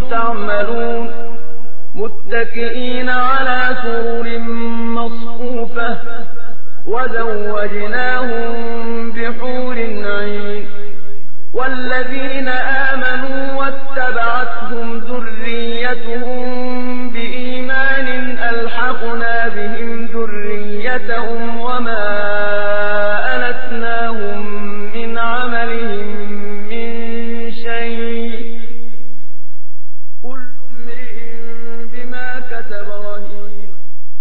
تعملون متكئين على سرر مصفوفة وزوجناهم بحور عين والذين آمنوا واتبعتهم ذريتهم بإيمان ألحقنا بهم ذريتهم وما ألتناهم من عملهم من شيء كل امرئ بما كتب رهين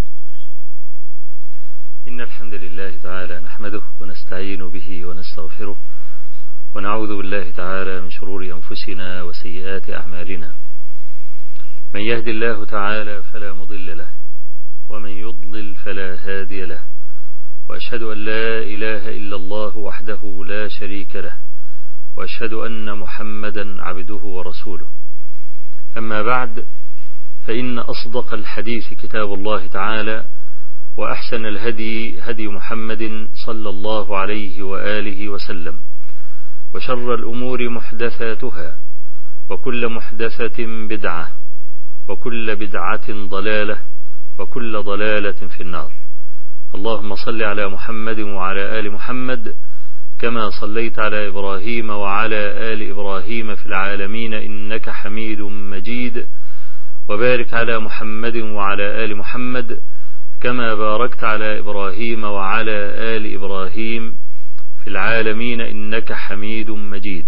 إن الحمد لله تعالى نحمده ونستعين به ونستغفره ونعوذ بالله تعالى من شرور أنفسنا وسيئات أعمالنا من يهد الله تعالى فلا مضل له ومن يضلل فلا هادي له وأشهد أن لا إله إلا الله وحده لا شريك له وأشهد أن محمدا عبده ورسوله أما بعد فإن أصدق الحديث كتاب الله تعالى وأحسن الهدي هدي محمد صلى الله عليه وآله وسلم وشر الأمور محدثاتها وكل محدثة بدعة وكل بدعة ضلالة وكل ضلالة في النار اللهم صل على محمد وعلى آل محمد كما صليت على إبراهيم وعلى آل إبراهيم في العالمين إنك حميد مجيد وبارك على محمد وعلى آل محمد كما باركت على إبراهيم وعلى آل إبراهيم في العالمين إنك حميد مجيد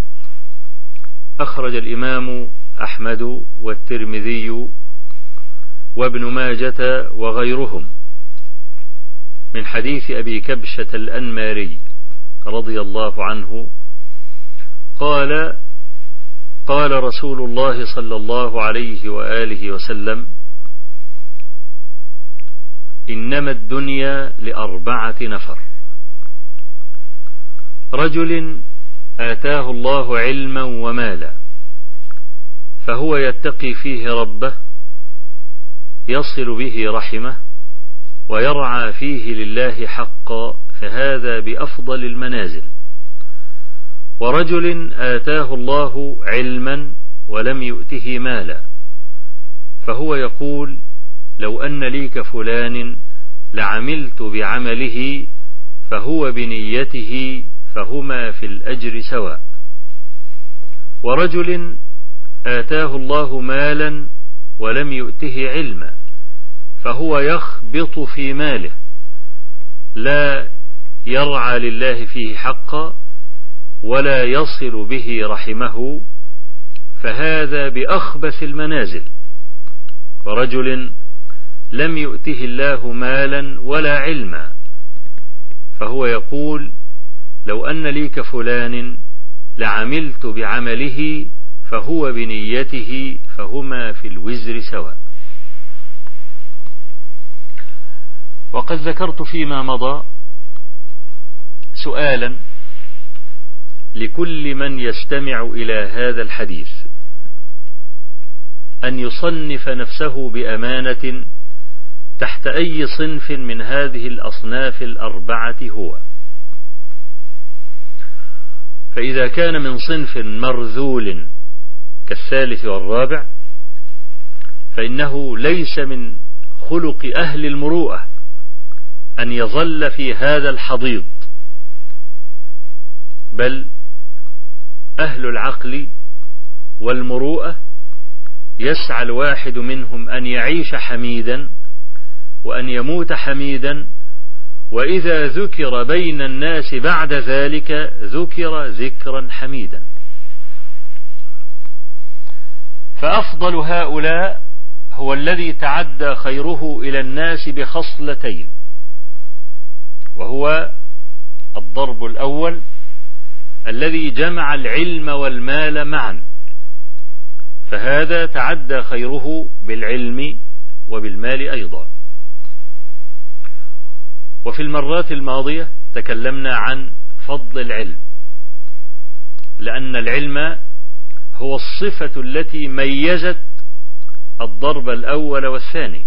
أخرج الإمام أحمد والترمذي وابن ماجة وغيرهم من حديث أبي كبشة الأنماري رضي الله عنه قال قال رسول الله صلى الله عليه وآله وسلم إنما الدنيا لأربعة نفر رجل آتاه الله علما ومالا فهو يتقي فيه ربه يصل به رحمه ويرعى فيه لله حقا فهذا بأفضل المنازل ورجل آتاه الله علما ولم يؤته مالا فهو يقول لو أن لي كفلان لعملت بعمله فهو بنيته فهما في الأجر سواء ورجل آتاه الله مالا ولم يؤته علما فهو يخبط في ماله لا يرعى لله فيه حقا ولا يصل به رحمه فهذا بأخبث المنازل ورجل لم يؤته الله مالا ولا علما فهو يقول لو أن لي كفلان لعملت بعمله فهو بنيته فهما في الوزر سواء وقد ذكرت فيما مضى سؤالا لكل من يستمع إلى هذا الحديث أن يصنف نفسه بأمانة تحت أي صنف من هذه الأصناف الأربعة هو فإذا كان من صنف مرذول كالثالث والرابع فإنه ليس من خلق أهل المروءة أن يظل في هذا الحضيض بل أهل العقل والمروءة يسعى الواحد منهم أن يعيش حميدا وأن يموت حميدا وإذا ذكر بين الناس بعد ذلك ذكر ذكرا حميدا فأفضل هؤلاء هو الذي تعدى خيره إلى الناس بخصلتين وهو الضرب الأول الذي جمع العلم والمال معا فهذا تعدى خيره بالعلم وبالمال أيضا وفي المرات الماضية تكلمنا عن فضل العلم لأن العلم هو الصفة التي ميزت الضرب الأول والثاني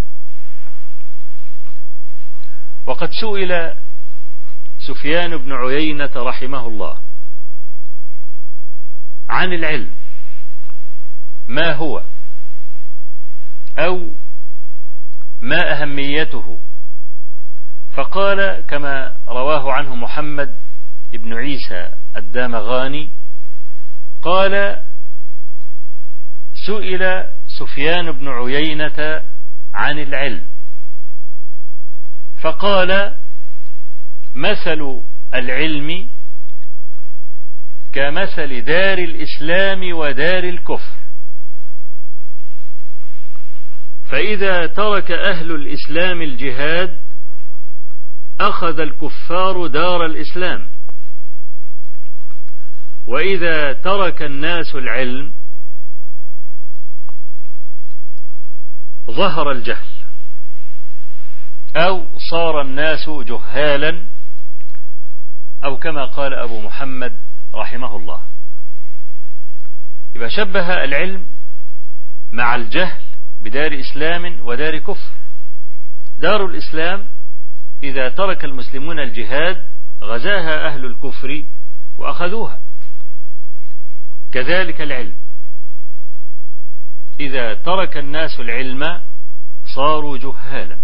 وقد سئل سفيان بن عيينة رحمه الله عن العلم ما هو أهميته فقال كما رواه عنه محمد بن عيسى الدامغاني قال سئل سفيان بن عيينة عن العلم فقال مثل العلم كمثل دار الإسلام ودار الكفر فإذا ترك أهل الإسلام الجهاد أخذ الكفار دار الإسلام وإذا ترك الناس العلم ظهر الجهل أو صار الناس جهالا أو كما قال أبو محمد رحمه الله يبقى شبه العلم مع الجهل بدار إسلام ودار كفر دار الإسلام إذا ترك المسلمون الجهاد غزاها أهل الكفر وأخذوها كذلك العلم إذا ترك الناس العلم صاروا جهالا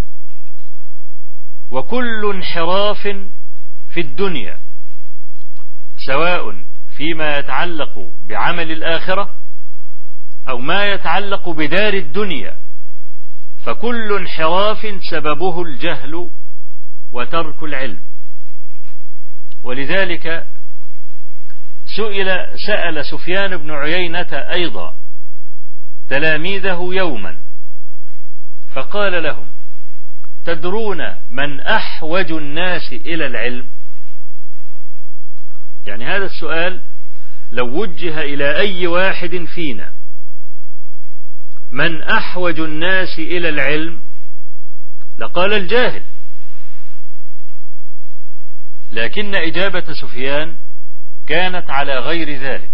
وكل انحراف في الدنيا سواء فيما يتعلق بعمل الآخرة أو ما يتعلق بدار الدنيا فكل انحراف سببه الجهل وترك العلم ولذلك سئل سأل سفيان بن عيينة أيضا تلاميذه يوما فقال لهم تدرون من أحوج الناس إلى العلم يعني هذا السؤال لو وجه إلى أي واحد فينا من أحوج الناس إلى العلم لقال الجاهل لكن إجابة سفيان كانت على غير ذلك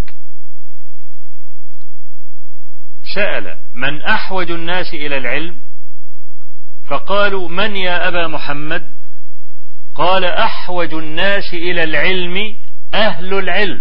سأل من أحوج الناس إلى العلم فقالوا من يا أبا محمد قال أحوج الناس إلى العلم أهل العلم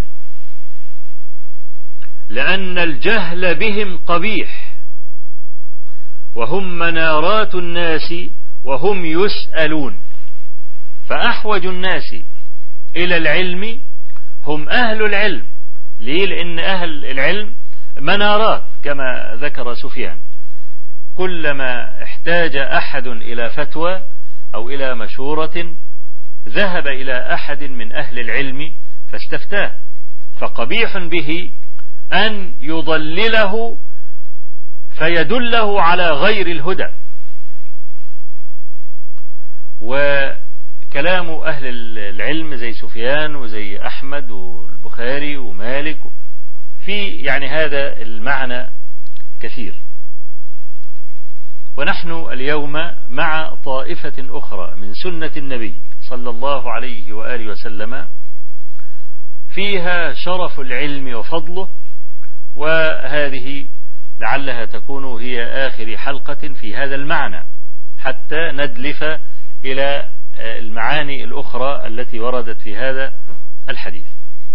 لأن الجهل بهم قبيح وهم منارات الناس وهم يسألون فأحوج الناس إلى العلم هم أهل العلم ليه لأن أهل العلم منارات كما ذكر سفيان كلما احتاج أحد إلى فتوى أو إلى مشورة ذهب إلى أحد من أهل العلم فاستفتاه فقبيح به أن يضلله فيدله على غير الهدى وكلام أهل العلم زي سفيان وزي أحمد والبخاري ومالك في يعني هذا المعنى كثير ونحن اليوم مع طائفة أخرى من سنة النبي صلى الله عليه وآله وسلم فيها شرف العلم وفضله وهذه لعلها تكون هي آخر حلقة في هذا المعنى حتى ندلف إلى المعاني الأخرى التي وردت في هذا الحديث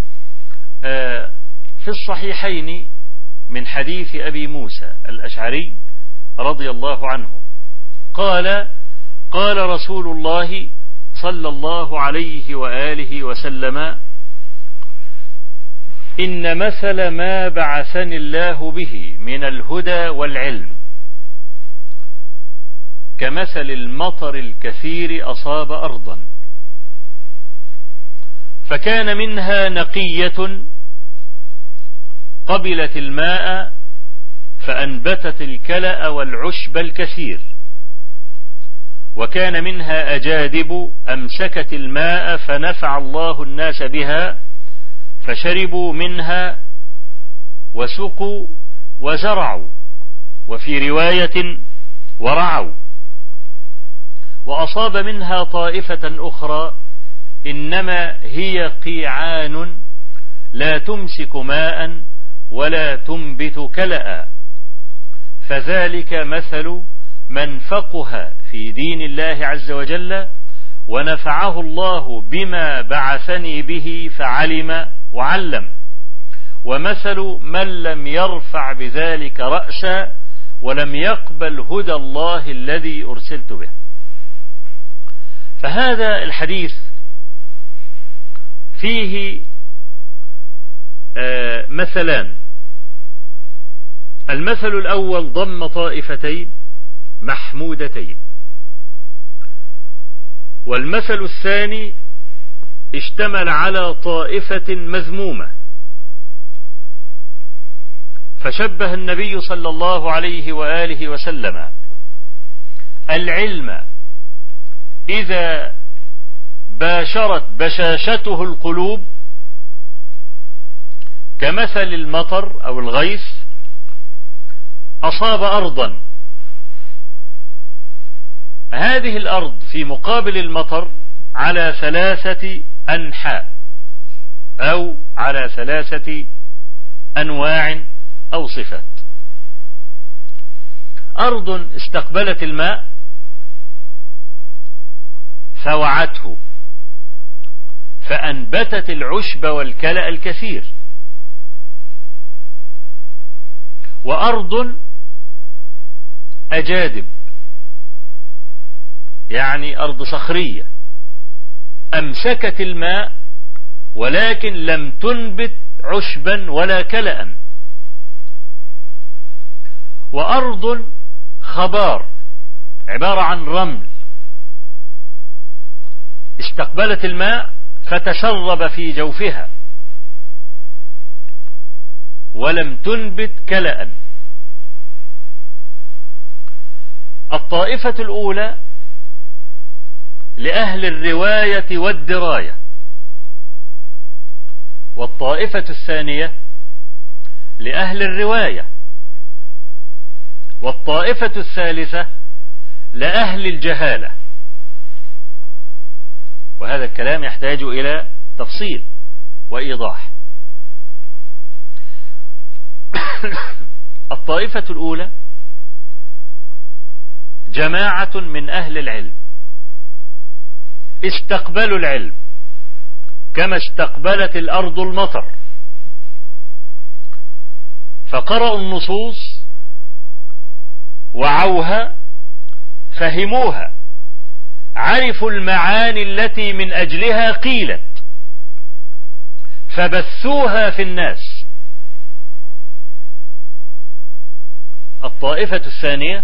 في الصحيحين من حديث أبي موسى الأشعري رضي الله عنه قال قال رسول الله صلى الله عليه وآله وسلم إن مثل ما بعثني الله به من الهدى والعلم كمثل المطر الكثير أصاب أرضا فكان منها نقية قبلت الماء فأنبتت الكلأ والعشب الكثير وكان منها أجادب أمسكت الماء فنفع الله الناس بها فشربوا منها وسقوا وزرعوا وفي رواية ورعوا وأصاب منها طائفة أخرى إنما هي قيعان لا تمسك ماء ولا تنبت كلأ فذلك مثل من فقه في دين الله عز وجل ونفعه الله بما بعثني به فعلم وعلم ومثل من لم يرفع بذلك رأسا ولم يقبل هدى الله الذي أرسلت به فهذا الحديث فيه آه، مثلان المثل الأول ضم طائفتين محمودتين والمثل الثاني اشتمل على طائفة مذمومة فشبه النبي صلى الله عليه وآله وسلم العلم إذا باشرت بشاشته القلوب كمثل المطر أو الغيث أصاب أرضا هذه الأرض في مقابل المطر على ثلاثة أنحاء أو على ثلاثة أنواع أو صفات أرض استقبلت الماء فوعته فأنبتت العشب والكلأ الكثير وأرض أجادب يعني أرض صخرية أمسكت الماء ولكن لم تنبت عشبا ولا كلأ وأرض خبار عبارة عن رمل استقبلت الماء فتشرب في جوفها ولم تنبت كلأ الطائفة الأولى لأهل الرواية والدراية والطائفة الثانية لأهل الرواية والطائفة الثالثة لأهل الجهالة وهذا الكلام يحتاج إلى تفصيل وإيضاح الطائفة الأولى جماعة من أهل العلم استقبلوا العلم كما استقبلت الأرض المطر فقرأوا النصوص وعوها فهموها عرفوا المعاني التي من أجلها قيلت فبثوها في الناس الطائفة الثانية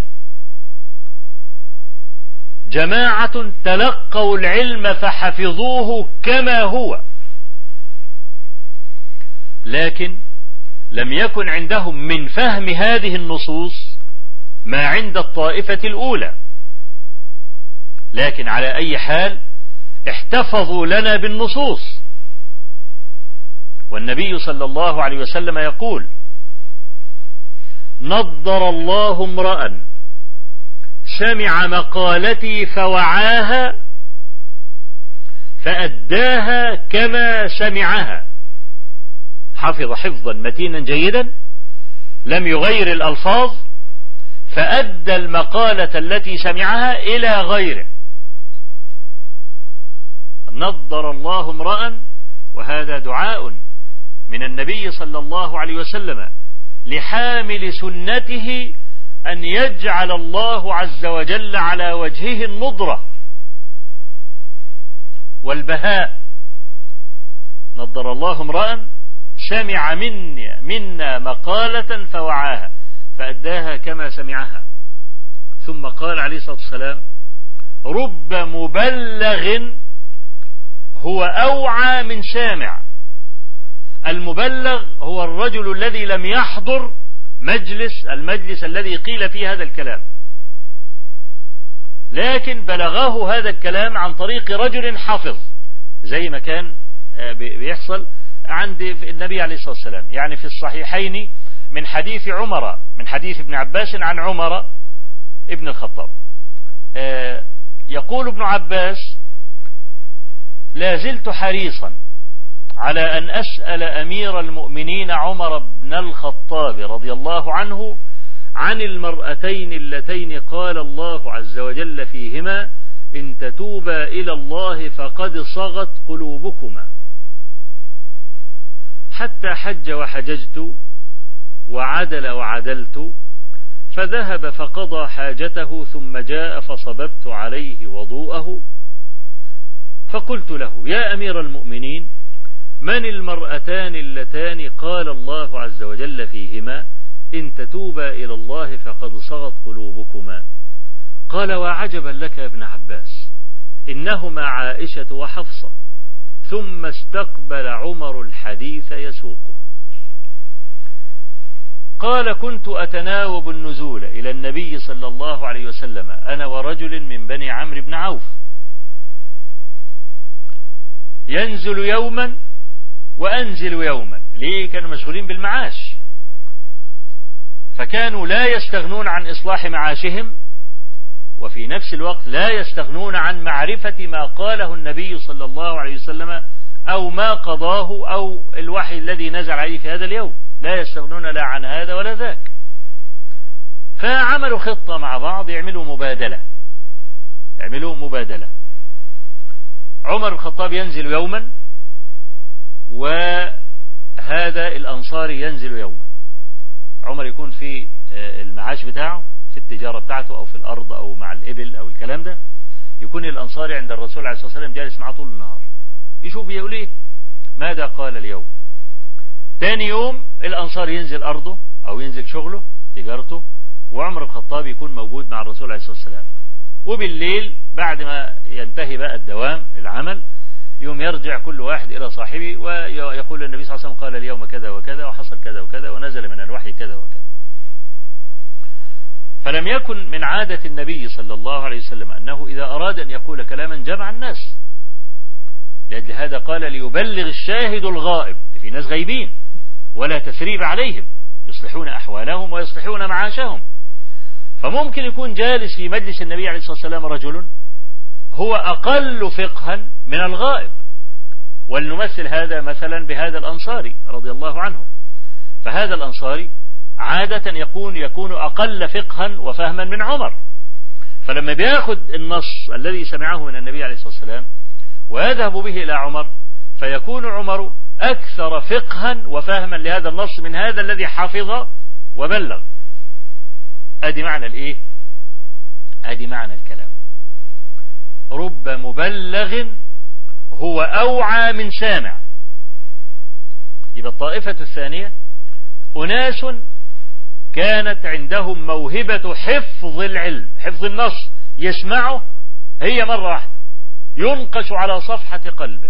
جماعة تلقوا العلم فحفظوه كما هو لكن لم يكن عندهم من فهم هذه النصوص ما عند الطائفة الأولى لكن على أي حال احتفظوا لنا بالنصوص والنبي صلى الله عليه وسلم يقول نضر الله امرأ سمع مقالتي فوعاها فأداها كما سمعها حفظ حفظا متينا جيدا لم يغير الألفاظ فأدى المقالة التي سمعها إلى غيره نضر الله امرأ وهذا دعاء من النبي صلى الله عليه وسلم لحامل سنته أن يجعل الله عز وجل على وجهه النضرة والبهاء نضر الله امرأ سمع مني منا مقالة فوعاها فأداها كما سمعها ثم قال عليه الصلاة والسلام رب مبلغ هو أوعى من سامع المبلغ هو الرجل الذي لم يحضر مجلس المجلس الذي قيل فيه هذا الكلام لكن بلغه هذا الكلام عن طريق رجل حفظ زي ما كان بيحصل عند النبي عليه الصلاة والسلام يعني في الصحيحين من حديث عمر من حديث ابن عباس عن عمر ابن الخطاب يقول ابن عباس لا زلت حريصا على أن أسأل أمير المؤمنين عمر بن الخطاب رضي الله عنه عن المرأتين اللتين قال الله عز وجل فيهما إن تتوبا إلى الله فقد صغت قلوبكما حتى حج وحججت وعدل وعدلت فذهب فقضى حاجته ثم جاء فصببت عليه وضوءه فقلت له يا أمير المؤمنين من المرأتان اللتان قال الله عز وجل فيهما إن تتوبا إلى الله فقد صغت قلوبكما قال وعجبا لك يا ابن عباس إنهما عائشة وحفصة ثم استقبل عمر الحديث يسوقه قال كنت أتناوب النزول إلى النبي صلى الله عليه وسلم أنا ورجل من بني عمرو بن عوف ينزل يوما وأنزل يوما ليه كانوا مشغولين بالمعاش فكانوا لا يستغنون عن إصلاح معاشهم وفي نفس الوقت لا يستغنون عن معرفة ما قاله النبي صلى الله عليه وسلم أو ما قضاه أو الوحي الذي نزل عليه في هذا اليوم لا يستغنون لا عن هذا ولا ذاك فعملوا خطة مع بعض يعملوا مبادلة يعملوا مبادلة عمر الخطاب ينزل يوما وهذا الأنصاري ينزل يوما عمر يكون في المعاش بتاعه في التجارة بتاعته أو في الأرض أو مع الإبل أو الكلام ده يكون الأنصاري عند الرسول عليه الصلاة والسلام جالس معه طول النهار يشوف يقول إيه ماذا قال اليوم تاني يوم الأنصار ينزل أرضه أو ينزل شغله تجارته وعمر الخطاب يكون موجود مع الرسول عليه الصلاة والسلام وبالليل بعد ما ينتهي بقى الدوام العمل يوم يرجع كل واحد إلى صاحبه ويقول النبي صلى الله عليه وسلم قال اليوم كذا وكذا وحصل كذا وكذا ونزل من الوحي كذا وكذا فلم يكن من عادة النبي صلى الله عليه وسلم أنه إذا أراد أن يقول كلاما جمع الناس لأجل هذا قال ليبلغ الشاهد الغائب في ناس غيبين ولا تثريب عليهم يصلحون أحوالهم ويصلحون معاشهم فممكن يكون جالس في مجلس النبي عليه الصلاة والسلام رجل هو أقل فقها من الغائب ولنمثل هذا مثلا بهذا الأنصاري رضي الله عنه فهذا الأنصاري عادة يكون يكون أقل فقها وفهما من عمر فلما بياخد النص الذي سمعه من النبي عليه الصلاة والسلام ويذهب به إلى عمر فيكون عمر أكثر فقها وفهما لهذا النص من هذا الذي حفظ وبلغ أدي معنى الإيه أدي معنى الكلام رب مبلغ هو أوعى من سامع يبقى الطائفة الثانية أناس كانت عندهم موهبة حفظ العلم حفظ النص يسمعه هي مرة واحدة ينقش على صفحة قلبه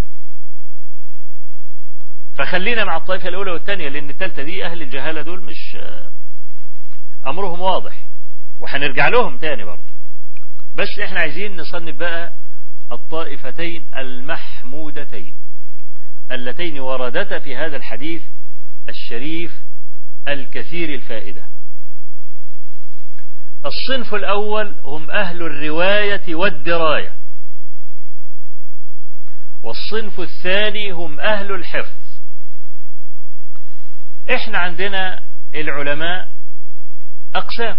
فخلينا مع الطائفة الأولى والثانية لأن الثالثة دي أهل الجهالة دول مش أمرهم واضح وهنرجع لهم تاني برضه بس احنا عايزين نصنف بقى الطائفتين المحمودتين اللتين وردتا في هذا الحديث الشريف الكثير الفائدة الصنف الأول هم أهل الرواية والدراية والصنف الثاني هم أهل الحفظ احنا عندنا العلماء أقسام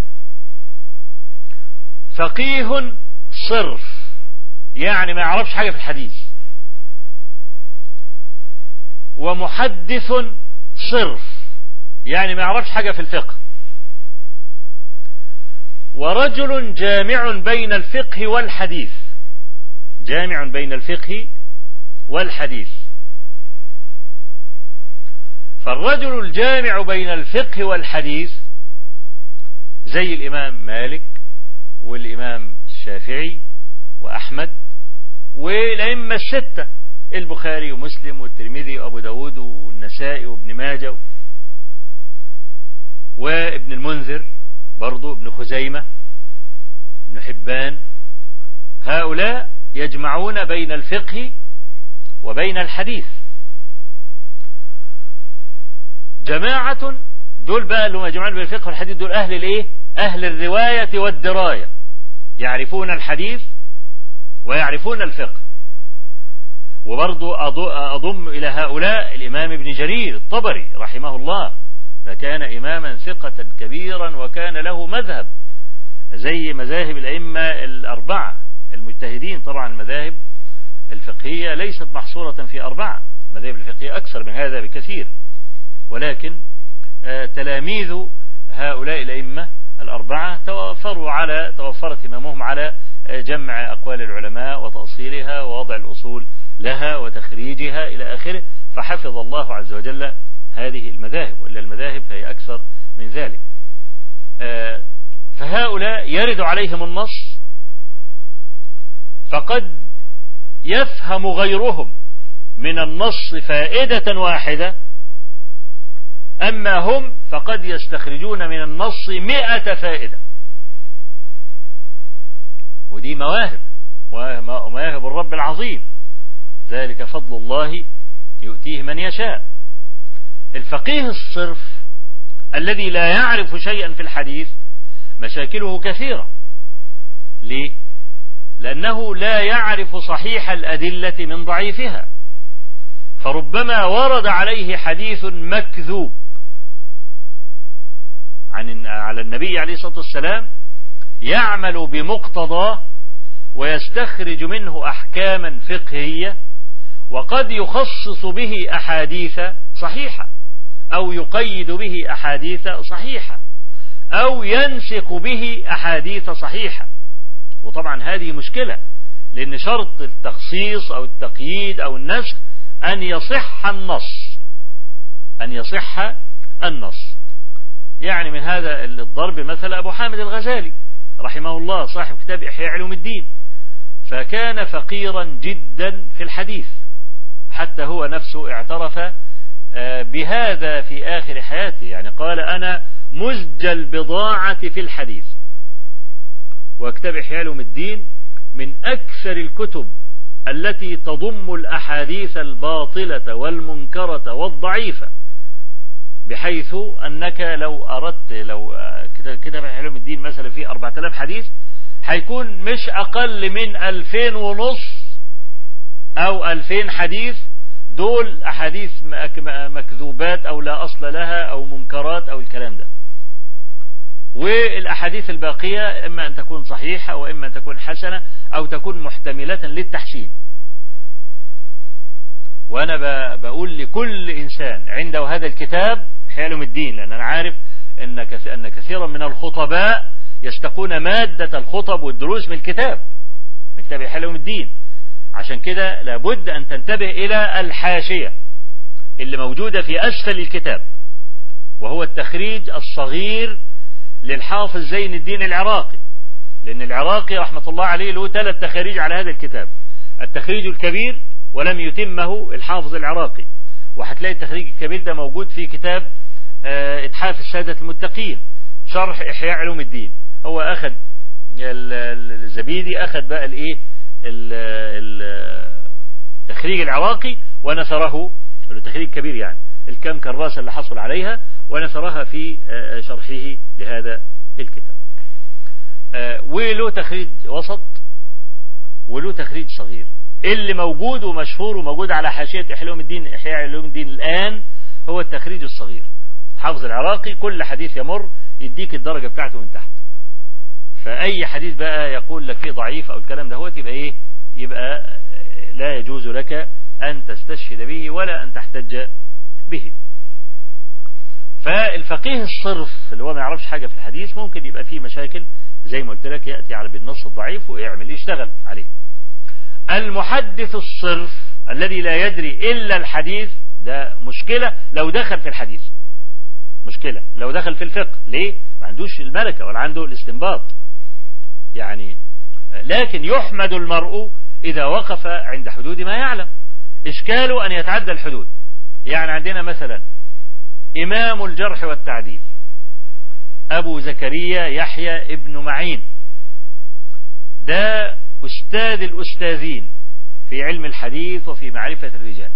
فقيه صرف يعني ما يعرفش حاجة في الحديث ومحدث صرف يعني ما يعرفش حاجة في الفقه ورجل جامع بين الفقه والحديث جامع بين الفقه والحديث فالرجل الجامع بين الفقه والحديث زي الإمام مالك والإمام الشافعي وأحمد والأئمة الستة البخاري ومسلم والترمذي وأبو داود والنسائي وابن ماجه وابن المنذر برضو ابن خزيمة ابن حبان هؤلاء يجمعون بين الفقه وبين الحديث جماعة دول بقى اللي هم يجمعون بين الفقه والحديث دول أهل الإيه؟ أهل الرواية والدراية يعرفون الحديث ويعرفون الفقه وبرضو أضم إلى هؤلاء الإمام ابن جرير الطبري رحمه الله فكان إماما ثقة كبيرا وكان له مذهب زي مذاهب الأئمة الأربعة المجتهدين طبعا المذاهب الفقهية ليست محصورة في أربعة المذاهب الفقهية أكثر من هذا بكثير ولكن تلاميذ هؤلاء الأئمة الأربعة توفروا على توفرت هممهم على جمع أقوال العلماء وتأصيلها ووضع الأصول لها وتخريجها إلى آخره فحفظ الله عز وجل هذه المذاهب وإلا المذاهب فهي أكثر من ذلك فهؤلاء يرد عليهم النص فقد يفهم غيرهم من النص فائدة واحدة أما هم فقد يستخرجون من النص مئة فائدة ودي مواهب ومواهب الرب العظيم ذلك فضل الله يؤتيه من يشاء الفقيه الصرف الذي لا يعرف شيئا في الحديث مشاكله كثيرة ليه لأنه لا يعرف صحيح الأدلة من ضعيفها فربما ورد عليه حديث مكذوب عن على النبي عليه الصلاة والسلام يعمل بمقتضاه ويستخرج منه أحكاما فقهية وقد يخصص به أحاديث صحيحة أو يقيد به أحاديث صحيحة أو ينسق به أحاديث صحيحة وطبعا هذه مشكلة لأن شرط التخصيص أو التقييد أو النسخ أن يصح النص أن يصح النص يعني من هذا الضرب مثل أبو حامد الغزالي رحمه الله صاحب كتاب إحياء علوم الدين فكان فقيرا جدا في الحديث حتى هو نفسه اعترف بهذا في آخر حياته يعني قال أنا مزج البضاعة في الحديث وكتاب إحياء علوم الدين من أكثر الكتب التي تضم الأحاديث الباطلة والمنكرة والضعيفة بحيث أنك لو أردت لو كتاب إحياء علوم الدين مثلا فيه 4000 حديث هيكون مش أقل من 2000 ونص أو 2000 حديث دول أحاديث مكذوبات أو لا أصل لها أو منكرات أو الكلام ده والأحاديث الباقية إما أن تكون صحيحة وإما أن تكون حسنة أو تكون محتملة للتحسين وأنا بقول لكل إنسان عنده هذا الكتاب حيالهم الدين لأن أنا عارف أن أن كثيرا من الخطباء يستقون مادة الخطب والدروس من الكتاب من كتاب حيالهم الدين عشان كده لابد أن تنتبه إلى الحاشية اللي موجودة في أسفل الكتاب وهو التخريج الصغير للحافظ زين الدين العراقي لأن العراقي رحمة الله عليه له ثلاث تخاريج على هذا الكتاب التخريج الكبير ولم يتمه الحافظ العراقي وهتلاقي التخريج الكبير ده موجود في كتاب اتحاف السادة المتقين شرح إحياء علوم الدين هو أخذ الزبيدي أخذ بقى الإيه التخريج العراقي ونثره التخريج كبير يعني الكم كراسة اللي حصل عليها ونثرها في شرحه لهذا الكتاب وله تخريج وسط وله تخريج صغير اللي موجود ومشهور وموجود على حاشية إحياء الدين إحياء علوم الدين الآن هو التخريج الصغير حافظ العراقي كل حديث يمر يديك الدرجة بتاعته من تحت فأي حديث بقى يقول لك فيه ضعيف أو الكلام ده هو يبقى إيه يبقى لا يجوز لك أن تستشهد به ولا أن تحتج به فالفقيه الصرف اللي هو ما يعرفش حاجة في الحديث ممكن يبقى فيه مشاكل زي ما قلت لك يأتي على بالنص الضعيف ويعمل يشتغل عليه المحدث الصرف الذي لا يدري إلا الحديث ده مشكلة لو دخل في الحديث مشكلة لو دخل في الفقه ليه ما عندوش الملكة ولا عنده الاستنباط يعني لكن يحمد المرء إذا وقف عند حدود ما يعلم إشكاله أن يتعدى الحدود يعني عندنا مثلا إمام الجرح والتعديل أبو زكريا يحيى ابن معين ده أستاذ الأستاذين في علم الحديث وفي معرفة الرجال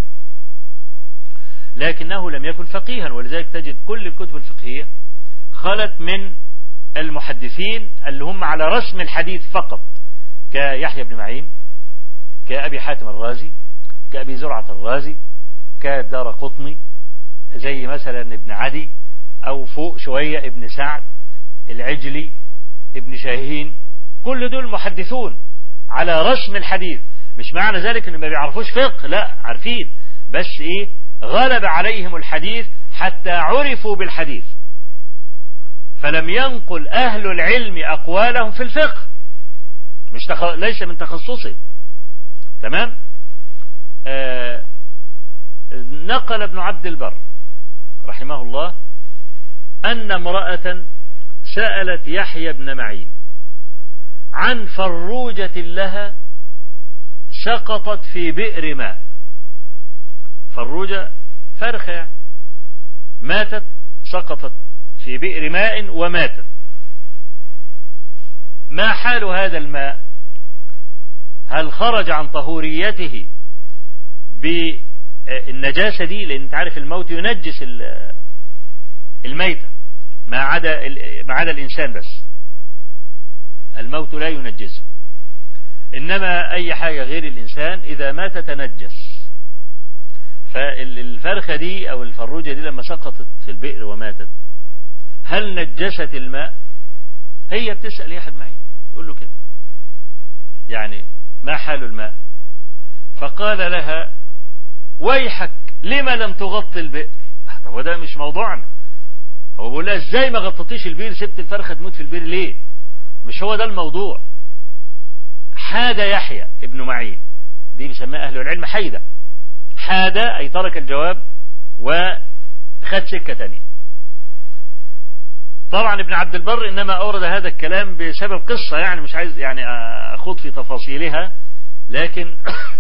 لكنه لم يكن فقيها ولذلك تجد كل الكتب الفقهية خلت من المحدثين اللي هم على رسم الحديث فقط كيحيى بن معين كأبي حاتم الرازي كأبي زرعة الرازي كدار قطني زي مثلا ابن عدي أو فوق شوية ابن سعد العجلي ابن شاهين كل دول محدثون على رسم الحديث مش معنى ذلك ان ما بيعرفوش فقه لا عارفين بس ايه غلب عليهم الحديث حتى عرفوا بالحديث فلم ينقل أهل العلم أقوالهم في الفقه مش تخ... ليس من تخصصه تمام آه نقل ابن عبد البر رحمه الله أن امرأة سألت يحيى بن معين عن فروجة لها سقطت في بئر ماء فروجة فرخة يعني ماتت سقطت في بئر ماء وماتت ما حال هذا الماء هل خرج عن طهوريته بالنجاسة دي لأن انت عارف الموت ينجس الميتة ما عدا ما عدا الإنسان بس الموت لا ينجسه إنما أي حاجة غير الإنسان إذا مات تنجس فالفرخة دي أو الفروجة دي لما سقطت في البئر وماتت هل نجست الماء هي بتسأل يا معين تقول له كده يعني ما حال الماء فقال لها ويحك لما لم تغطي البئر هو ده مش موضوعنا هو بيقول لها ازاي ما غطيتيش البئر سبت الفرخة تموت في البئر ليه مش هو ده الموضوع حاد يحيى ابن معين دي بيسميها اهل العلم حيدة حاد اي ترك الجواب وخد سكة تانية طبعا ابن عبد البر انما اورد هذا الكلام بسبب قصة يعني مش عايز يعني اخوض في تفاصيلها لكن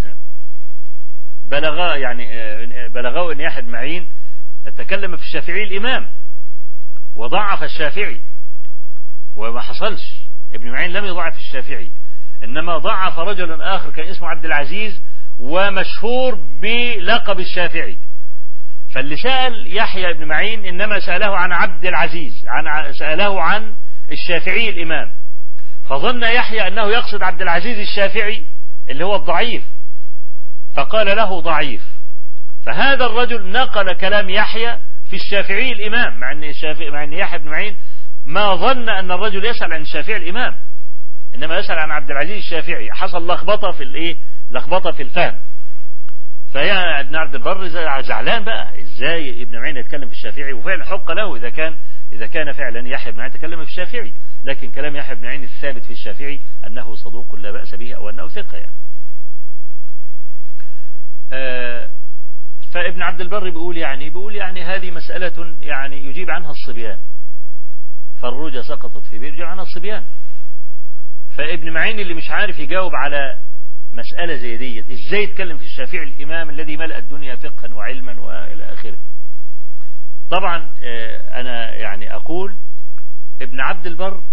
بلغ يعني بلغوا ان يحيى بن معين تكلم في الشافعي الامام وضعف الشافعي وما حصلش ابن معين لم يضعف الشافعي انما ضعف رجل اخر كان اسمه عبد العزيز ومشهور بلقب الشافعي فاللي سأل يحيى بن معين انما سأله عن عبد العزيز عن سأله عن الشافعي الامام فظن يحيى انه يقصد عبد العزيز الشافعي اللي هو الضعيف فقال له ضعيف فهذا الرجل نقل كلام يحيى في الشافعي الامام مع ان الشافعي مع ان يحيى بن معين ما ظن ان الرجل يسأل عن الشافعي الامام انما يسأل عن عبد العزيز الشافعي حصل لخبطه في الايه لخبطه في الفهم فيا ابن عبد البر زعلان بقى ازاي ابن معين يتكلم في الشافعي وفعلا حق له اذا كان اذا كان فعلا يحيى بن معين تكلم في الشافعي لكن كلام يحيى بن معين الثابت في الشافعي انه صدوق لا باس به او انه ثقه يعني آه فابن عبد البر بيقول يعني بيقول يعني هذه مسألة يعني يجيب عنها الصبيان فالروجة سقطت في بير يجيب عنها الصبيان فابن معين اللي مش عارف يجاوب على مسألة زي ديت ازاي يتكلم في الشافعي الامام الذي ملأ الدنيا فقها وعلما والى اخره طبعا انا يعني اقول ابن عبد البر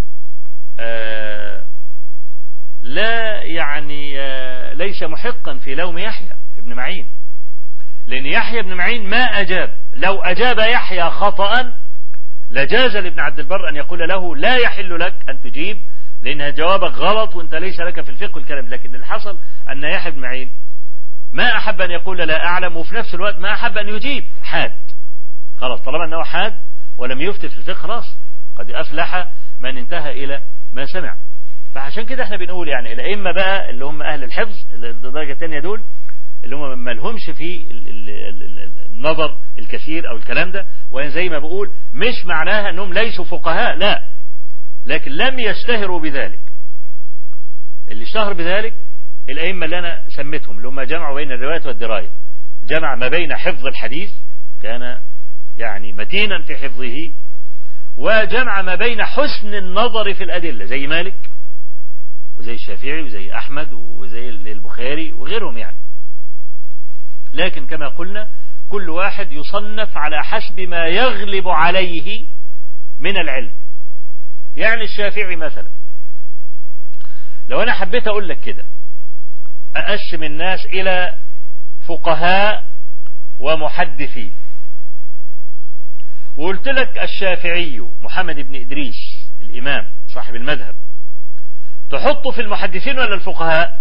لا يعني ليس محقا في لوم يحيى ابن معين لان يحيى بن معين ما اجاب لو اجاب يحيى خطأ لجاز لابن عبد البر ان يقول له لا يحل لك ان تجيب لان جوابك غلط وانت ليس لك في الفقه والكلام لكن اللي حصل ان يحيى بن معين ما احب ان يقول لا اعلم وفي نفس الوقت ما احب ان يجيب حاد خلاص طالما انه حاد ولم يفتي في الفقه خلاص قد افلح من انتهى الى ما سمع فعشان كده احنا بنقول يعني الائمه بقى اللي هم اهل الحفظ الدرجه الثانيه دول اللي هم ما لهمش في النظر الكثير او الكلام ده وان زي ما بقول مش معناها انهم ليسوا فقهاء لا لكن لم يشتهروا بذلك اللي اشتهر بذلك الائمه اللي انا سميتهم اللي هم جمعوا بين الروايه والدرايه جمع ما بين حفظ الحديث كان يعني متينا في حفظه وجمع ما بين حسن النظر في الادله زي مالك وزي الشافعي وزي احمد وزي البخاري وغيرهم يعني لكن كما قلنا كل واحد يصنف على حسب ما يغلب عليه من العلم يعني الشافعي مثلا لو انا حبيت اقول لك كده اقسم الناس الى فقهاء ومحدثين وقلت لك الشافعي محمد بن ادريس الامام صاحب المذهب تحطه في المحدثين ولا الفقهاء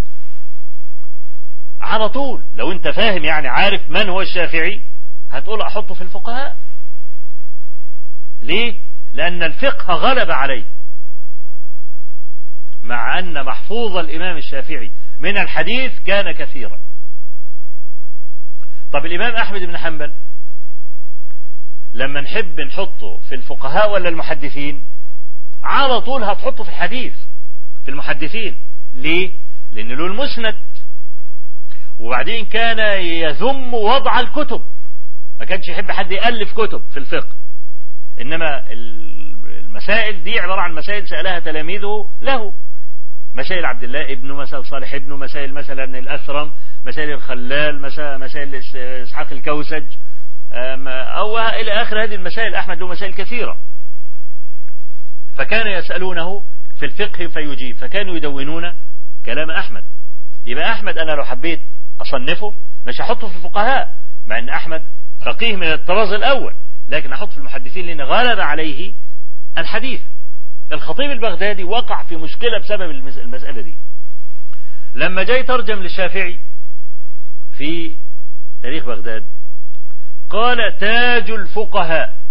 على طول لو انت فاهم يعني عارف من هو الشافعي هتقول احطه في الفقهاء ليه لان الفقه غلب عليه مع ان محفوظ الامام الشافعي من الحديث كان كثيرا طب الامام احمد بن حنبل لما نحب نحطه في الفقهاء ولا المحدثين على طول هتحطه في الحديث في المحدثين ليه لأن له المسند وبعدين كان يذم وضع الكتب ما كانش يحب حد يألف كتب في الفقه إنما المسائل دي عبارة عن مسائل سألها تلاميذه له مسائل عبد الله ابنه مسائل صالح ابنه مسائل مثلا الأثرم مسائل الخلال مسائل إسحاق الكوسج أو إلى آخر هذه المسائل أحمد له مسائل كثيرة فكان يسألونه في الفقه فيجيب فكانوا يدونون كلام أحمد يبقى أحمد أنا لو حبيت أصنفه مش هحطه في الفقهاء مع أن أحمد فقيه من الطراز الأول لكن أحط في المحدثين لأن غلب عليه الحديث الخطيب البغدادي وقع في مشكلة بسبب المسألة دي لما جاي ترجم للشافعي في تاريخ بغداد قال تاج الفقهاء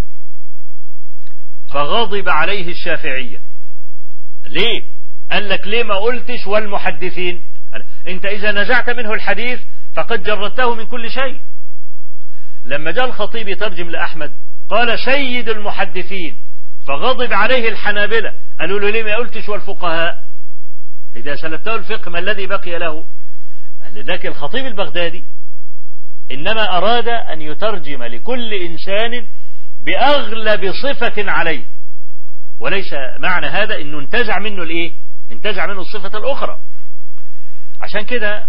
فغضب عليه الشافعية ليه قال لك ليه ما قلتش والمحدثين انت اذا نزعت منه الحديث فقد جردته من كل شيء لما جاء الخطيب يترجم لأحمد قال سيد المحدثين فغضب عليه الحنابلة قالوا له ليه ما قلتش والفقهاء إذا سلبته الفقه ما الذي بقي له لذلك الخطيب البغدادي إنما أراد أن يترجم لكل إنسان بأغلب صفة عليه وليس معنى هذا أنه انتزع منه الإيه انتزع منه الصفة الأخرى عشان كده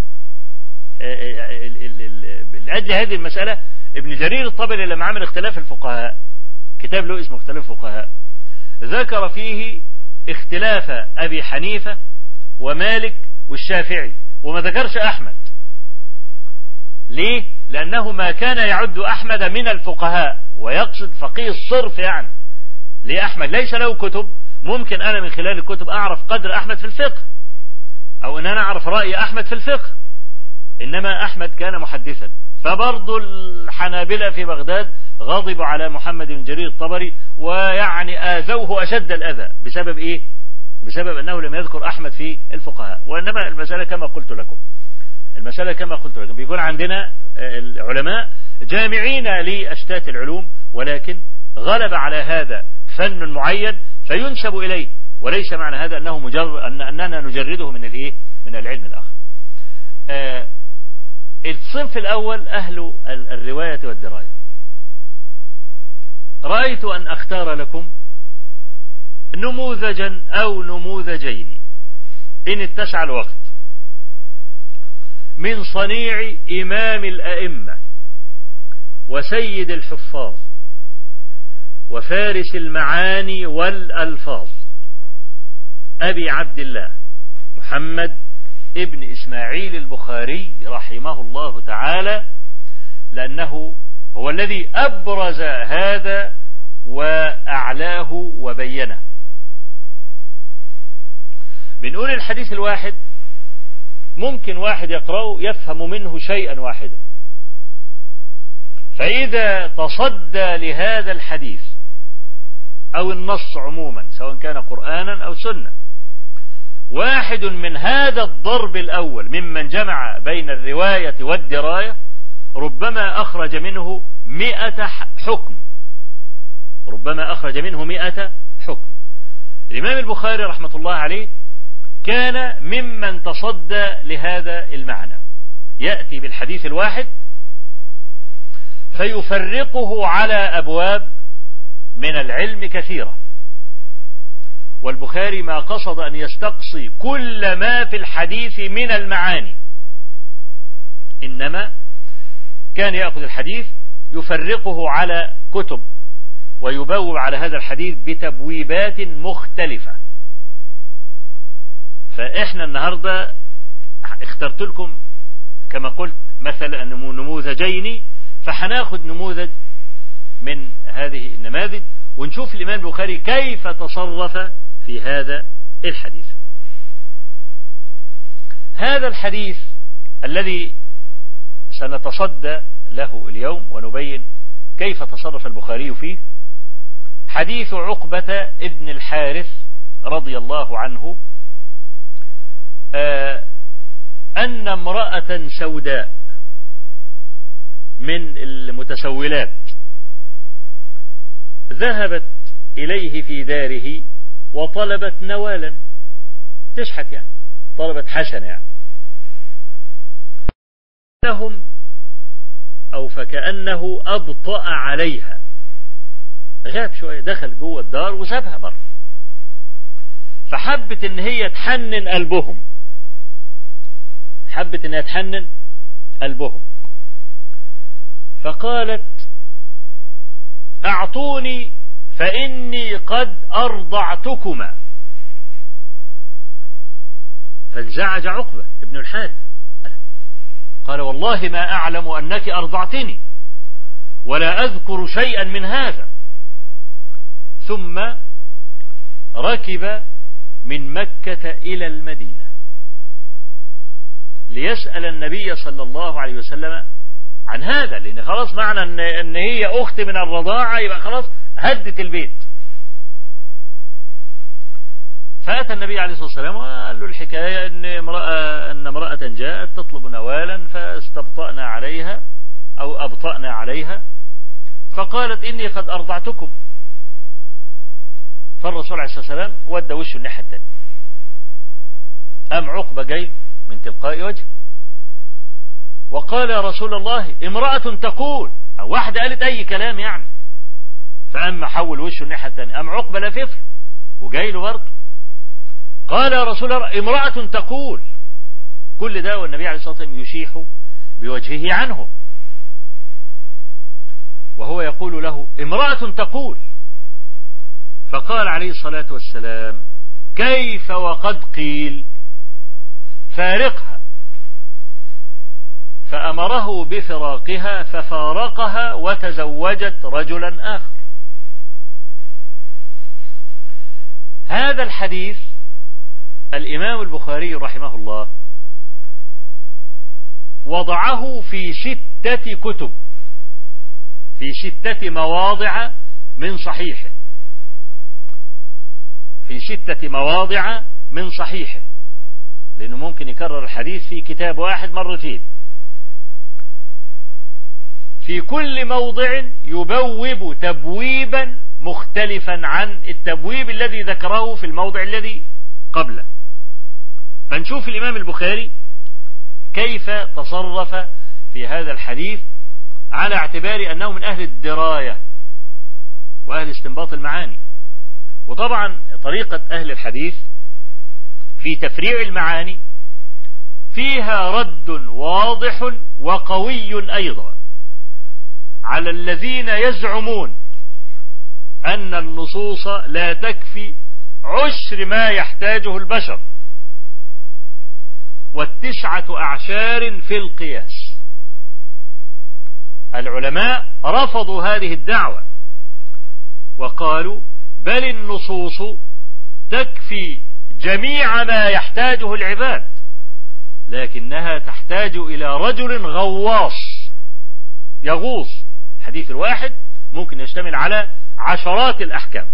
لأجل هذه المسألة ابن جرير الطبري لما عمل اختلاف الفقهاء كتاب له اسمه اختلاف الفقهاء ذكر فيه اختلاف أبي حنيفة ومالك والشافعي وما ذكرش أحمد ليه؟ لأنه ما كان يعد أحمد من الفقهاء ويقصد فقيه الصرف يعني ليه أحمد ليس له كتب ممكن أنا من خلال الكتب أعرف قدر أحمد في الفقه أو أن أنا أعرف رأي أحمد في الفقه إنما أحمد كان محدثا فبرضو الحنابلة في بغداد غضبوا على محمد بن جرير الطبري ويعني آذوه أشد الأذى بسبب إيه بسبب أنه لم يذكر أحمد في الفقهاء وإنما المسألة كما قلت لكم المسألة كما قلت لكم بيكون عندنا العلماء جامعين لأشتات العلوم ولكن غلب على هذا فن معين فينسب إليه وليس معنى هذا أنه مجرد أن أننا نجرده من الإيه من العلم الآخر آه الصنف الأول أهل الرواية والدراية رأيت أن أختار لكم نموذجا أو نموذجين إن اتسع الوقت من صنيع إمام الأئمة وسيد الحفاظ وفارس المعاني والألفاظ أبي عبد الله محمد ابن إسماعيل البخاري رحمه الله تعالى لأنه هو الذي أبرز هذا وأعلاه وبينه بنقول الحديث الواحد ممكن واحد يقرأه يفهم منه شيئا واحدا فإذا تصدى لهذا الحديث أو النص عموما سواء كان قرآنا أو سنة واحد من هذا الضرب الأول ممن جمع بين الرواية والدراية ربما أخرج منه مئة حكم ربما أخرج منه مئة حكم الإمام البخاري رحمة الله عليه كان ممن تصدى لهذا المعنى يأتي بالحديث الواحد فيفرقه على أبواب من العلم كثيرة والبخاري ما قصد أن يستقصي كل ما في الحديث من المعاني إنما كان يأخذ الحديث يفرقه على كتب ويبوب على هذا الحديث بتبويبات مختلفة فإحنا النهاردة اخترت لكم كما قلت مثلا نموذجين فحناخد نموذج من هذه النماذج ونشوف الإمام البخاري كيف تصرف في هذا الحديث هذا الحديث الذي سنتصدى له اليوم ونبين كيف تصرف البخاري فيه حديث عقبة ابن الحارث رضي الله عنه أن امرأة سوداء من المتسولات ذهبت إليه في داره وطلبت نوالا تشحت يعني طلبت حسنة يعني أنهم أو فكأنه أبطأ عليها غاب شوية دخل جوه الدار وسابها بره فحبت ان هي تحنن قلبهم حبت انها تحنن قلبهم فقالت اعطوني فاني قد ارضعتكما فانزعج عقبة ابن الحارث قال والله ما اعلم انك ارضعتني ولا اذكر شيئا من هذا ثم ركب من مكة إلى المدينة ليسأل النبي صلى الله عليه وسلم عن هذا لأن خلاص معنى أن, إن هي أخت من الرضاعة يبقى خلاص هدت البيت فأتى النبي عليه الصلاة والسلام وقال له الحكاية أن امرأة, أن امرأة جاءت تطلب نوالا فاستبطأنا عليها أو أبطأنا عليها فقالت إني قد أرضعتكم فالرسول عليه الصلاة والسلام ودى وشه الناحية التانية أم عقبة جاي من تلقاء وجه وقال يا رسول الله امرأة تقول أو واحدة قالت أي كلام يعني فأما حول وشه الناحية التانية أم عقبة لفف وجاي له برضه قال يا رسول الله امرأة تقول كل ده والنبي عليه الصلاة والسلام يشيح بوجهه عنه وهو يقول له امرأة تقول فقال عليه الصلاة والسلام كيف وقد قيل فارقها فأمره بفراقها ففارقها وتزوجت رجلا آخر هذا الحديث الإمام البخاري رحمه الله وضعه في ستة كتب في ستة مواضع من صحيحه في ستة مواضع من صحيحه لأنه ممكن يكرر الحديث في كتاب واحد مرتين في كل موضع يبوب تبويبا مختلفا عن التبويب الذي ذكره في الموضع الذي قبله فنشوف الإمام البخاري كيف تصرف في هذا الحديث على اعتبار أنه من أهل الدراية وأهل استنباط المعاني وطبعا طريقة أهل الحديث في تفريع المعاني فيها رد واضح وقوي أيضا على الذين يزعمون أن النصوص لا تكفي عشر ما يحتاجه البشر والتسعة أعشار في القياس العلماء رفضوا هذه الدعوة وقالوا بل النصوص تكفي جميع ما يحتاجه العباد لكنها تحتاج إلى رجل غواص يغوص حديث الواحد ممكن يشتمل على عشرات الأحكام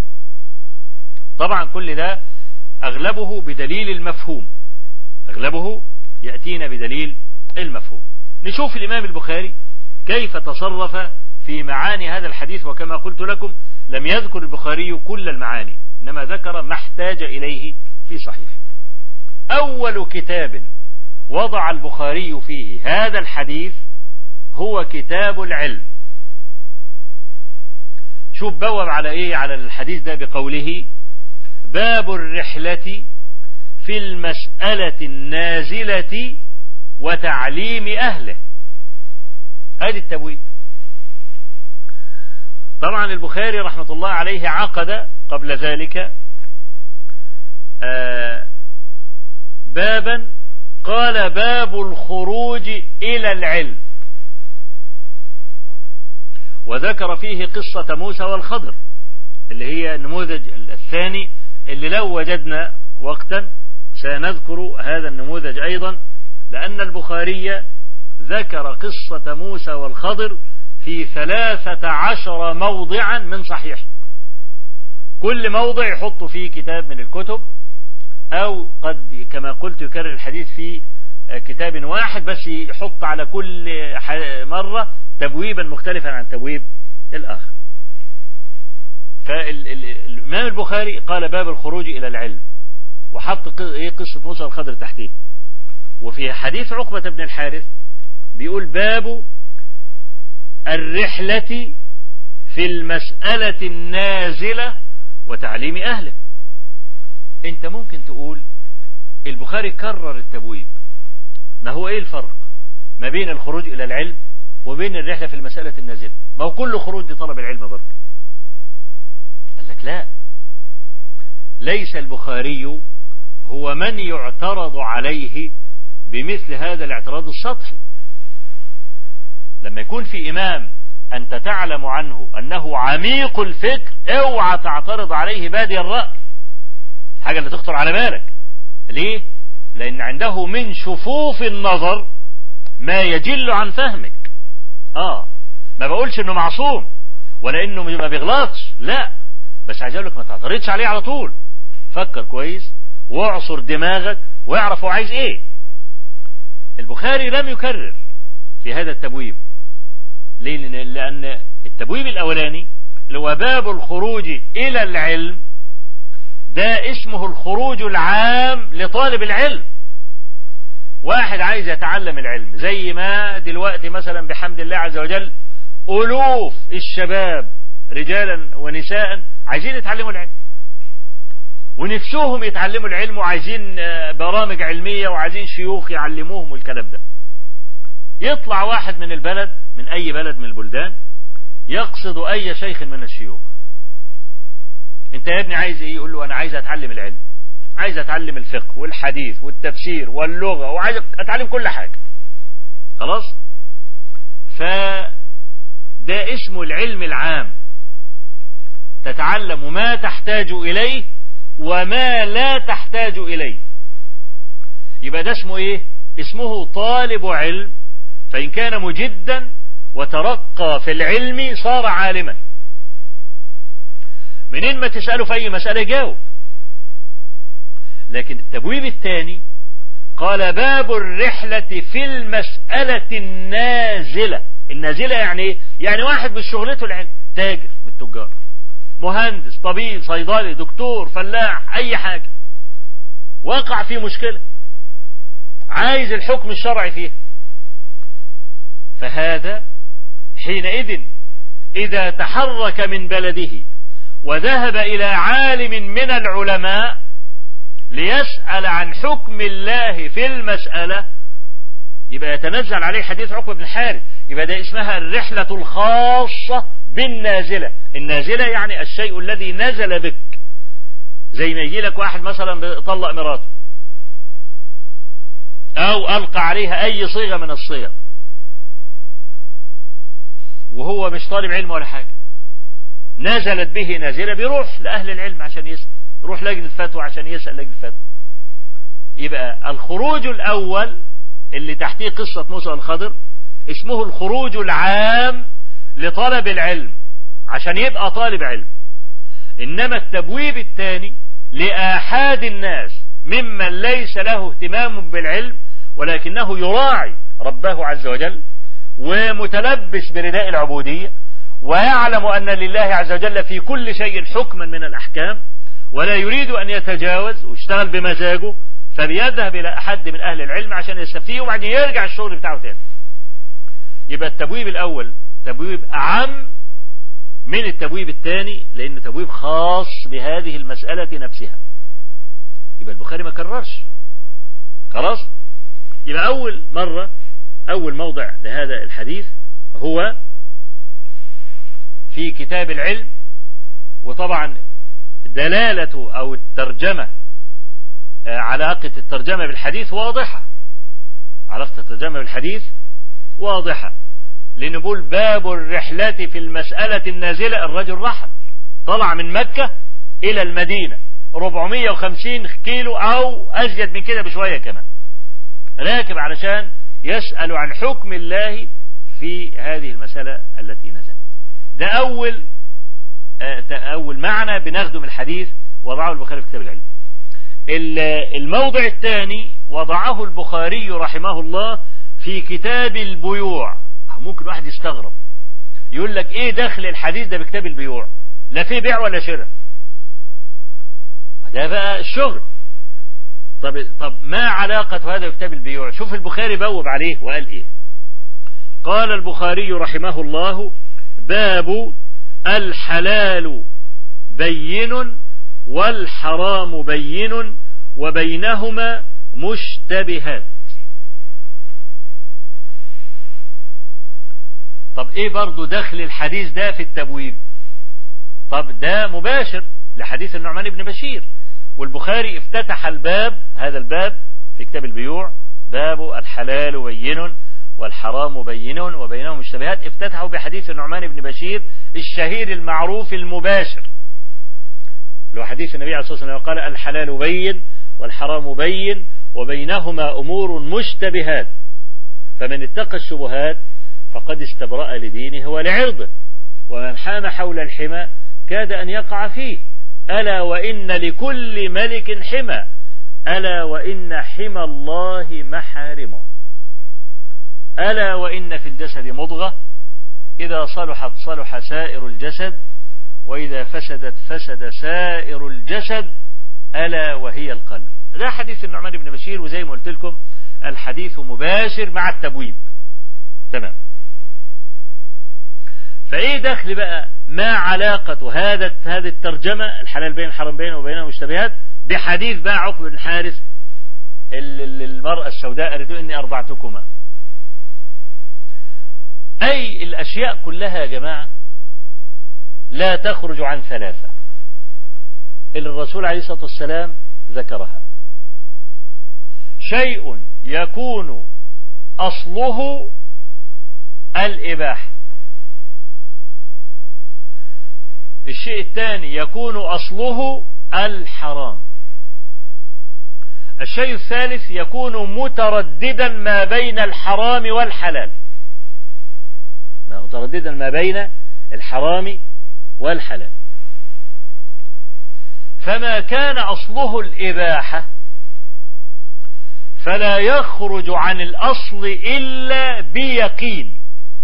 طبعا كل ده أغلبه بدليل المفهوم أغلبه يأتينا بدليل المفهوم نشوف الإمام البخاري كيف تصرف في معاني هذا الحديث وكما قلت لكم لم يذكر البخاري كل المعاني إنما ذكر ما احتاج إليه في صحيح أول كتاب وضع البخاري فيه هذا الحديث هو كتاب العلم شوف بوب على ايه على الحديث ده بقوله باب الرحلة في المسألة النازلة وتعليم أهله هذه التبويب طبعا البخاري رحمة الله عليه عقد قبل ذلك بابا قال باب الخروج إلى العلم وذكر فيه قصة موسى والخضر اللي هي النموذج الثاني اللي لو وجدنا وقتا سنذكر هذا النموذج أيضا لأن البخاري ذكر قصة موسى والخضر في ثلاثة عشر موضعا من صحيح كل موضع يحط فيه كتاب من الكتب أو قد كما قلت يكرر الحديث في كتاب واحد بس يحط على كل مرة تبويبا مختلفا عن تبويب الآخر فالإمام البخاري قال باب الخروج إلى العلم وحط ايه قصة موسى الخضر تحتيه وفي حديث عقبة بن الحارث بيقول باب الرحلة في المسألة النازلة وتعليم أهله انت ممكن تقول البخاري كرر التبويب ما هو ايه الفرق ما بين الخروج الى العلم وبين الرحلة في المسألة النازلة ما هو كل خروج لطلب العلم برضه قال لك لا ليس البخاري هو من يعترض عليه بمثل هذا الاعتراض السطحي لما يكون في إمام أنت تعلم عنه أنه عميق الفكر اوعى تعترض عليه بادي الرأي حاجة اللي تخطر على بالك ليه لأن عنده من شفوف النظر ما يجل عن فهمك آه ما بقولش إنه معصوم ولا إنه ما بيغلطش لا بس عايز أقول لك ما تعترضش عليه على طول فكر كويس واعصر دماغك واعرف هو عايز ايه البخاري لم يكرر في هذا التبويب ليه لأن التبويب الأولاني اللي هو باب الخروج إلى العلم ده اسمه الخروج العام لطالب العلم واحد عايز يتعلم العلم زي ما دلوقتي مثلا بحمد الله عز وجل ألوف الشباب رجالا ونساء عايزين يتعلموا العلم ونفسهم يتعلموا العلم وعايزين برامج علمية وعايزين شيوخ يعلموهم والكلام ده يطلع واحد من البلد من أي بلد من البلدان يقصد أي شيخ من الشيوخ انت يا ابني عايز ايه يقول له انا عايز اتعلم العلم عايز اتعلم الفقه والحديث والتفسير واللغة وعايز اتعلم كل حاجة خلاص فده اسمه العلم العام تتعلم ما تحتاج إليه وما لا تحتاج إليه يبقى ده اسمه ايه اسمه طالب علم فإن كان مجدا وترقى في العلم صار عالما منين ما تسأله في أي مسألة جاوب لكن التبويب الثاني قال باب الرحلة في المسألة النازلة النازلة يعني ايه يعني واحد من شغلته العلم تاجر من التجار مهندس طبيب صيدلي دكتور فلاح اي حاجة وقع في مشكلة عايز الحكم الشرعي فيه فهذا حينئذ إذا تحرك من بلده وذهب إلى عالم من العلماء ليسأل عن حكم الله في المسألة يبقى يتنزل عليه حديث عقبة بن الحارث يبقى ده اسمها الرحلة الخاصة بالنازلة النازلة يعني الشيء الذي نزل بك زي ما يجي لك واحد مثلا طلق مراته او القى عليها اي صيغة من الصيغ وهو مش طالب علم ولا حاجة نزلت به نازلة بيروح لأهل العلم عشان يسأل يروح لجنة فتوى عشان يسأل لجنة فتوى يبقى الخروج الأول اللي تحتيه قصة موسى الخضر اسمه الخروج العام لطلب العلم عشان يبقى طالب علم إنما التبويب الثاني لآحاد الناس ممن ليس له اهتمام بالعلم ولكنه يراعي ربه عز وجل ومتلبس برداء العبودية ويعلم أن لله عز وجل في كل شيء حكما من الأحكام ولا يريد أن يتجاوز ويشتغل بمزاجه فبيذهب إلى أحد من أهل العلم عشان يستفتيه وبعدين يرجع الشغل بتاعه تاني يبقى التبويب الأول تبويب أعم من التبويب الثاني لأنه تبويب خاص بهذه المسألة نفسها يبقى البخاري ما كررش خلاص يبقى أول مرة أول موضع لهذا الحديث هو في كتاب العلم وطبعا دلالة أو الترجمة علاقة الترجمة بالحديث واضحة علاقة الترجمة بالحديث واضحة لنقول باب الرحلة في المسألة النازلة الرجل رحل طلع من مكة إلى المدينة 450 كيلو أو أزيد من كده بشوية كمان راكب علشان يسأل عن حكم الله في هذه المسألة التي نزلت ده أول أول معنى بناخده من الحديث وضعه البخاري في كتاب العلم الموضع الثاني وضعه البخاري رحمه الله في كتاب البيوع ممكن واحد يستغرب يقول لك ايه دخل الحديث ده بكتاب البيوع لا في بيع ولا شراء ده بقى الشغل طب طب ما علاقة هذا بكتاب البيوع شوف البخاري بوب عليه وقال ايه قال البخاري رحمه الله باب الحلال بين والحرام بين وبينهما مشتبهات طب ايه برضو دخل الحديث ده في التبويب طب ده مباشر لحديث النعمان بن بشير والبخاري افتتح الباب هذا الباب في كتاب البيوع باب الحلال بين والحرام بين وبينهم مشتبهات افتتحوا بحديث النعمان بن بشير الشهير المعروف المباشر لو حديث النبي عليه الصلاة والسلام قال الحلال بين والحرام بين وبينهما أمور مشتبهات فمن اتقى الشبهات فقد استبرأ لدينه ولعرضه ومن حام حول الحمى كاد أن يقع فيه ألا وإن لكل ملك حمى ألا وإن حمى الله محارمه ألا وإن في الجسد مضغة إذا صلحت صلح سائر الجسد وإذا فسدت فسد سائر الجسد ألا وهي القلب ده حديث النعمان بن بشير وزي ما قلت لكم الحديث مباشر مع التبويب تمام فايه دخل بقى ما علاقة هذا هذه الترجمة الحلال بين الحرام بين وبينها مشتبهات بحديث بقى عقب بن حارث المرأة السوداء قالت إني أرضعتكما أي الأشياء كلها يا جماعة لا تخرج عن ثلاثة اللي الرسول عليه الصلاة والسلام ذكرها شيء يكون أصله الإباحة الشيء الثاني يكون أصله الحرام الشيء الثالث يكون مترددا ما بين الحرام والحلال مترددا ما بين الحرام والحلال فما كان أصله الإباحة فلا يخرج عن الأصل إلا بيقين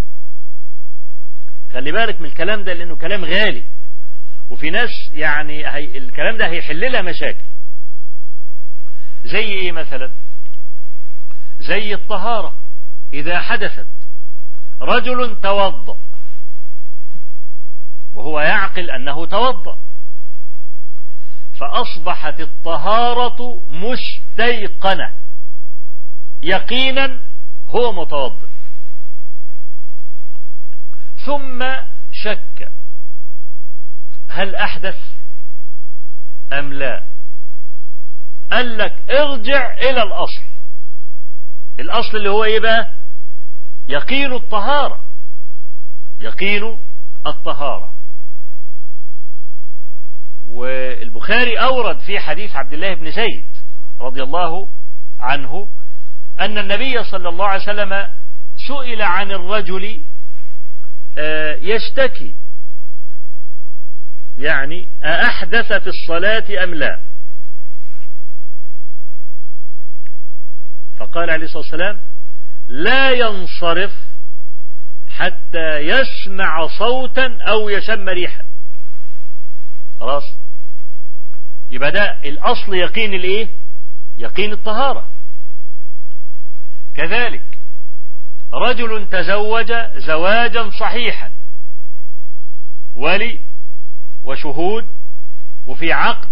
خلي بالك من الكلام ده لأنه كلام غالي وفي ناس يعني هي الكلام ده هيحل لها مشاكل زي ايه مثلا زي الطهارة اذا حدثت رجل توضأ وهو يعقل انه توضأ فاصبحت الطهارة مستيقنة يقينا هو متوضئ ثم شك هل أحدث أم لا قال لك ارجع إلى الأصل الأصل اللي هو إيه بقى يقين الطهارة يقين الطهارة والبخاري أورد في حديث عبد الله بن زيد رضي الله عنه أن النبي صلى الله عليه وسلم سئل عن الرجل يشتكي يعني أحدث في الصلاة أم لا فقال عليه الصلاة والسلام لا ينصرف حتى يسمع صوتا أو يشم ريحا خلاص يبقى ده الأصل يقين الإيه يقين الطهارة كذلك رجل تزوج زواجا صحيحا ولي وشهود وفي عقد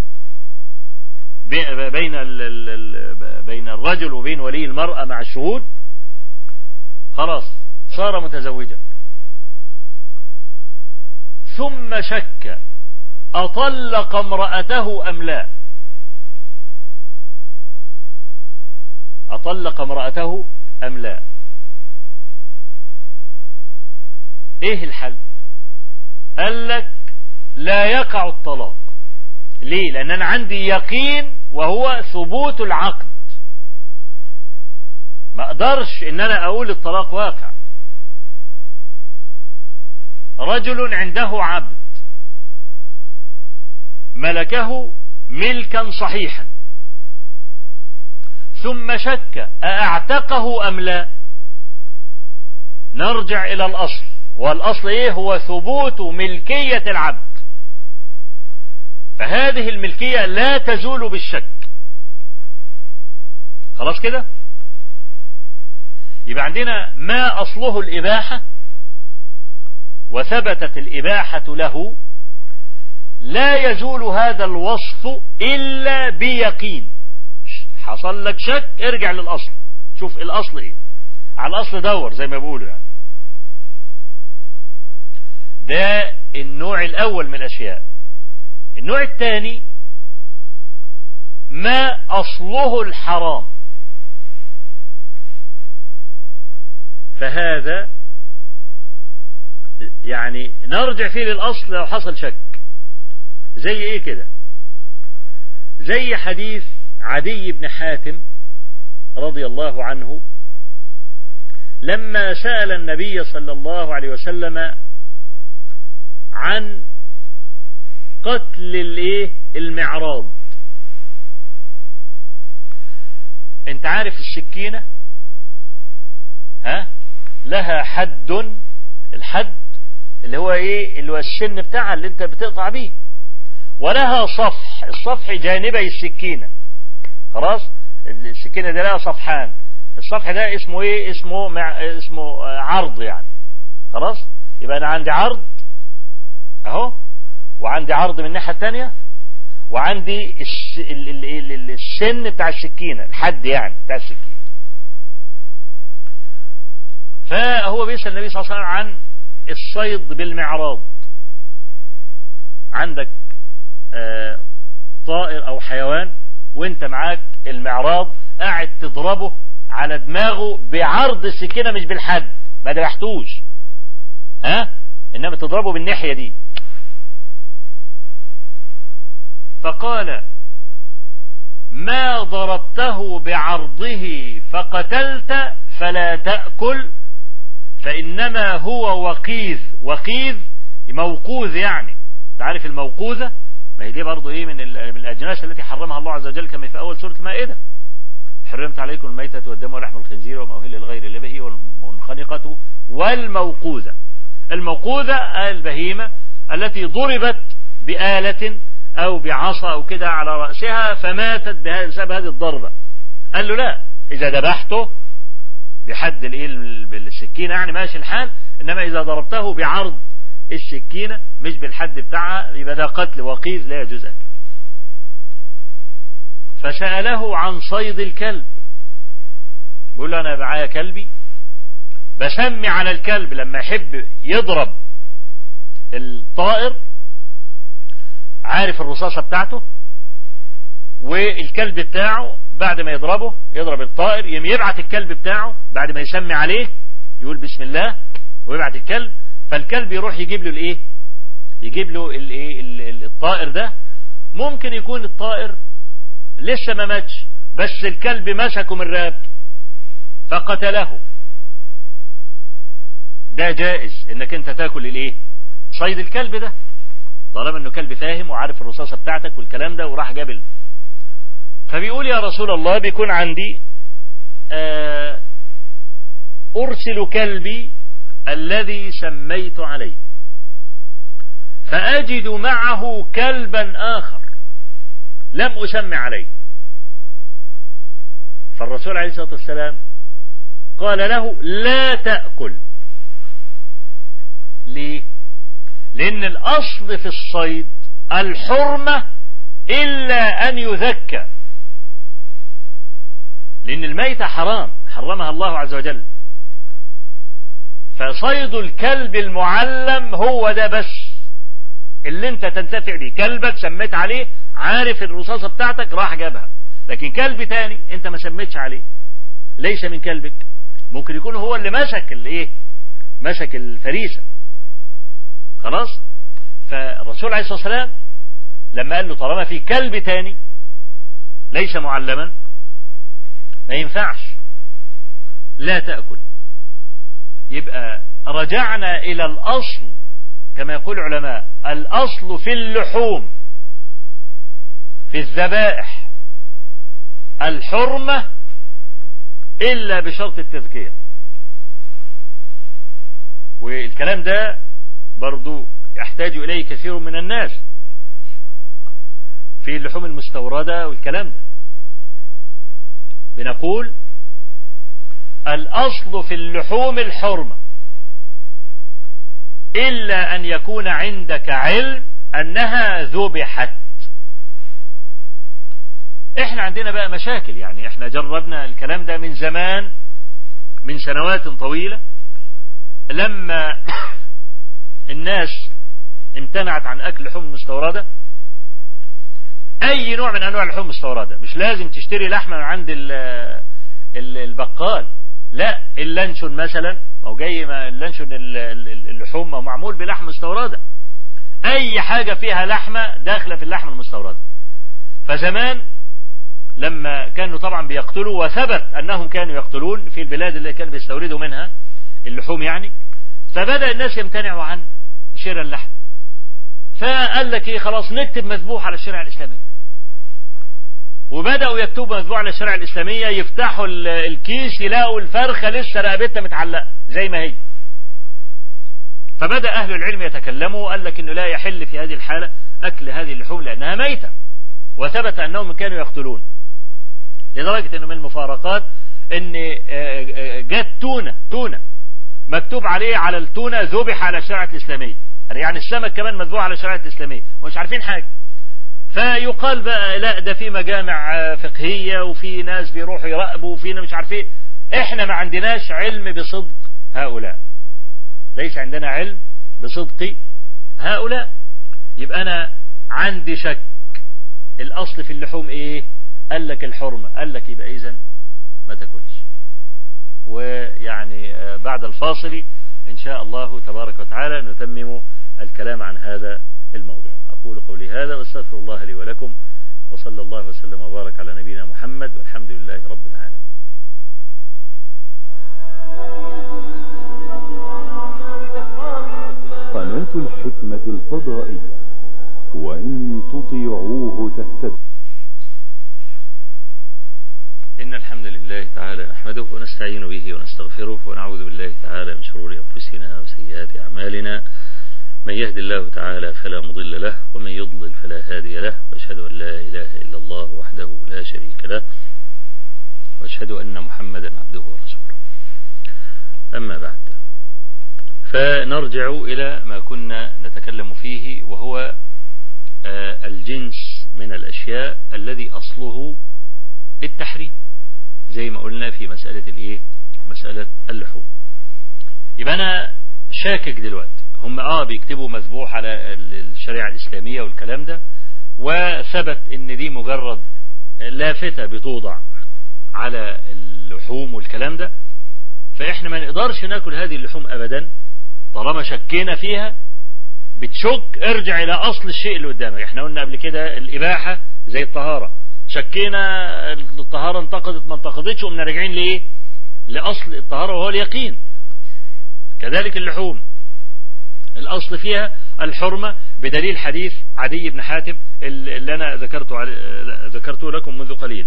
بين بين الرجل وبين ولي المرأة مع الشهود خلاص صار متزوجا ثم شك أطلق امرأته أم لا أطلق امرأته أم لا إيه الحل قال لك لا يقع الطلاق ليه لأن أنا عندي يقين وهو ثبوت العقد ما أقدرش إن أنا أقول الطلاق واقع رجل عنده عبد ملكه ملكا صحيحا ثم شك أأعتقه أم لا نرجع إلى الأصل والأصل إيه هو ثبوت ملكية العبد فهذه الملكية لا تزول بالشك خلاص كده يبقى عندنا ما أصله الإباحة وثبتت الإباحة له لا يزول هذا الوصف إلا بيقين حصل لك شك ارجع للأصل شوف الأصل إيه على الأصل دور زي ما بيقولوا يعني ده النوع الأول من الأشياء النوع الثاني ما أصله الحرام فهذا يعني نرجع فيه للأصل لو حصل شك زي ايه كده زي حديث عدي بن حاتم رضي الله عنه لما سأل النبي صلى الله عليه وسلم عن قتل الايه المعراض انت عارف السكينة ها لها حد الحد اللي هو ايه اللي هو السن بتاعها اللي انت بتقطع بيه ولها صفح الصفح جانبي السكينة خلاص السكينة دي لها صفحان الصفح ده اسمه ايه اسمه مع اسمه عرض يعني خلاص يبقى انا عندي عرض اهو وعندي عرض من الناحية التانية وعندي الس... ال... ال... ال... السن بتاع السكينة الحد يعني بتاع السكينة فهو بيسأل النبي صلى الله عليه وسلم عن الصيد بالمعراض عندك آه طائر او حيوان وانت معاك المعراض قاعد تضربه على دماغه بعرض السكينة مش بالحد ما ذبحتوش ها انما تضربه بالناحية دي فقال ما ضربته بعرضه فقتلت فلا تأكل فإنما هو وقيذ وقيذ موقوذ يعني تعرف الموقوذة ما هي دي برضو ايه من, من الأجناس التي حرمها الله عز وجل كما في أول سورة المائدة حرمت عليكم الميتة والدم ولحم الخنزير وما أهل لغير الله به والمنخنقة والموقوذة الموقوذة البهيمة التي ضربت بآلة أو بعصا أو كده على رأسها فماتت بسبب هذه الضربة قال له لا إذا ذبحته بحد الايه بالسكينة يعني ماشي الحال إنما إذا ضربته بعرض السكينة مش بالحد بتاعها يبقى ده قتل وقيذ لا يجوز أكله فسأله عن صيد الكلب بيقول له أنا معايا كلبي بسمي على الكلب لما يحب يضرب الطائر عارف الرصاصة بتاعته والكلب بتاعه بعد ما يضربه يضرب الطائر يم يبعت الكلب بتاعه بعد ما يسمي عليه يقول بسم الله ويبعت الكلب فالكلب يروح يجيب له الايه يجيب له الايه الطائر ده ممكن يكون الطائر لسه ما ماتش بس الكلب مسكه من رقبته فقتله ده جائز انك انت تاكل الايه صيد الكلب ده طالما انه كلب فاهم وعارف الرصاصة بتاعتك والكلام ده وراح جابل فبيقول يا رسول الله بيكون عندي آه ارسل كلبي الذي سميت عليه فاجد معه كلبا اخر لم اسمي عليه فالرسول عليه الصلاة والسلام قال له لا تأكل ليه لأن الأصل في الصيد الحرمة إلا أن يذكى لأن الميتة حرام حرمها الله عز وجل فصيد الكلب المعلم هو ده بس اللي انت تنتفع بيه كلبك سميت عليه عارف الرصاصة بتاعتك راح جابها لكن كلب تاني انت ما سميتش عليه ليس من كلبك ممكن يكون هو اللي مسك الايه مسك الفريسة خلاص فالرسول عليه الصلاة والسلام لما قال له طالما في كلب تاني ليس معلما ما ينفعش لا تأكل يبقى رجعنا إلى الأصل كما يقول العلماء الأصل في اللحوم في الذبائح الحرمة إلا بشرط التذكية والكلام ده برضو يحتاج إليه كثير من الناس في اللحوم المستوردة والكلام ده بنقول الأصل في اللحوم الحرمة إلا أن يكون عندك علم أنها ذبحت احنا عندنا بقى مشاكل يعني احنا جربنا الكلام ده من زمان من سنوات طويلة لما الناس امتنعت عن اكل لحوم مستوردة اي نوع من انواع اللحوم المستوردة مش لازم تشتري لحمة من عند البقال لا اللانشون مثلا او جاي اللانشون اللحوم معمول بلحم مستوردة اي حاجة فيها لحمة داخلة في اللحم المستوردة فزمان لما كانوا طبعا بيقتلوا وثبت انهم كانوا يقتلون في البلاد اللي كانوا بيستوردوا منها اللحوم يعني فبدأ الناس يمتنعوا عن شراء اللحم فقال لك ايه خلاص نكتب مذبوح على الشريعة الاسلامية وبدأوا يكتبوا مذبوح على الشريعة الاسلامية يفتحوا الكيس يلاقوا الفرخة لسه رقبتها متعلقة زي ما هي فبدأ اهل العلم يتكلموا وقال لك انه لا يحل في هذه الحالة اكل هذه اللحوم لانها ميتة وثبت انهم كانوا يقتلون لدرجة انه من المفارقات ان جت تونة تونة مكتوب عليه على التونة ذبح على الشريعة الاسلامية يعني السمك كمان مذبوح على الشريعة الاسلامية ومش عارفين حاجة فيقال بقى لا ده في مجامع فقهية وفي ناس بيروحوا يراقبوا وفينا مش عارفين احنا ما عندناش علم بصدق هؤلاء ليس عندنا علم بصدق هؤلاء يبقى انا عندي شك الاصل في اللحوم ايه قال لك الحرمة قال لك يبقى اذا ما تاكلش ويعني بعد الفاصل ان شاء الله تبارك وتعالى نتمم الكلام عن هذا الموضوع اقول قولي هذا واستغفر الله لي ولكم وصلى الله وسلم وبارك على نبينا محمد والحمد لله رب العالمين قناة الحكمة الفضائية وإن تطيعوه تهتدوا إن الحمد لله تعالى نحمده ونستعين به ونستغفره ونعوذ بالله تعالى من شرور أنفسنا وسيئات أعمالنا من يهد الله تعالى فلا مضل له ومن يضلل فلا هادي له وأشهد أن لا إله إلا الله وحده لا شريك له وأشهد أن محمدا عبده ورسوله أما بعد فنرجع إلى ما كنا نتكلم فيه وهو الجنس من الأشياء الذي أصله التحريم زي ما قلنا في مسألة الايه مسألة اللحوم يبقى انا شاكك دلوقتي هم اه بيكتبوا مذبوح على الشريعة الاسلامية والكلام ده وثبت ان دي مجرد لافتة بتوضع على اللحوم والكلام ده فاحنا ما نقدرش ناكل هذه اللحوم ابدا طالما شكينا فيها بتشك ارجع الى اصل الشيء اللي قدامك احنا قلنا قبل كده الاباحة زي الطهارة شكينا الطهارة انتقدت ما انتقدتش ومنا راجعين لايه لاصل الطهارة وهو اليقين كذلك اللحوم الاصل فيها الحرمة بدليل حديث عدي بن حاتم اللي انا ذكرته ذكرته لكم منذ قليل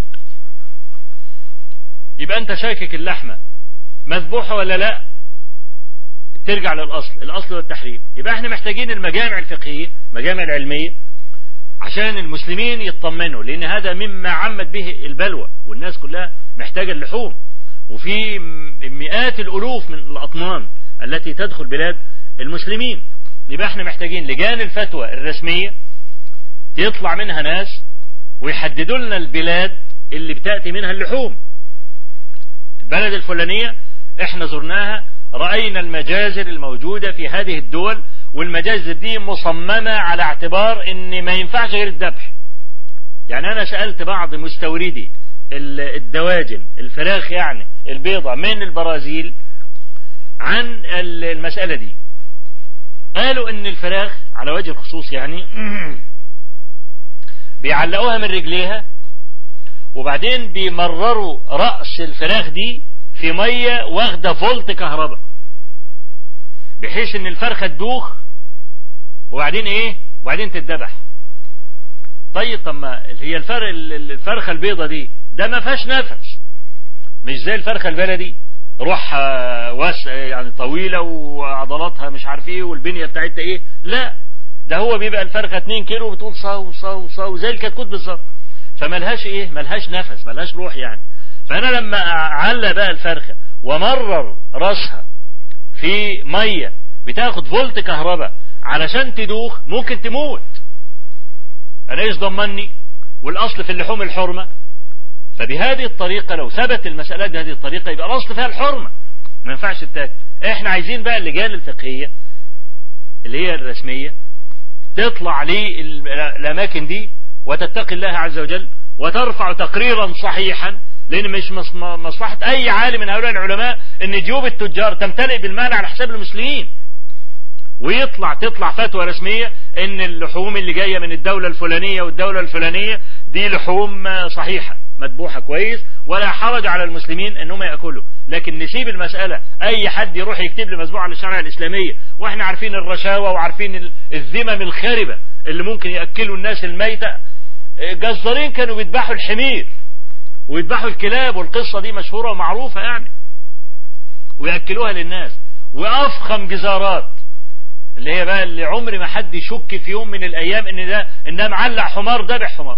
يبقى انت شاكك اللحمة مذبوحة ولا لا ترجع للاصل الاصل والتحريم يبقى احنا محتاجين المجامع الفقهية مجامع العلمية عشان المسلمين يطمنوا لان هذا مما عمت به البلوى والناس كلها محتاجة اللحوم وفي مئات الالوف من الاطنان التي تدخل بلاد المسلمين يبقى احنا محتاجين لجان الفتوى الرسمية يطلع منها ناس ويحددوا لنا البلاد اللي بتأتي منها اللحوم البلد الفلانية احنا زرناها رأينا المجازر الموجودة في هذه الدول والمجازر دي مصممة على اعتبار ان ما ينفعش غير الذبح يعني انا سألت بعض مستوردي الدواجن الفراخ يعني البيضة من البرازيل عن المسألة دي قالوا ان الفراخ على وجه الخصوص يعني بيعلقوها من رجليها وبعدين بيمرروا رأس الفراخ دي في مية واخدة فولت كهرباء بحيث ان الفرخة تدوخ وبعدين ايه وبعدين تتذبح طيب طب ما هي الفرق الفرخة البيضة دي ده ما فيهاش نفس مش زي الفرخة البلدي روحها واسع يعني طويلة وعضلاتها مش عارف ايه والبنية بتاعتها ايه لا ده هو بيبقى الفرخة 2 كيلو بتقول صاو صاو صاو زي الكتكوت بالظبط فملهاش ايه ملهاش نفس ملهاش روح يعني فأنا لما أعلق بقى الفرخة ومرر راسها في مية بتاخد فولت كهرباء علشان تدوخ ممكن تموت أنا إيش ضمني والأصل في اللحوم الحرمة فبهذه الطريقة لو ثبت المسألة بهذه الطريقة يبقى الأصل فيها الحرمة ما ينفعش تاكل احنا عايزين بقى اللجان الفقهية اللي هي الرسمية تطلع للأماكن دي وتتقي الله عز وجل وترفع تقريرا صحيحا لأن مش مصلحة أي عالم من هؤلاء العلماء أن جيوب التجار تمتلئ بالمال على حساب المسلمين ويطلع تطلع فتوى رسمية ان اللحوم اللي جاية من الدولة الفلانية والدولة الفلانية دي لحوم صحيحة مذبوحة كويس ولا حرج على المسلمين انهم يأكلوا لكن نسيب المسألة اي حد يروح يكتب لي مذبوح على الشريعة الاسلامية واحنا عارفين الرشاوى وعارفين الذمم الخاربة اللي ممكن يأكلوا الناس الميتة جزارين كانوا بيذبحوا الحمير ويذبحوا الكلاب والقصة دي مشهورة ومعروفة يعني ويأكلوها للناس وأفخم جزارات اللي هي بقى اللي عمر ما حد يشك في يوم من الأيام إن ده إن ده معلق حمار ذبح حمار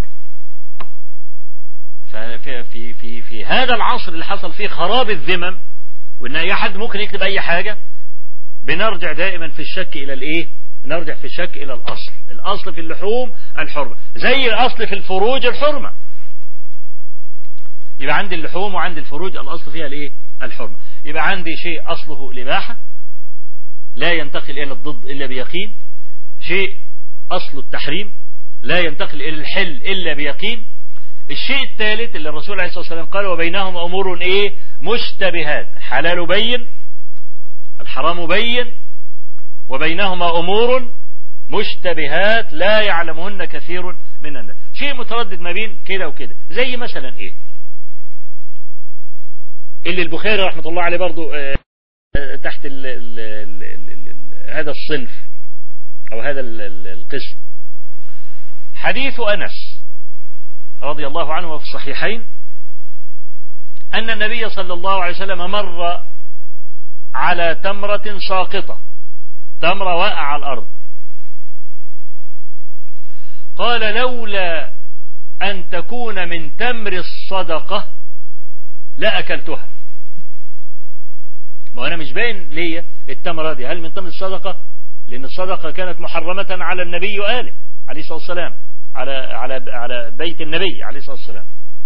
ففي في في في هذا العصر اللي حصل فيه خراب الذمم وإن أي حد ممكن يكتب أي حاجة بنرجع دائما في الشك إلى الإيه؟ نرجع في الشك إلى الأصل الأصل في اللحوم الحرمة زي الأصل في الفروج الحرمة يبقى عندي اللحوم وعندي الفروج الأصل فيها الإيه؟ الحرمة يبقى عندي شيء أصله الإباحة لا ينتقل إلى الضد إلا بيقين شيء أصل التحريم لا ينتقل إلى الحل إلا بيقين الشيء الثالث اللي الرسول عليه الصلاة والسلام قال وبينهم أمور إيه مشتبهات حلال بين الحرام بين وبينهما أمور مشتبهات لا يعلمهن كثير من الناس شيء متردد ما بين كده وكده زي مثلا إيه اللي البخاري رحمة الله عليه برضو تحت ال ال ال ال ال هذا الصنف أو هذا القسم حديث أنس رضي الله عنه في الصحيحين أن النبي صلى الله عليه وسلم مر على تمرة ساقطة تمرة واقع على الأرض قال لولا أن تكون من تمر الصدقة لأكلتها ما أنا مش باين ليا التمرة دي هل من تمر الصدقة لأن الصدقة كانت محرمة على النبي وآله عليه الصلاة والسلام على على على بيت النبي عليه الصلاة والسلام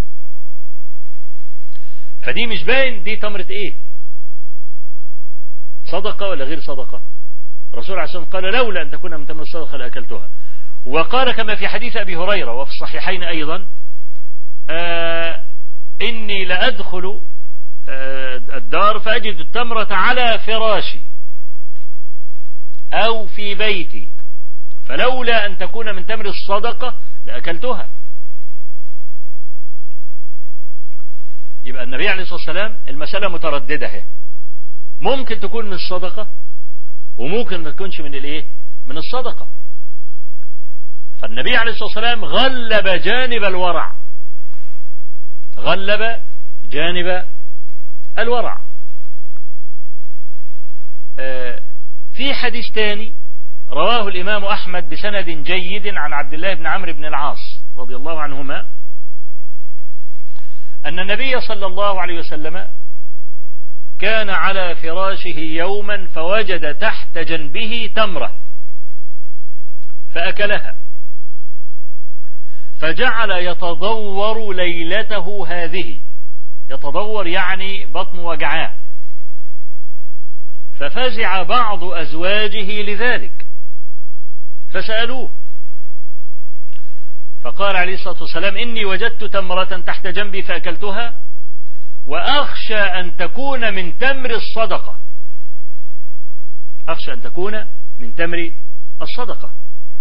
فدي مش باين دي تمرة ايه صدقة ولا غير صدقة الرسول عليه الصلاة والسلام قال لولا أن تكون من تمر الصدقة لأكلتها وقال كما في حديث أبي هريرة وفي الصحيحين أيضا آه إني لأدخل آه الدار فأجد التمرة على فراشي أو في بيتي فلولا أن تكون من تمر الصدقة لأكلتها يبقى النبي عليه الصلاة والسلام المسألة مترددة هي ممكن تكون من الصدقة وممكن ما تكونش من الايه من الصدقة فالنبي عليه الصلاة والسلام غلب جانب الورع غلب جانب الورع آه في حديث تاني رواه الإمام أحمد بسند جيد عن عبد الله بن عمرو بن العاص رضي الله عنهما أن النبي صلى الله عليه وسلم كان على فراشه يوما فوجد تحت جنبه تمرة فأكلها فجعل يتضور ليلته هذه يتضور يعني بطن وجعاه ففزع بعض أزواجه لذلك فسألوه فقال عليه الصلاة والسلام إني وجدت تمرة تحت جنبي فأكلتها وأخشى أن تكون من تمر الصدقة أخشى أن تكون من تمر الصدقة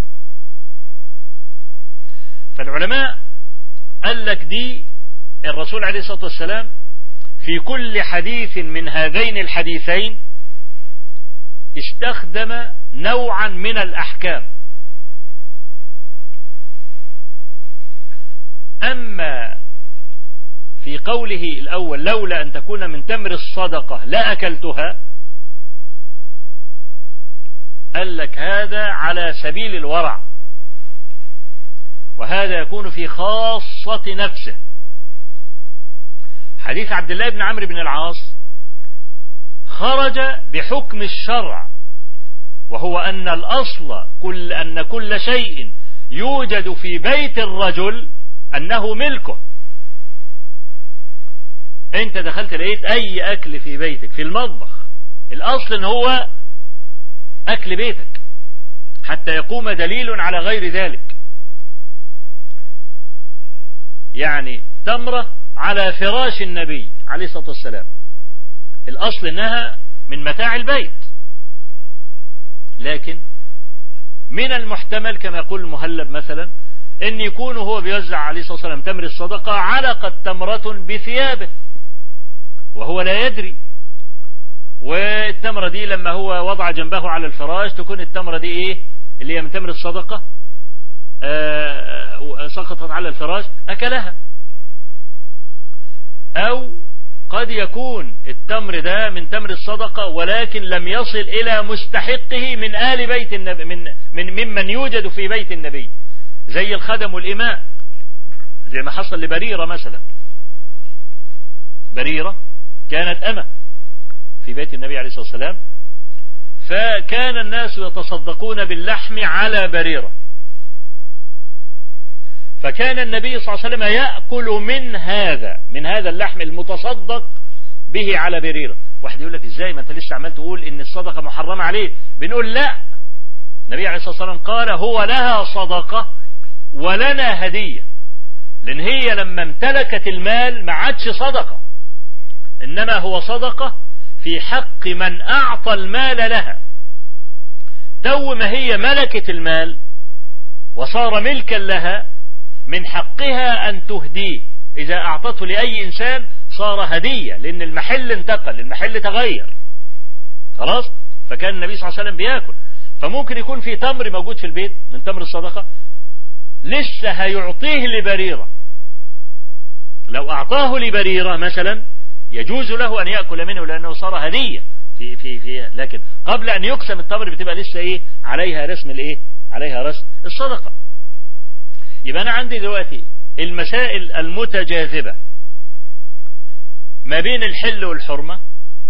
فالعلماء قال لك دي الرسول عليه الصلاة والسلام في كل حديث من هذين الحديثين استخدم نوعا من الأحكام أما في قوله الأول لولا أن تكون من تمر الصدقة لأكلتها قال لك هذا على سبيل الورع وهذا يكون في خاصة نفسه حديث عبد الله بن عمرو بن العاص خرج بحكم الشرع وهو أن الأصل كل أن كل شيء يوجد في بيت الرجل أنه ملكه أنت دخلت لقيت أي أكل في بيتك في المطبخ الأصل أن هو أكل بيتك حتى يقوم دليل على غير ذلك يعني تمرة على فراش النبي عليه الصلاة والسلام الأصل أنها من متاع البيت لكن من المحتمل كما يقول المهلب مثلا أن يكون هو بيوزع عليه الصلاة والسلام تمر الصدقة علقت تمرة بثيابه وهو لا يدري والتمرة دي لما هو وضع جنبه على الفراش تكون التمرة دي ايه اللي هي من تمر الصدقة آه سقطت على الفراش أكلها أو قد يكون التمر ده من تمر الصدقة ولكن لم يصل إلى مستحقه من آل بيت النبي من, من ممن يوجد في بيت النبي زي الخدم والإماء زي ما حصل لبريرة مثلا بريرة كانت أمة في بيت النبي عليه الصلاة والسلام فكان الناس يتصدقون باللحم على بريرة فكان النبي صلى الله عليه وسلم يأكل من هذا من هذا اللحم المتصدق به على بريرة واحد يقول لك ازاي ما انت لسه عمال تقول ان الصدقة محرمة عليه بنقول لا النبي عليه الصلاة والسلام قال هو لها صدقة ولنا هدية لان هي لما امتلكت المال ما عادش صدقة انما هو صدقة في حق من اعطى المال لها تو ما هي ملكت المال وصار ملكا لها من حقها أن تهديه إذا أعطته لأي إنسان صار هدية لأن المحل انتقل المحل تغير خلاص فكان النبي صلى الله عليه وسلم بياكل فممكن يكون في تمر موجود في البيت من تمر الصدقة لسه هيعطيه لبريرة لو أعطاه لبريرة مثلا يجوز له أن يأكل منه لأنه صار هدية في في في لكن قبل أن يقسم التمر بتبقى لسه إيه عليها رسم الإيه عليها رسم الصدقة يبقى أنا عندي دلوقتي المسائل المتجاذبة ما بين الحل والحرمة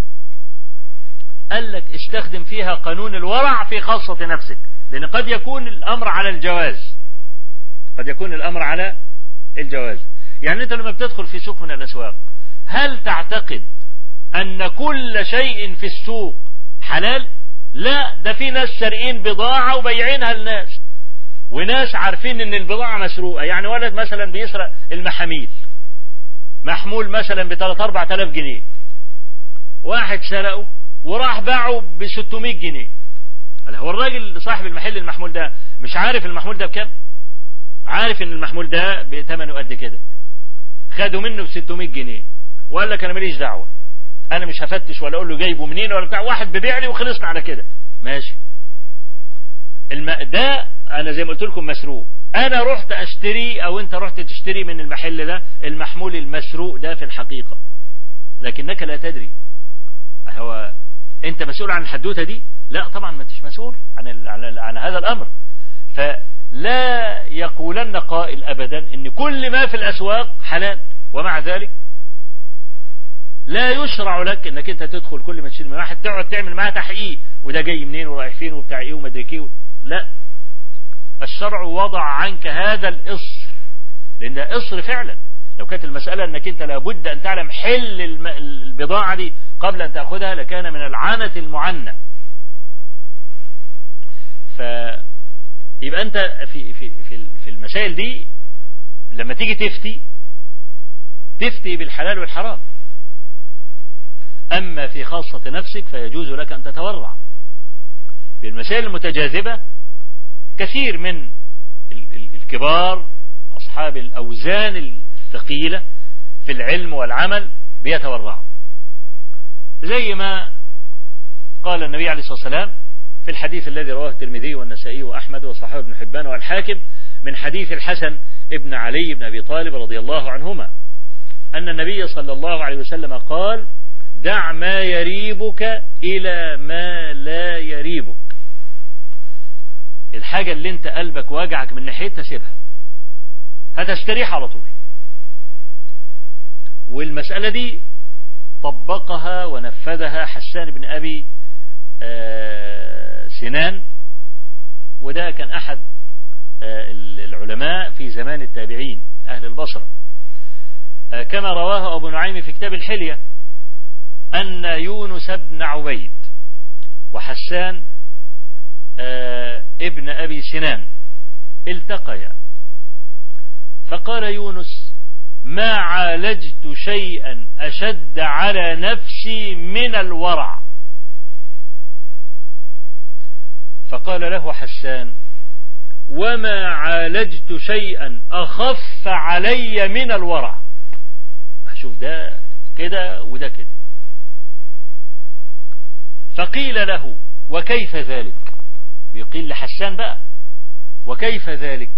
قال لك استخدم فيها قانون الورع في خاصة نفسك لأن قد يكون الأمر على الجواز قد يكون الأمر على الجواز يعني أنت لما بتدخل في سوق من الأسواق هل تعتقد أن كل شيء في السوق حلال لا ده في ناس سارقين بضاعة وبيعينها للناس وناس عارفين ان البضاعة مسروقة يعني ولد مثلا بيسرق المحاميل محمول مثلا ب 3 4000 جنيه واحد سرقه وراح باعه ب 600 جنيه قال هو الراجل صاحب المحل المحمول ده مش عارف المحمول ده بكام عارف ان المحمول ده بثمنه قد كده خدوا منه ب 600 جنيه وقال لك انا ماليش دعوه انا مش هفتش ولا اقول له جايبه منين ولا بتاع واحد ببيع لي وخلصنا على كده ماشي الم... ده انا زي ما قلت لكم مسروق انا رحت اشتري او انت رحت تشتري من المحل ده المحمول المسروق ده في الحقيقة لكنك لا تدري هو انت مسؤول عن الحدوتة دي لا طبعا ما انتش مسؤول عن, ال... عن, ال... عن هذا الامر فلا يقولن قائل ابدا ان كل ما في الاسواق حلال ومع ذلك لا يشرع لك انك انت تدخل كل ما تشتري من واحد تقعد تعمل معاه تحقيق وده جاي منين ورايح فين وبتاع ايه ومدري ايه لا الشرع وضع عنك هذا الإصر لأن ده إصر فعلا لو كانت المسألة أنك أنت لابد أن تعلم حل الم... البضاعة دي قبل أن تأخذها لكان من العنة المعنى ف يبقى أنت في في في في المسائل دي لما تيجي تفتي تفتي بالحلال والحرام أما في خاصة نفسك فيجوز لك أن تتورع بالمسائل المتجاذبة كثير من الكبار أصحاب الأوزان الثقيلة في العلم والعمل بيتورعوا زي ما قال النبي عليه الصلاة والسلام في الحديث الذي رواه الترمذي والنسائي وأحمد وصحابه ابن حبان والحاكم من حديث الحسن ابن علي بن أبي طالب رضي الله عنهما أن النبي صلى الله عليه وسلم قال دع ما يريبك إلى ما لا يريبك الحاجة اللي انت قلبك واجعك من ناحيتها سيبها هتستريح على طول والمسألة دي طبقها ونفذها حسان بن أبي سنان وده كان أحد العلماء في زمان التابعين أهل البصرة كما رواه أبو نعيم في كتاب الحلية أن يونس بن عبيد وحسان ابن أبي سنان التقيا فقال يونس ما عالجت شيئا أشد على نفسي من الورع فقال له حسان وما عالجت شيئا أخف علي من الورع شوف ده كده وده كده فقيل له وكيف ذلك بيقيل لحسان بقى وكيف ذلك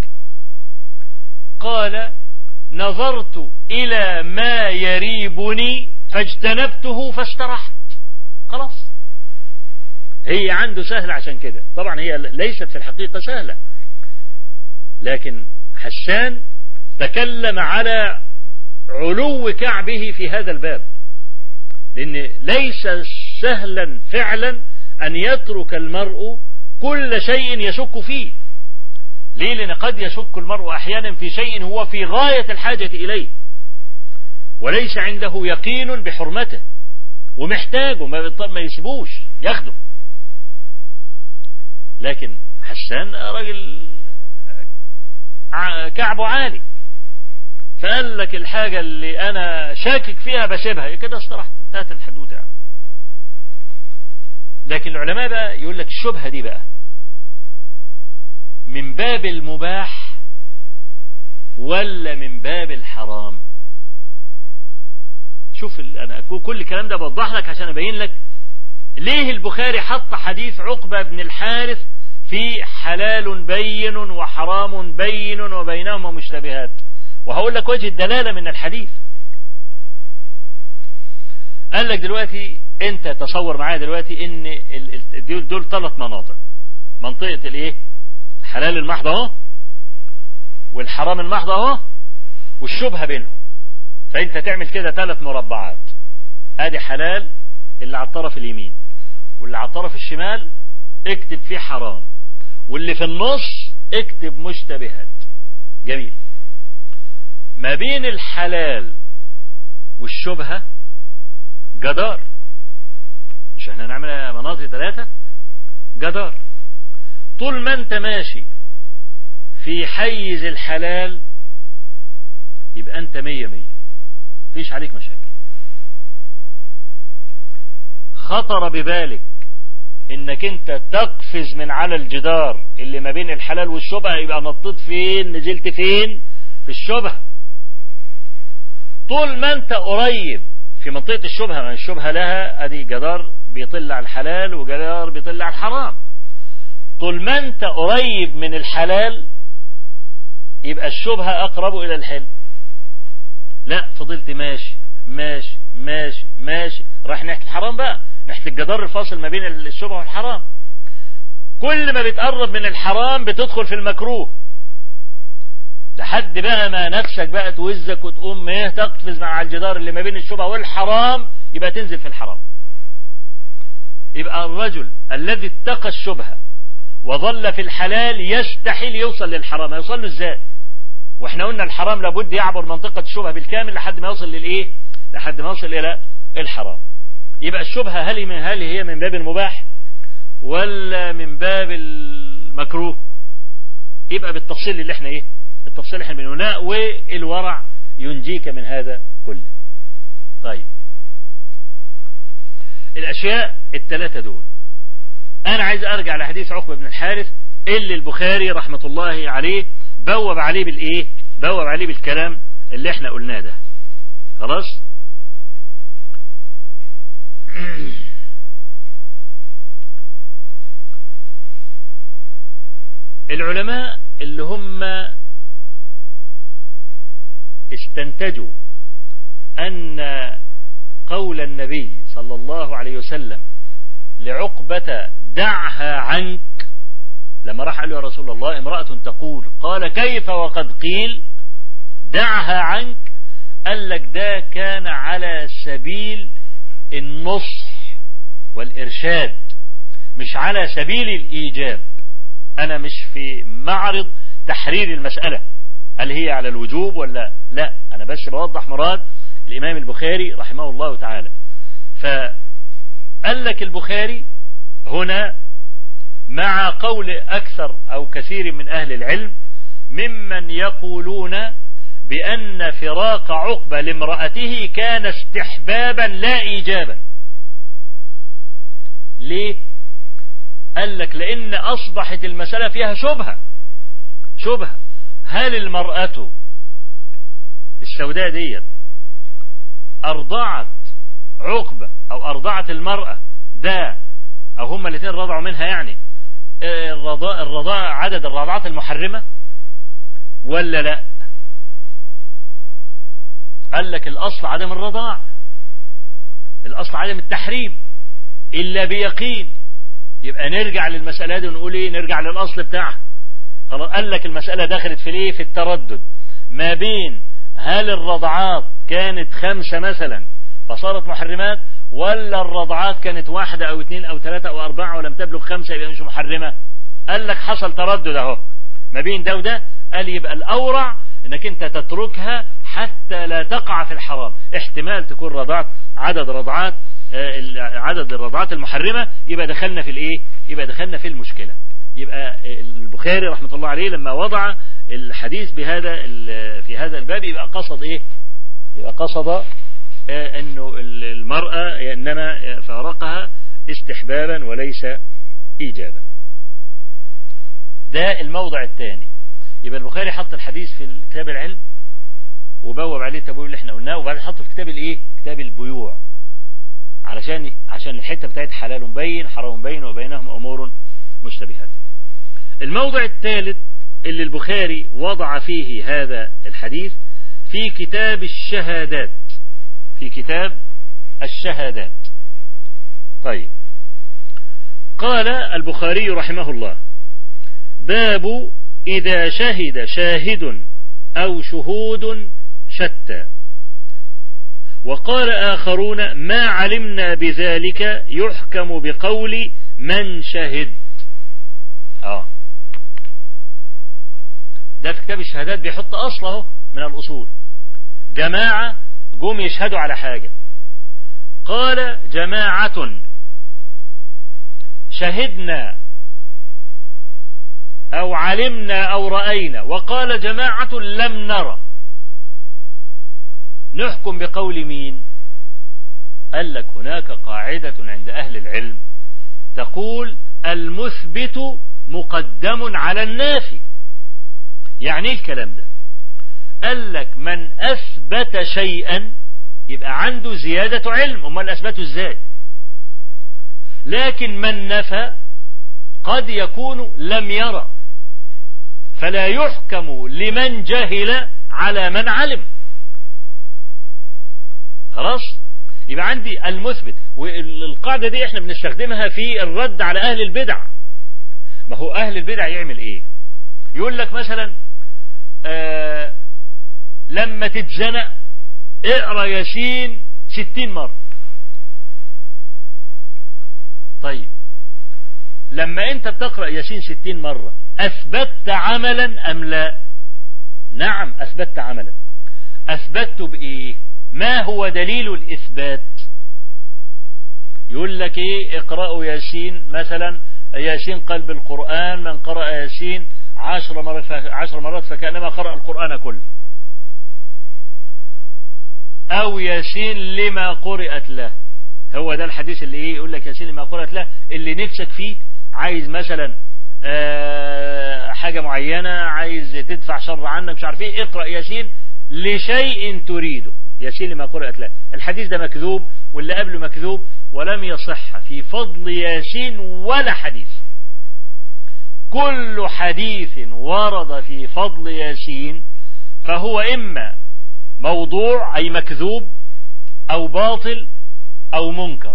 قال نظرت إلى ما يريبني فاجتنبته فاسترحت خلاص هي عنده سهلة عشان كده طبعا هي ليست في الحقيقة سهلة لكن حسان تكلم على علو كعبه في هذا الباب لأن ليس سهلا فعلا أن يترك المرء كل شيء يشك فيه ليه لأن قد يشك المرء أحيانا في شيء هو في غاية الحاجة إليه وليس عنده يقين بحرمته ومحتاجه ما يسيبوش ياخده لكن حسان راجل كعبه عالي فقال لك الحاجة اللي أنا شاكك فيها بسيبها كده استرحت انتهت الحدوتة يعني. لكن العلماء بقى يقول لك الشبهة دي بقى من باب المباح ولا من باب الحرام شوف أنا كل الكلام ده بوضح لك عشان أبين لك ليه البخاري حط حديث عقبة بن الحارث في حلال بين وحرام بين وبينهما مشتبهات وهقول لك وجه الدلالة من الحديث قال لك دلوقتي انت تصور معايا دلوقتي ان دول, دول ثلاث مناطق منطقة الايه الحلال المحض اهو والحرام المحض اهو والشبهة بينهم فانت تعمل كده ثلاث مربعات ادي حلال اللي على الطرف اليمين واللي على الطرف الشمال اكتب فيه حرام واللي في النص اكتب مشتبهات جميل ما بين الحلال والشبهة جدار مش احنا نعمل مناطق ثلاثة جدار طول ما انت ماشي في حيز الحلال يبقى انت مية مية فيش عليك مشاكل خطر ببالك انك انت تقفز من على الجدار اللي ما بين الحلال والشبهة يبقى نطيت فين نزلت فين في الشبهة طول ما انت قريب في منطقة الشبهة ما الشبهة لها ادي جدار بيطل على الحلال وجدار بيطل على الحرام طول ما انت قريب من الحلال يبقى الشبهة اقرب الى الحل لا فضلت ماشي ماشي ماشي ماشي راح ناحية الحرام بقى ناحية الجدار الفاصل ما بين الشبهة والحرام كل ما بتقرب من الحرام بتدخل في المكروه لحد بقى ما نفسك بقى توزك وتقوم ايه تقفز مع الجدار اللي ما بين الشبهة والحرام يبقى تنزل في الحرام يبقى الرجل الذي اتقى الشبهة وظل في الحلال يستحيل يوصل للحرام يوصل له ازاي واحنا قلنا الحرام لابد يعبر منطقة الشبهة بالكامل لحد ما يوصل للايه لحد ما يوصل الى الحرام يبقى الشبهة هل من هل هي من باب المباح ولا من باب المكروه يبقى بالتفصيل اللي احنا ايه التفصيل اللي احنا بنقوله والورع ينجيك من هذا كله طيب الاشياء الثلاثة دول انا عايز ارجع لحديث عقبة بن الحارث اللي البخاري رحمة الله عليه بوب عليه بالايه بوب عليه بالكلام اللي احنا قلناه ده خلاص العلماء اللي هم استنتجوا أن قول النبي صلى الله عليه وسلم لعقبة دعها عنك لما راح قال له يا رسول الله امرأة تقول قال كيف وقد قيل دعها عنك قال لك ده كان على سبيل النصح والإرشاد مش على سبيل الإيجاب أنا مش في معرض تحرير المسألة هل هي على الوجوب ولا لا أنا بس بوضح مراد الإمام البخاري رحمه الله تعالى فقال لك البخاري هنا مع قول أكثر أو كثير من أهل العلم ممن يقولون بأن فراق عقبة لامرأته كان استحبابا لا إيجابا ليه قال لك لأن أصبحت المسألة فيها شبهة شبهة هل المرأة السوداء ديت أرضعت عقبة أو أرضعت المرأة ده أو هما الاثنين رضعوا منها يعني الرضاء الرضاء عدد الرضعات المحرمة ولا لا قال لك الأصل عدم الرضاع الأصل عدم التحريم إلا بيقين يبقى نرجع للمسألة دي ونقول إيه نرجع للأصل بتاعها خلاص قال لك المسألة دخلت في الإيه في التردد ما بين هل الرضعات كانت خمسة مثلا فصارت محرمات ولا الرضعات كانت واحدة أو اثنين أو ثلاثة أو أربعة ولم تبلغ خمسة يبقى مش محرمة قال لك حصل تردد أهو ما بين ده وده قال يبقى الأورع انك انت تتركها حتى لا تقع في الحرام احتمال تكون رضعت عدد رضعات عدد الرضعات المحرمة يبقى دخلنا في الايه يبقى دخلنا في المشكلة يبقى البخاري رحمة الله عليه لما وضع الحديث بهذا في هذا الباب يبقى قصد ايه يبقى قصد انه المرأة انما فارقها استحبابا وليس ايجابا ده الموضع الثاني يبقى البخاري حط الحديث في كتاب العلم وبوب عليه التبويب اللي احنا قلناه وبعدين حطه في كتاب الايه كتاب البيوع علشان عشان الحته بتاعت حلال مبين حرام مبين وبينهم امور مشتبهات الموضع الثالث اللي البخاري وضع فيه هذا الحديث في كتاب الشهادات في كتاب الشهادات طيب قال البخاري رحمه الله باب إذا شهد شاهد أو شهود شتى وقال آخرون ما علمنا بذلك يحكم بقول من شهد آه ده في كتاب الشهادات بيحط أصله من الأصول جماعة جم يشهدوا على حاجة قال جماعة شهدنا أو علمنا أو رأينا وقال جماعة لم نرى نحكم بقول مين قال لك هناك قاعدة عند أهل العلم تقول المثبت مقدم على النافي يعني ايه الكلام ده قال لك من أثبت شيئا يبقى عنده زيادة علم امال أثبته ازاي لكن من نفى قد يكون لم يرى فلا يحكم لمن جهل على من علم خلاص يبقى عندي المثبت والقاعدة دي احنا بنستخدمها في الرد على اهل البدع ما هو اهل البدع يعمل ايه يقول لك مثلا آه لما تتزنق اقرا ياسين ستين مرة طيب لما انت بتقرأ ياسين ستين مرة اثبتت عملا ام لا نعم اثبتت عملا اثبتت بايه ما هو دليل الاثبات يقول لك ايه اقرأوا ياسين مثلا ياسين قلب القرآن من قرأ ياسين عشر مرات عشر مرات فكأنما قرأ القرآن كله او ياسين لما قرأت له هو ده الحديث اللي ايه يقول لك ياسين لما قرأت له اللي نفسك فيه عايز مثلا آه حاجة معينة عايز تدفع شر عنك مش عارف ايه اقرأ ياسين لشيء تريده ياسين لما قرأت له الحديث ده مكذوب واللي قبله مكذوب ولم يصح في فضل ياسين ولا حديث كل حديث ورد في فضل ياسين فهو إما موضوع أي مكذوب أو باطل أو منكر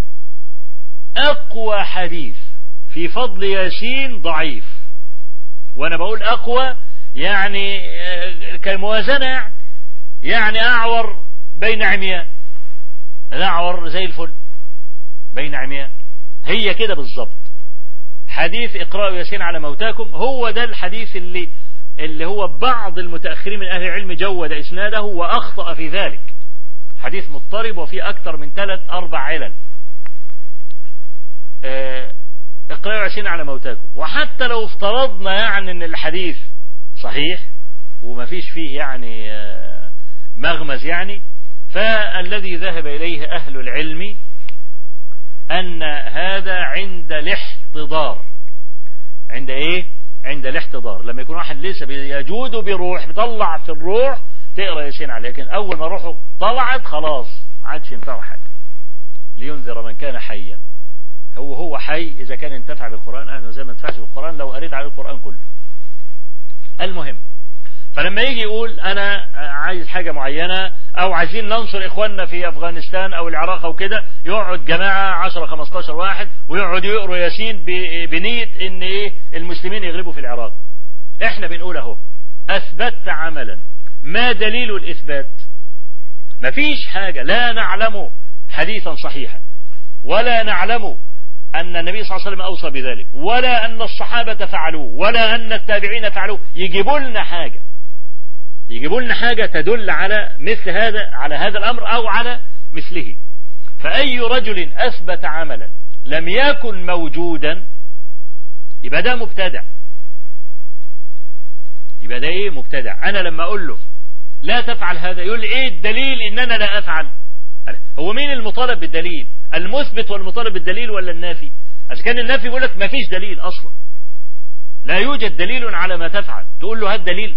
أقوى حديث في فضل ياسين ضعيف وأنا بقول أقوى يعني كالموازنة يعني يعني أعور بين عمياء الأعور زي الفل بين عمياء هي كده بالظبط حديث اقرأوا ياسين على موتاكم هو ده الحديث اللي اللي هو بعض المتأخرين من أهل العلم جود إسناده وأخطأ في ذلك حديث مضطرب وفيه أكثر من ثلاث أربع علل آه، اقرأوا ياسين على موتاكم وحتى لو افترضنا يعني ان الحديث صحيح وما فيش فيه يعني آه، مغمز يعني فالذي ذهب إليه أهل العلم أن هذا عند الاحتضار عند إيه؟ عند الاحتضار لما يكون واحد لسه بيجود بروح بيطلع في الروح تقرأ ياسين عليه لكن أول ما روحه طلعت خلاص ما عادش ينفعه حاجة لينذر من كان حيا هو هو حي إذا كان انتفع بالقرآن أنا زي ما انتفعش بالقرآن لو قريت عليه القرآن كله المهم فلما يجي يقول أنا عايز حاجة معينة أو عايزين ننصر إخواننا في أفغانستان أو العراق أو كده يقعد جماعة 10 15 واحد ويقعدوا يقروا ياسين ب- بنية إن إيه المسلمين يغلبوا في العراق إحنا بنقول أهو أثبت عملا ما دليل الإثبات مفيش حاجة لا نعلم حديثا صحيحا ولا نعلم أن النبي صلى الله عليه وسلم أوصى بذلك ولا أن الصحابة فعلوه ولا أن التابعين فعلوه يجيبوا لنا حاجة يجيبوا لنا حاجة تدل على مثل هذا على هذا الأمر أو على مثله فأي رجل أثبت عملا لم يكن موجودا يبقى ده مبتدع يبقى ده ايه مبتدع انا لما اقول له لا تفعل هذا يقول لي ايه الدليل ان انا لا افعل هو مين المطالب بالدليل المثبت والمطالب بالدليل ولا النافي اذا كان النافي يقول لك ما فيش دليل اصلا لا يوجد دليل على ما تفعل تقول له هات دليل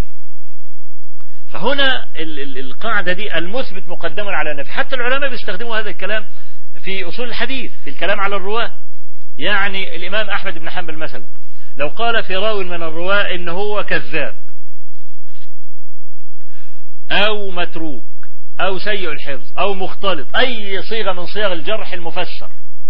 فهنا ال- ال- القاعدة دي المثبت مقدم على النفي حتى العلماء بيستخدموا هذا الكلام في أصول الحديث في الكلام على الرواة يعني الإمام أحمد بن حنبل مثلا لو قال في راو من الرواة إن هو كذاب أو متروك أو سيء الحفظ أو مختلط أي صيغة من صيغ الجرح المفسر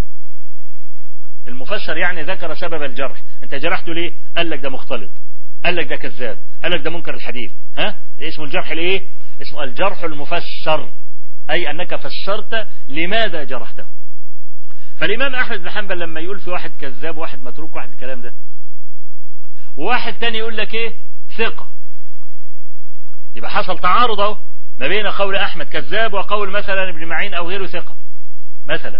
المفسر يعني ذكر سبب الجرح انت جرحته ليه قال لك ده مختلط قال لك ده كذاب قال لك ده منكر الحديث ها اسمه الجرح الايه اسمه الجرح المفسر اي انك فسرت لماذا جرحته فالامام احمد بن حنبل لما يقول في واحد كذاب واحد متروك واحد الكلام ده وواحد تاني يقول لك ايه ثقة يبقى حصل تعارض اهو ما بين قول احمد كذاب وقول مثلا ابن معين او غيره ثقة مثلا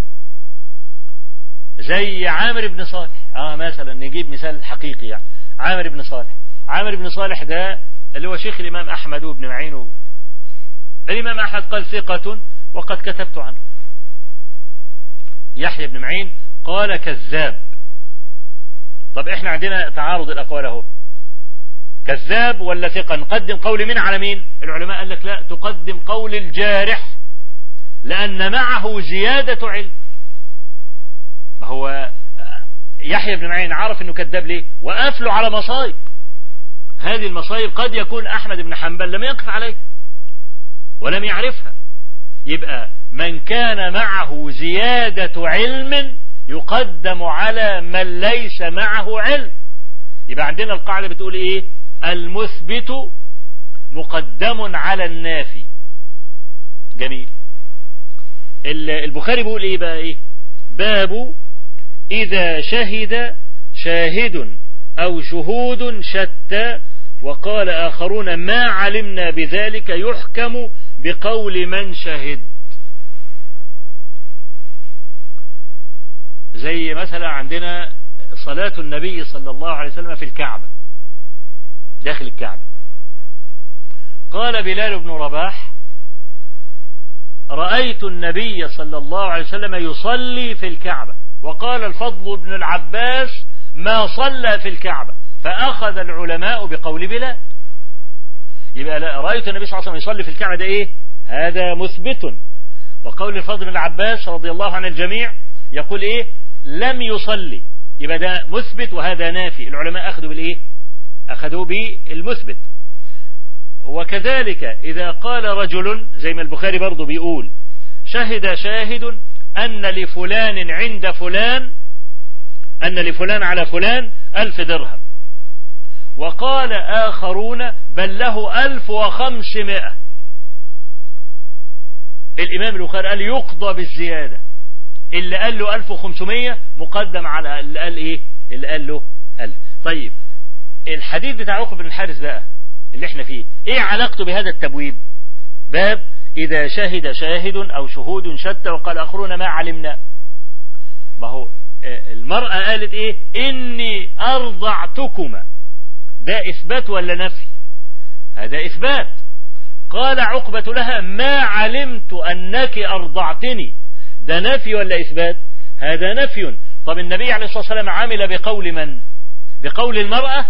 زي عامر بن صالح اه مثلا نجيب مثال حقيقي يعني عامر بن صالح عامر بن صالح ده اللي هو شيخ الامام احمد وابن معين و... الامام احمد قال ثقة وقد كتبت عنه يحيى بن معين قال كذاب طب احنا عندنا تعارض الاقوال اهو كذاب ولا ثقة نقدم قول مين على مين العلماء قال لك لا تقدم قول الجارح لان معه زيادة علم ما هو يحيى بن معين عرف انه كذاب ليه وقف له على مصايب هذه المصايب قد يكون احمد بن حنبل لم يقف عليه ولم يعرفها يبقى من كان معه زيادة علم يقدم على من ليس معه علم يبقى عندنا القاعدة بتقول ايه المثبت مقدم على النافي جميل البخاري بيقول ايه بقى ايه باب إذا شهد شاهد أو شهود شتى وقال آخرون ما علمنا بذلك يحكم بقول من شهد زي مثلا عندنا صلاة النبي صلى الله عليه وسلم في الكعبة داخل الكعبة قال بلال بن رباح رأيت النبي صلى الله عليه وسلم يصلي في الكعبة وقال الفضل بن العباس ما صلى في الكعبة فأخذ العلماء بقول بلال يبقى لا رأيت النبي صلى الله عليه وسلم يصلي في الكعبة ده إيه هذا مثبت وقول الفضل بن العباس رضي الله عن الجميع يقول إيه لم يصلي يبقى ده مثبت وهذا نافي العلماء أخذوا بالإيه أخذوا بالمثبت وكذلك إذا قال رجل زي ما البخاري برضو بيقول شهد شاهد أن لفلان عند فلان أن لفلان على فلان ألف درهم وقال آخرون بل له ألف وخمسمائة الإمام البخاري قال يقضى بالزيادة اللي قال له 1500 مقدم على اللي قال إيه اللي قال له 1000 طيب الحديث بتاع عقب بن الحارث بقى اللي احنا فيه ايه علاقته بهذا التبويب باب إذا شهد شاهد أو شهود شتى وقال آخرون ما علمنا ما هو المرأة قالت ايه اني ارضعتكما ده اثبات ولا نفي هذا اثبات قال عقبة لها ما علمت انك ارضعتني ده نفي ولا اثبات هذا نفي طب النبي عليه الصلاة والسلام عمل بقول من بقول المرأة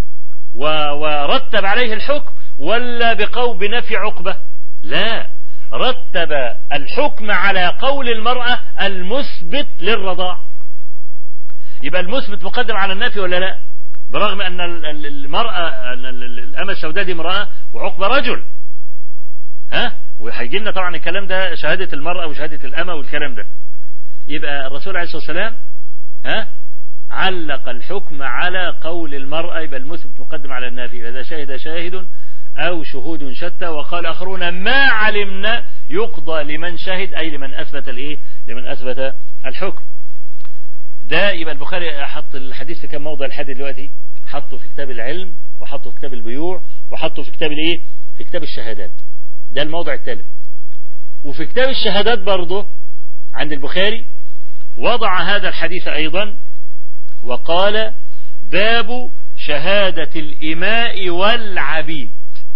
ورتب عليه الحكم ولا بقول بنفي عقبة لا رتب الحكم على قول المرأة المثبت للرضاع يبقى المثبت مقدم على النفي ولا لا برغم أن المرأة الأمة السوداء دي امرأة وعقبة رجل ها وهيجي لنا طبعا الكلام ده شهادة المرأة وشهادة الأمة والكلام ده يبقى الرسول عليه الصلاة والسلام ها علق الحكم على قول المرأة يبقى المثبت مقدم على النافي إذا شهد شاهد أو شهود شتى وقال آخرون ما علمنا يقضى لمن شهد أي لمن أثبت الإيه لمن أثبت الحكم ده يبقى البخاري حط الحديث في كم موضع لحد دلوقتي حطه في كتاب العلم وحطه في كتاب البيوع وحطه في كتاب الايه في كتاب الشهادات ده الموضع الثالث وفي كتاب الشهادات برضه عند البخاري وضع هذا الحديث أيضا وقال باب شهادة الإماء والعبيد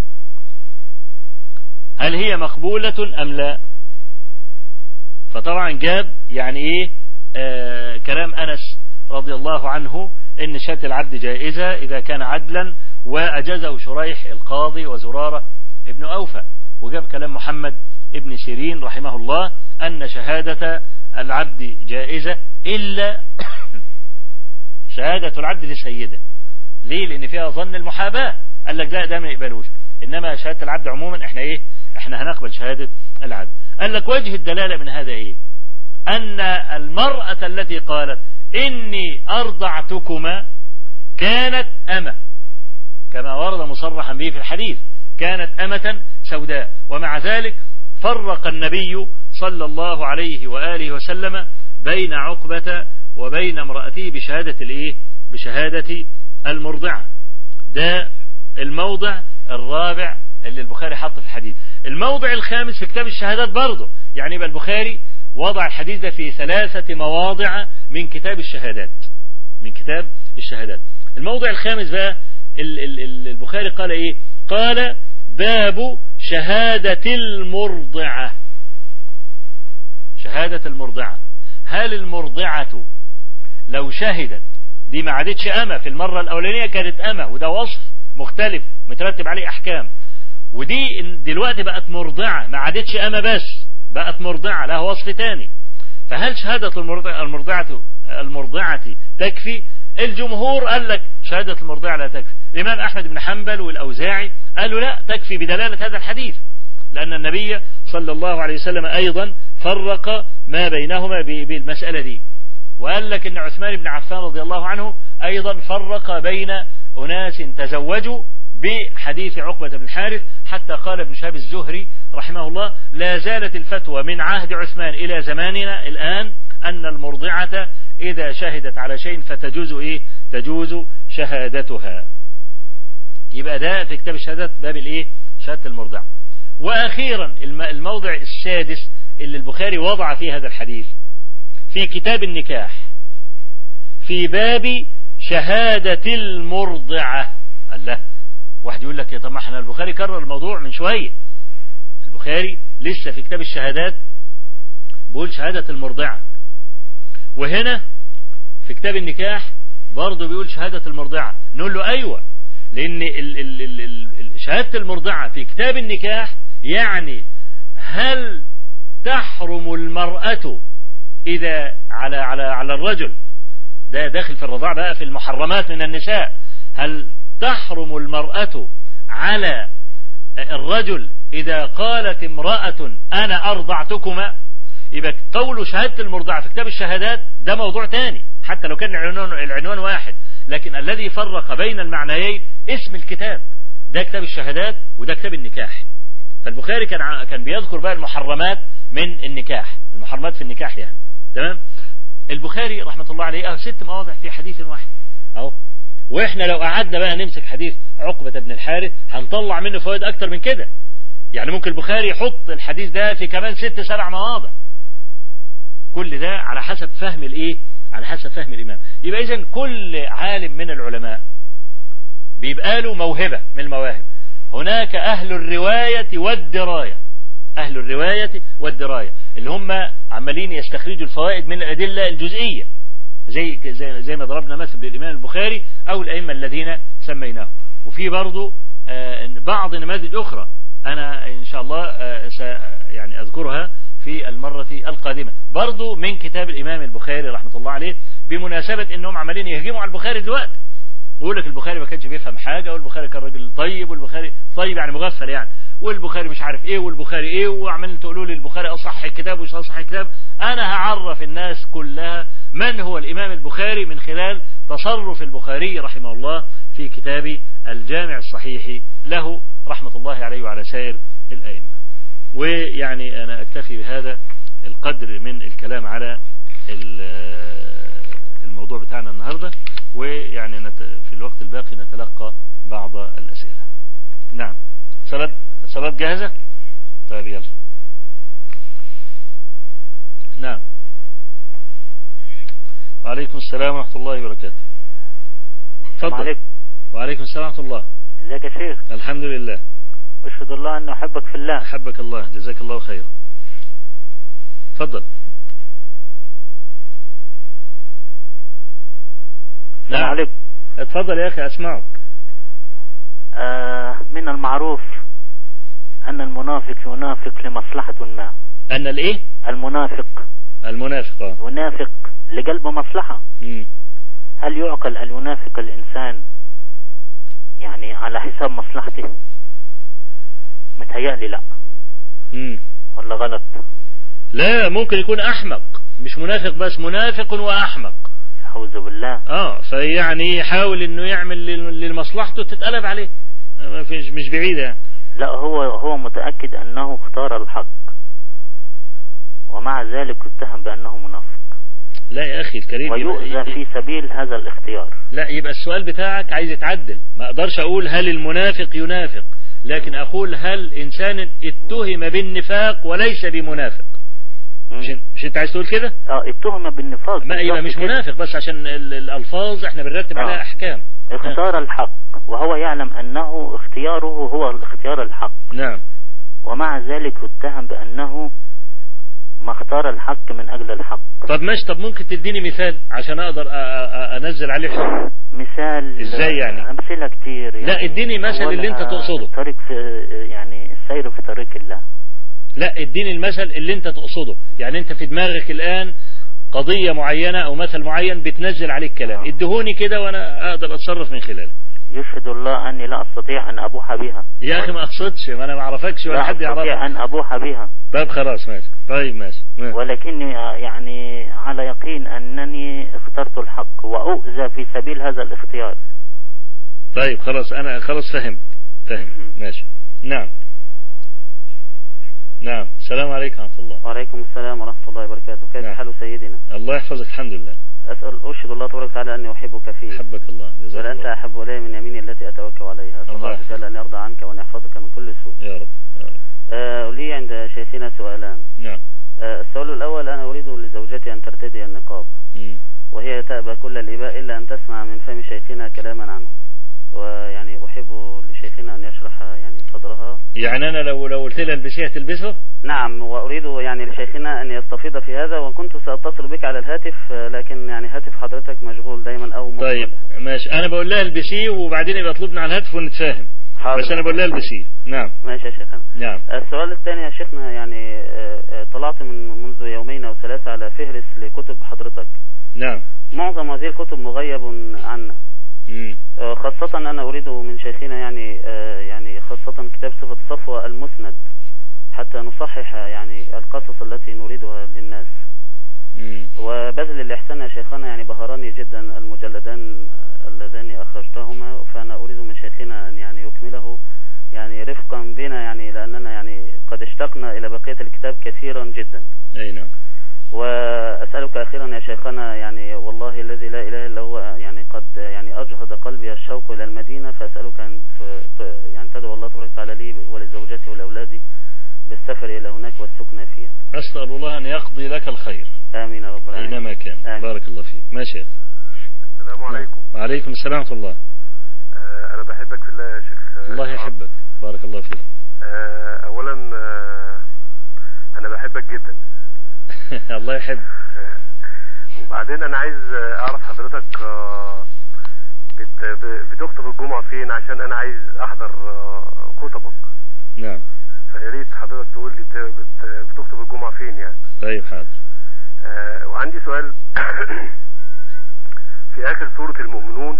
هل هي مقبولة أم لا فطبعا جاب يعني ايه آه كلام أنس رضي الله عنه إن شهادة العبد جائزة إذا كان عدلا وأجازه شريح القاضي وزرارة ابن أوفى وجاب كلام محمد ابن سيرين رحمه الله أن شهادة العبد جائزة إلا شهادة العبد لسيده ليه لأن فيها ظن المحاباة قال لك ده ده ما يقبلوش إنما شهادة العبد عموما احنا ايه احنا هنقبل شهادة العبد قال لك وجه الدلالة من هذا ايه أن المرأة التي قالت إني أرضعتكما كانت أمة كما ورد مصرحا به في الحديث كانت أمة سوداء ومع ذلك فرق النبي صلى الله عليه وآله وسلم بين عقبة وبين امرأته بشهادة الايه بشهادة المرضعة ده الموضع الرابع اللي البخاري حط في الحديث الموضع الخامس في كتاب الشهادات برضه يعني يبقى البخاري وضع الحديث ده في ثلاثة مواضع من كتاب الشهادات من كتاب الشهادات الموضع الخامس بقى البخاري قال ايه قال باب شهادة المرضعة شهادة المرضعة هل المرضعة لو شهدت دي ما عادتش أمة في المرة الأولانية كانت أمة وده وصف مختلف مترتب عليه أحكام ودي دلوقتي بقت مرضعة ما عادتش أمة بس بقت مرضعة لها وصف تاني فهل شهادة المرضعة, المرضعة, المرضعة تكفي الجمهور قال لك شهادة المرضعة لا تكفي الإمام أحمد بن حنبل والأوزاعي قالوا لا تكفي بدلالة هذا الحديث لأن النبي صلى الله عليه وسلم أيضا فرق ما بينهما بالمسألة دي وقال لك ان عثمان بن عفان رضي الله عنه ايضا فرق بين اناس تزوجوا بحديث عقبة بن الحارث حتى قال ابن شهاب الزهري رحمه الله لا زالت الفتوى من عهد عثمان الى زماننا الان ان المرضعة اذا شهدت على شيء فتجوز ايه تجوز شهادتها يبقى ده في كتاب الشهادات باب الايه شهادة المرضعة واخيرا الموضع السادس اللي البخاري وضع فيه هذا الحديث في كتاب النكاح في باب شهادة المرضعة الله واحد يقول لك طب ما احنا البخاري كرر الموضوع من شوية البخاري لسه في كتاب الشهادات بيقول شهادة المرضعة وهنا في كتاب النكاح برضه بيقول شهادة المرضعة نقول له ايوه لان ال ال ال ال شهادة المرضعة في كتاب النكاح يعني هل تحرم المرأة إذا على على على الرجل ده داخل في الرضاع بقى في المحرمات من النساء هل تحرم المرأة على الرجل إذا قالت امرأة أنا أرضعتكما يبقى قول شهادة المرضعة في كتاب الشهادات ده موضوع تاني حتى لو كان العنوان, العنوان واحد لكن الذي فرق بين المعنيين اسم الكتاب ده كتاب الشهادات وده كتاب النكاح فالبخاري كان ع- كان بيذكر بقى المحرمات من النكاح المحرمات في النكاح يعني تمام البخاري رحمة الله عليه اه ست مواضع في حديث واحد اهو واحنا لو قعدنا بقى نمسك حديث عقبة بن الحارث هنطلع منه فوائد اكتر من كده يعني ممكن البخاري يحط الحديث ده في كمان ست سبع مواضع كل ده على حسب فهم الايه على حسب فهم الامام يبقى اذا كل عالم من العلماء بيبقى له موهبة من المواهب هناك اهل الرواية والدراية اهل الرواية والدراية اللي هم عمالين يستخرجوا الفوائد من الادلة الجزئية زي زي, زي ما ضربنا مثل للامام البخاري او الائمة الذين سميناهم وفي برضو آه، بعض نماذج اخرى انا ان شاء الله آه، س يعني اذكرها في المرة القادمة برضو من كتاب الامام البخاري رحمة الله عليه بمناسبة انهم عمالين يهجموا على البخاري دلوقتي يقول لك البخاري ما كانش بيفهم حاجة والبخاري كان راجل طيب والبخاري طيب يعني مغفل يعني والبخاري مش عارف ايه والبخاري ايه وعمالين تقولوا لي البخاري اصح الكتاب ومش اصح الكتاب انا هعرف الناس كلها من هو الامام البخاري من خلال تصرف البخاري رحمه الله في كتاب الجامع الصحيح له رحمة الله عليه وعلى سائر الائمة ويعني انا اكتفي بهذا القدر من الكلام على ال- الموضوع بتاعنا النهاردة ويعني نت... في الوقت الباقي نتلقى بعض الأسئلة نعم صلاة صلاة جاهزة طيب يلا نعم وعليكم السلام ورحمة الله وبركاته السلام تفضل عليكم وعليكم السلام ورحمة الله ازيك يا شيخ الحمد لله اشهد الله اني احبك في الله أحبك الله جزاك الله خيرا تفضل السلام نعم. عليكم اتفضل يا أخي أسمعك آه من المعروف ان المنافق ينافق لمصلحة ما أن الإيه المنافق المنافق آه. ينافق لقلب مصلحة مم. هل يعقل ان ينافق الانسان يعني على حساب مصلحته متهيألي لا مم. ولا غلط لا ممكن يكون أحمق مش منافق بس منافق وأحمق اعوذ بالله اه فيعني يحاول انه يعمل لل- لمصلحته تتقلب عليه ما فيش مش بعيدة يعني لا هو هو متأكد انه اختار الحق ومع ذلك اتهم بانه منافق لا يا اخي الكريم ويؤذى يبقى في سبيل هذا الاختيار لا يبقى السؤال بتاعك عايز يتعدل ما اقدرش اقول هل المنافق ينافق لكن اقول هل انسان اتهم بالنفاق وليس بمنافق مش, مش انت عايز تقول كده اه اتهم بالنفاق ما يبقى مش بالظبط كده. منافق بس عشان ال- الالفاظ احنا بنرتب آه. عليها احكام اختار الحق وهو يعلم انه اختياره هو الاختيار الحق نعم ومع ذلك اتهم بانه ما اختار الحق من اجل الحق طب ماشي طب ممكن تديني مثال عشان اقدر أ- أ- انزل عليه حكم مثال إزاي يعني؟ امثله كتير يعني لا، اديني مثل اللي انت أولها تقصده. الطريق في يعني السير في طريق الله لا اديني المثل اللي انت تقصده يعني انت في دماغك الان قضية معينة او مثل معين بتنزل عليك كلام آه. ادهوني كده وانا اقدر اتصرف من خلاله يشهد الله اني لا استطيع ان ابوح بها يا اخي ما اقصدش ما انا ما اعرفكش ولا لا حد استطيع يعرفك ان ابوح بها طيب خلاص ماشي طيب ماشي ماشي. ولكني يعني على يقين انني اخترت الحق واؤذى في سبيل هذا الاختيار طيب خلاص انا خلاص فهمت فهمت ماشي نعم نعم السلام عليكم ورحمة الله وعليكم السلام ورحمة الله وبركاته كيف نعم. حال سيدنا الله يحفظك الحمد لله أسأل أشهد الله تبارك وتعالى أني أحبك فيه حبك الله جزاك بل أنت الله أحب إلي من يميني التي أتوكل عليها أسأل الله الله عز يحفظك. وجل أن يرضى عنك وأن يحفظك من كل سوء يا رب يا رب آه لي عند شيخنا سؤالان نعم آه السؤال الأول أنا أريد لزوجتي أن ترتدي النقاب مم. وهي تأبى كل الإباء إلا أن تسمع من فم شيخنا كلاما عنه ويعني أحب لشيخنا أن يشرح يعني صدرها يعني انا لو لو قلت لها البسيها تلبسه نعم وأريد يعني لشيخنا أن يستفيض في هذا وكنت سأتصل بك على الهاتف آه، لكن يعني هاتف حضرتك مشغول دايما أو مقفل. طيب ماشي انا بقول لها البسيه وبعدين يبقى اطلبنا على الهاتف ونتفاهم حاضر. بس انا بقول لها البسيه نعم ماشي يا شيخنا نعم السؤال الثاني يا شيخنا يعني آه، آه، طلعت من منذ يومين أو ثلاثة على فهرس لكتب حضرتك نعم معظم هذه الكتب مغيب عنا مم. آه، خاصة أنا أريد من شيخنا يعني آه، يعني خاصة كتاب صفة صفوة المسند حتى نصحح يعني القصص التي نريدها للناس مم. وبذل الإحسان يا شيخنا يعني بهراني جدا المجلدان اللذان أخرجتهما فأنا أريد من شيخنا أن يعني يكمله يعني رفقا بنا يعني لأننا يعني قد اشتقنا إلى بقية الكتاب كثيرا جدا أي نعم وأسألك أخيرا يا شيخنا يعني والله الذي لا إله إلا هو يعني قد يعني أجهض قلبي الشوق إلى المدينة فأسألك أن ت- ت- يعني تدعو الله تبارك وتعالى لي ولزوجتي ولأولادي بالسفر إلى هناك والسكنى فيها أسأل الله أن يقضي لك الخير آمين يا رب العالمين أينما كان آمين. بارك الله فيك ما شيخ السلام عليكم وعليكم السلام ورحمة الله آه انا بحبك في الله يا شيخ آه، الله يحبك بارك الله فيك آه اولا آه انا بحبك جدا الله يحب آه، وبعدين انا عايز آه، اعرف حضرتك آه بت ب- بتخطب الجمعة فين عشان انا عايز احضر آه خطبك نعم فيا ريت حضرتك تقول لي بت- بت- بتخطب الجمعة فين يعني طيب حاضر آه وعندي سؤال في اخر سورة المؤمنون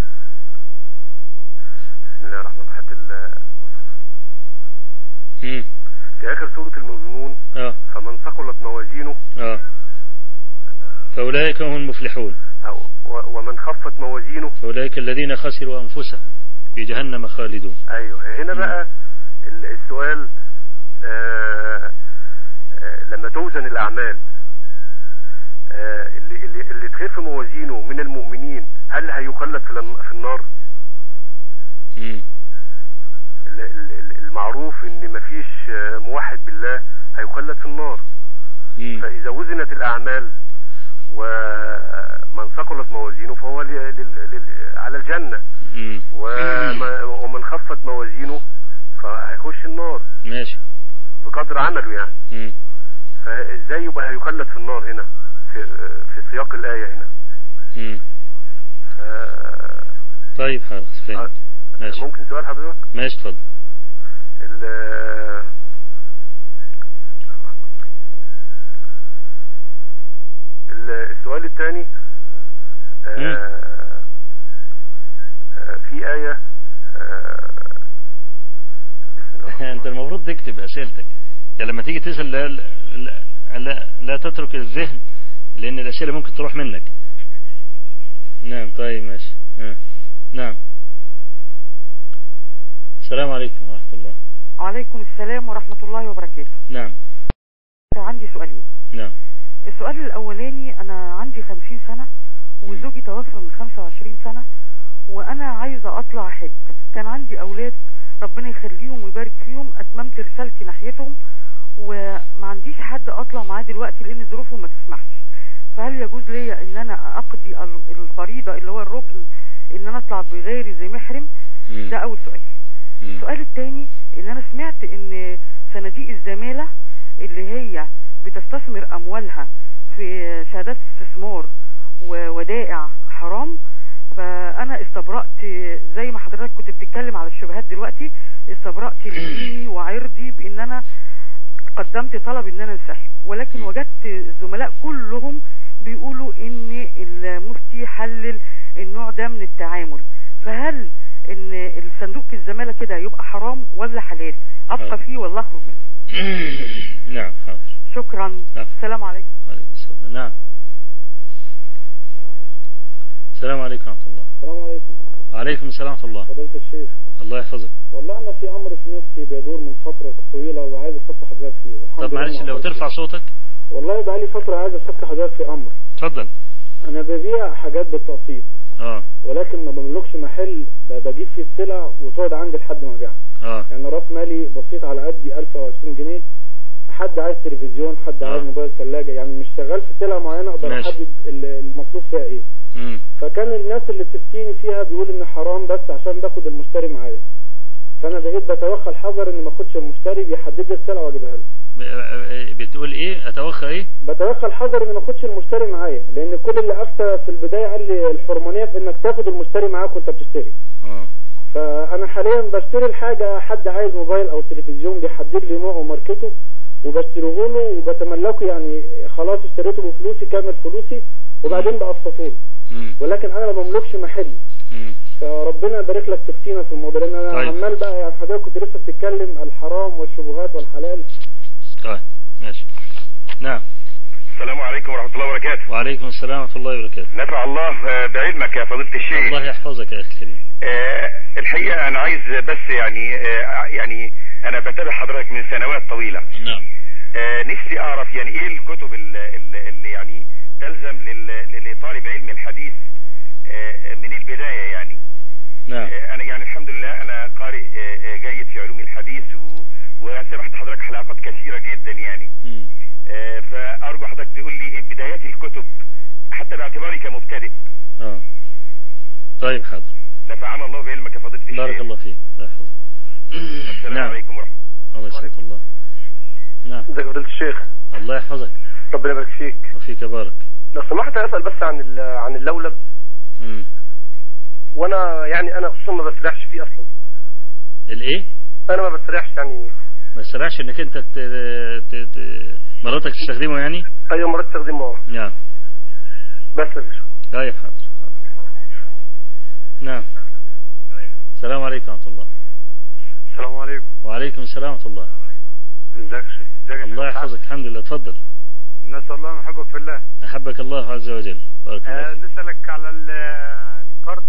بسم الله الرحمن الرحيم هات المصحف مم. في اخر سورة المؤمنون اه فمن ثقلت موازينه اه فأولئك هم المفلحون أو و- ومن خفت موازينه فأولئك الذين خسروا أنفسهم في جهنم خالدون ايوه هنا مم. بقى ال- السؤال آه آه لما توزن الاعمال آه اللي اللي اللي تخف موازينه من المؤمنين هل هيخلد في الن- في النار مم. ال- ال- ال- المعروف ان مفيش آه، موحد بالله هيخلد في النار مم. فاذا وزنت الاعمال ومن ثقلت موازينه فهو ل- لل- لل- على الجنه مم. وما- ومن خفت موازينه فهيخش النار ماشي بقدر عمله يعني مم. فازاي يبقى هيخلد في النار هنا في في سياق الايه هنا مم. ف- طيب خلاص فهمت ماشي ممكن سؤال حضرتك ماشي اتفضل ال- ال- السؤال الثاني في آية آه، بسم الله الرحمن انت الرحيم. المفروض تكتب اسئلتك يعني لما تيجي تسال لا, لا, لا, لا تترك الذهن لان الاسئله ممكن تروح منك نعم طيب ماشي آه. نعم السلام عليكم ورحمه الله وعليكم السلام ورحمة الله وبركاته نعم عندي سؤالين نعم السؤال الأولاني أنا عندي خمسين سنة وزوجي توفى من خمسة وعشرين سنة وأنا عايزة أطلع حج كان عندي أولاد ربنا يخليهم ويبارك فيهم أتممت رسالتي ناحيتهم وما عنديش حد أطلع معاه دلوقتي لأن ظروفهم ما تسمحش فهل يجوز ليا إن أنا أقضي ال- الفريضة اللي هو الركن إن أنا أطلع بغير ذي محرم مم. ده أول سؤال مم. السؤال الثاني ان انا سمعت ان صناديق الزمالة اللي هي بتستثمر اموالها في شهادات استثمار وودائع حرام فانا استبرأت زي ما حضرتك كنت بتتكلم على الشبهات دلوقتي استبرأت لديني وعرضي بان انا قدمت طلب ان انا انسحب ولكن وجدت الزملاء كلهم بيقولوا ان المفتي حلل النوع ده من التعامل فهل ان الصندوق الزمالة كده يبقى حرام ولا حلال ابقى آه. فيه ولا اخرج منه نعم حاضر شكرا نعم. السلام عليكم عليكم السلام نعم السلام عليكم ورحمه الله السلام عليكم وعليكم السلام ورحمه الله فضيلة الشيخ الله يحفظك والله أنا في أمر في نفسي بيدور من فترة طويلة وعايز أستفتح حضرتك فيه والحمد طب لله معلش ما لو وصلت. ترفع صوتك والله بقى لي فترة عايز أستفتح حضرتك في أمر اتفضل أنا ببيع حاجات بالتقسيط اه ولكن ما بملكش محل ب- بجيب فيه السلع وتقعد عندي لحد ما أبيعها اه يعني راس مالي بسيط على قدي 1000 أو 2000 جنيه حد عايز تلفزيون حد آه. عايز موبايل ثلاجة يعني مش شغال في سلع معينة أقدر ماشي. أحدد ال- المطلوب فيها إيه امم فكان الناس اللي بتفتيني فيها بيقول ان حرام بس عشان باخد المشتري معايا فانا بقيت بتوخى الحذر ان ما اخدش المشتري بيحدد لي السلعه واجيبها له ب- بتقول ايه اتوخى ايه بتوخى الحذر ان ما اخدش المشتري معايا لان كل اللي افتى في البدايه قال لي الحرمانيه في انك تاخد المشتري معاك وانت بتشتري اه فانا حاليا بشتري الحاجه حد عايز موبايل او تلفزيون بيحدد لي نوعه وماركته وبشتريه له وبتملكه يعني خلاص اشتريته بفلوسي كامل فلوسي وبعدين بقسطه له امم ولكن انا ما بملكش محل امم فربنا يبارك لك تفتينا في الموضوع لان انا طيب. عمال بقى يعني حضرتك كنت لسه بتتكلم الحرام والشبهات والحلال طيب ماشي نعم السلام عليكم ورحمة الله وبركاته وعليكم السلام ورحمه الله وبركاته نفع الله آه، بعلمك يا فضيلة الشيخ الله يحفظك يا اخي الكريم آه، الحقيقة أنا عايز بس يعني آه، يعني أنا بتابع حضرتك من سنوات طويلة نعم آه، نفسي أعرف يعني إيه الكتب ال- ال- اللي يعني تلزم لل- لطالب علم الحديث آه، من البداية يعني نعم آه، أنا يعني الحمد لله أنا قارئ آه، آه، جيد في علوم الحديث و- وسمعت حضرتك حلقات كثيرة جدا يعني مم. آه، فأرجو حضرتك تقول لي إيه بدايات الكتب حتى باعتباري كمبتدئ اه طيب حاضر نفعنا الله بعلمك يا فضيلة الشيخ بارك الله فيك الله يحفظك السلام نعم. عليكم ورحمة الله يسعدك الله نعم ازيك يا فضيلة الشيخ الله يحفظك ربنا يبارك فيك وفيك بارك لو سمحت اسال بس عن ال- عن اللولب مم. وانا يعني انا خصوصا ما بسرحش فيه اصلا الايه انا ما بسرحش يعني ما تسرعش انك انت ت... ت... ت... مراتك تستخدمه يعني اي مرات استخدمه نعم بس يا باشا. طيب حاضر حاضر نعم السلام عليكم ورحمة الله السلام عليكم وعليكم السلام ورحمة الله ازيك يا شيخ ازيك يا الله شيخ يحفظك الحمد لله تفضل نسأل الله محبك في الله أحبك الله عز وجل بارك الله آه فيك نسألك على ال- القرض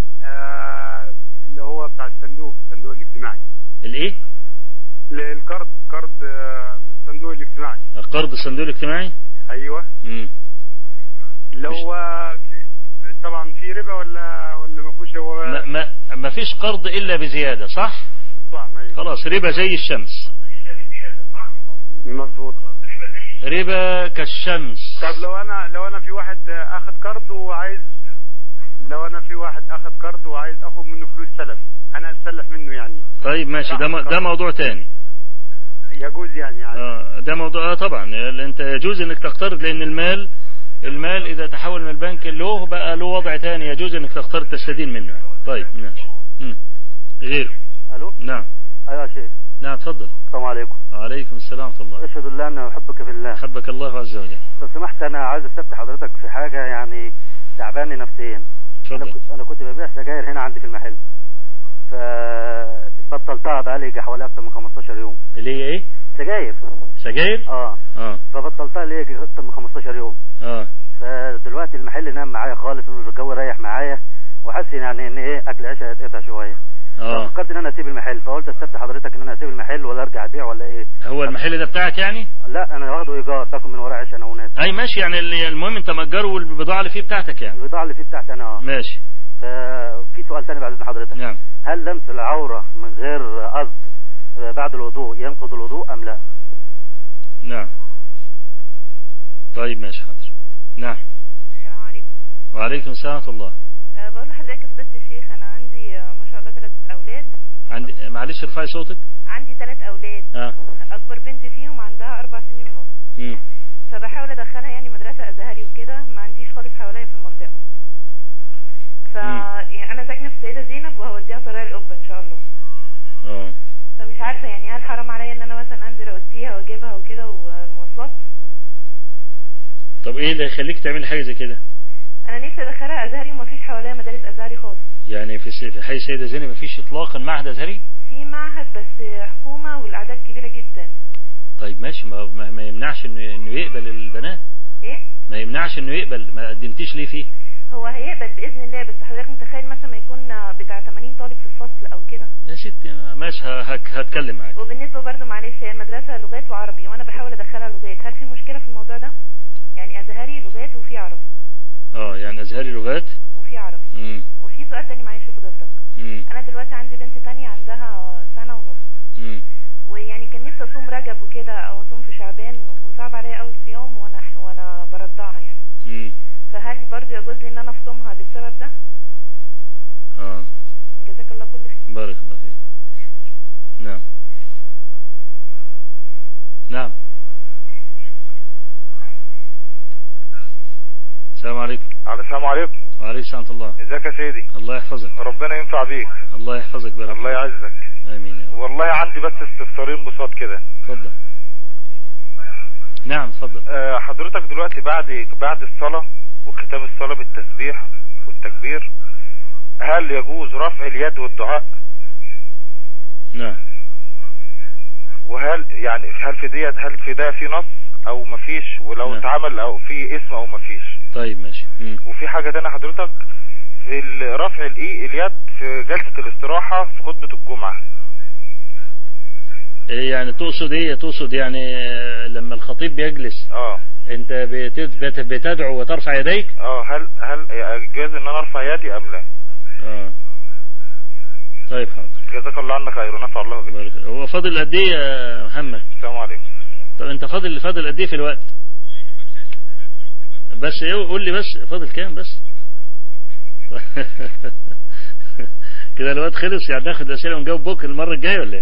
آه اللي هو بتاع الصندوق الصندوق الاجتماعي الايه ال- القرض قرض آه من الصندوق الاجتماعي قرض الصندوق الاجتماعي ايوه مم. اللي هو في- طبعا في ربا ولا ولا ما فيهوش هو ما, ما, ما فيش قرض إلا بزيادة صح صح ما خلاص ربا زي الشمس مظبوط ربا كالشمس طب لو انا لو انا في واحد آه، اخد قرض وعايز لو انا في واحد اخد قرض وعايز اخد منه فلوس سلف انا اتسلف منه يعني طيب ماشي ده, م- ده موضوع تاني يجوز يعني, يعني. آه ده موضوع آه طبعا ال- انت يجوز انك تقترض لان المال المال اذا تحول من البنك له بقى له وضع تاني يجوز انك تقترض تستدين منه يعني. طيب ماشي مم. غير الو نعم ايوه يا شيخ نعم تفضل السلام عليكم وعليكم السلام ورحمة الله اشهد الله ان احبك في الله حبك الله عز وجل لو سمحت انا عايز استفتي حضرتك في حاجه يعني تعباني نفسيا انا اتفضل كنت انا كنت ببيع سجاير هنا عندي في المحل فبطلتها بقالي حوالي اكتر من 15 يوم اللي هي ايه سجاير سجاير اه اه فبطلتها لي اكتر من 15 يوم اه فدلوقتي المحل نام معايا خالص والجو رايح معايا وحاسس يعني ان ايه اكل عيشها هيتقطع شويه اه ففكرت ان انا اسيب المحل فقلت استفتي حضرتك ان انا اسيب المحل ولا ارجع ابيع ولا ايه هو المحل ده بتاعك يعني لا انا واخده ايجار باكل من وراه عيش انا وناس اي ماشي يعني اللي المهم انت مأجره والبضاعة اللي فيه بتاعتك يعني البضاعه اللي فيه بتاعتي انا اه ماشي ففي سؤال تاني بعد اذن حضرتك نعم هل لمس العوره من غير قصد آه، بعد الوضوء ينقض الوضوء ام لا نعم طيب ماشي حاضر نعم السلام عليكم وعليكم السلام ورحمة الله أه بقول لحضرتك يا فضيلة الشيخ أنا عندي آه، ما شاء الله ثلاث أولاد عندي معلش ارفعي صوتك عندي ثلاث أولاد اه أكبر بنت فيهم عندها أربع سنين ونص مم. فبحاول أدخلها يعني مدرسة أزهري وكده ما عنديش خالص حواليا في المنطقة ف يعني أنا ساكنة في السيدة زينب وهوديها طريق القبة إن شاء الله اه فمش عارفة يعني هل حرام عليا إن أنا مثلا أنزل أوديها وأجيبها وكده والمواصلات طب ايه اللي يخليك تعمل حاجة زي كده أنا نفسي أدخلها أزهري ومفيش حواليا مدارس أزهري خالص يعني في س- في حي سيدة زينب مفيش اطلاقا معهد ازهري في معهد بس حكومة والأعداد كبيرة جدا طيب ماشي ما, ما, ما يمنعش انه انه يقبل البنات إيه ما يمنعش انه يقبل ما قدمتيش ليه فيه هو هيقبل باذن الله بس حضرتك متخيل مثلا ما يكون بتاع 80 طالب في الفصل او كده يا ستي ماشي ه- هك- هتكلم معاك وبالنسبه برضو معلش هي المدرسه لغات وعربي وانا بحاول ادخلها لغات هل في مشكله في الموضوع ده يعني ازهري لغات وفي عربي اه يعني ازهري لغات وفي عربي امم وفي سؤال تاني معلش فضيلتك امم انا دلوقتي عندي بنت تانية عندها سنه ونص امم ويعني كان نفسي اصوم رجب وكده او اصوم في شعبان وصعب عليا قوي الصيام وانا وانا برضعها يعني امم فهل برضو يجوز لي ان انا افطمها للسبب ده اه جزاك الله كل خير بارك الله فيك نعم نعم السلام عليكم السلام عليكم وعليكم السلام ورحمة الله ازيك يا سيدي الله يحفظك ربنا ينفع بيك الله يحفظك بارك الله يعزك امين يا رب والله عندي بس استفسارين بساط كده اتفضل نعم اتفضل آه، حضرتك دلوقتي بعد بعد الصلاة وختام الصلاة بالتسبيح والتكبير هل يجوز رفع اليد والدعاء نعم وهل يعني هل في ديت هل في ده في نص او مفيش ولو نعم. اتعمل او في اسم او مفيش طيب ماشي مم. وفي حاجة تانية حضرتك في ال- رفع الإي اليد في جلسة الاستراحة في خطبة الجمعة إيه يعني تقصد ايه تقصد يعني آه، لما الخطيب بيجلس اه انت بت- بت- بتدعو وترفع يديك اه هل هل جاز ان انا ارفع يدي ام لا اه طيب حاضر جزاك الله عنك خير ونفع الله بك بارك هو فاضل قد ايه يا محمد السلام عليكم طب انت فاضل فاضل قد ايه في الوقت بس ايه قول لي بس فاضل كام بس كده الوقت خلص يعني ناخد اسئله ونجاوب بكره المره الجايه ولا ايه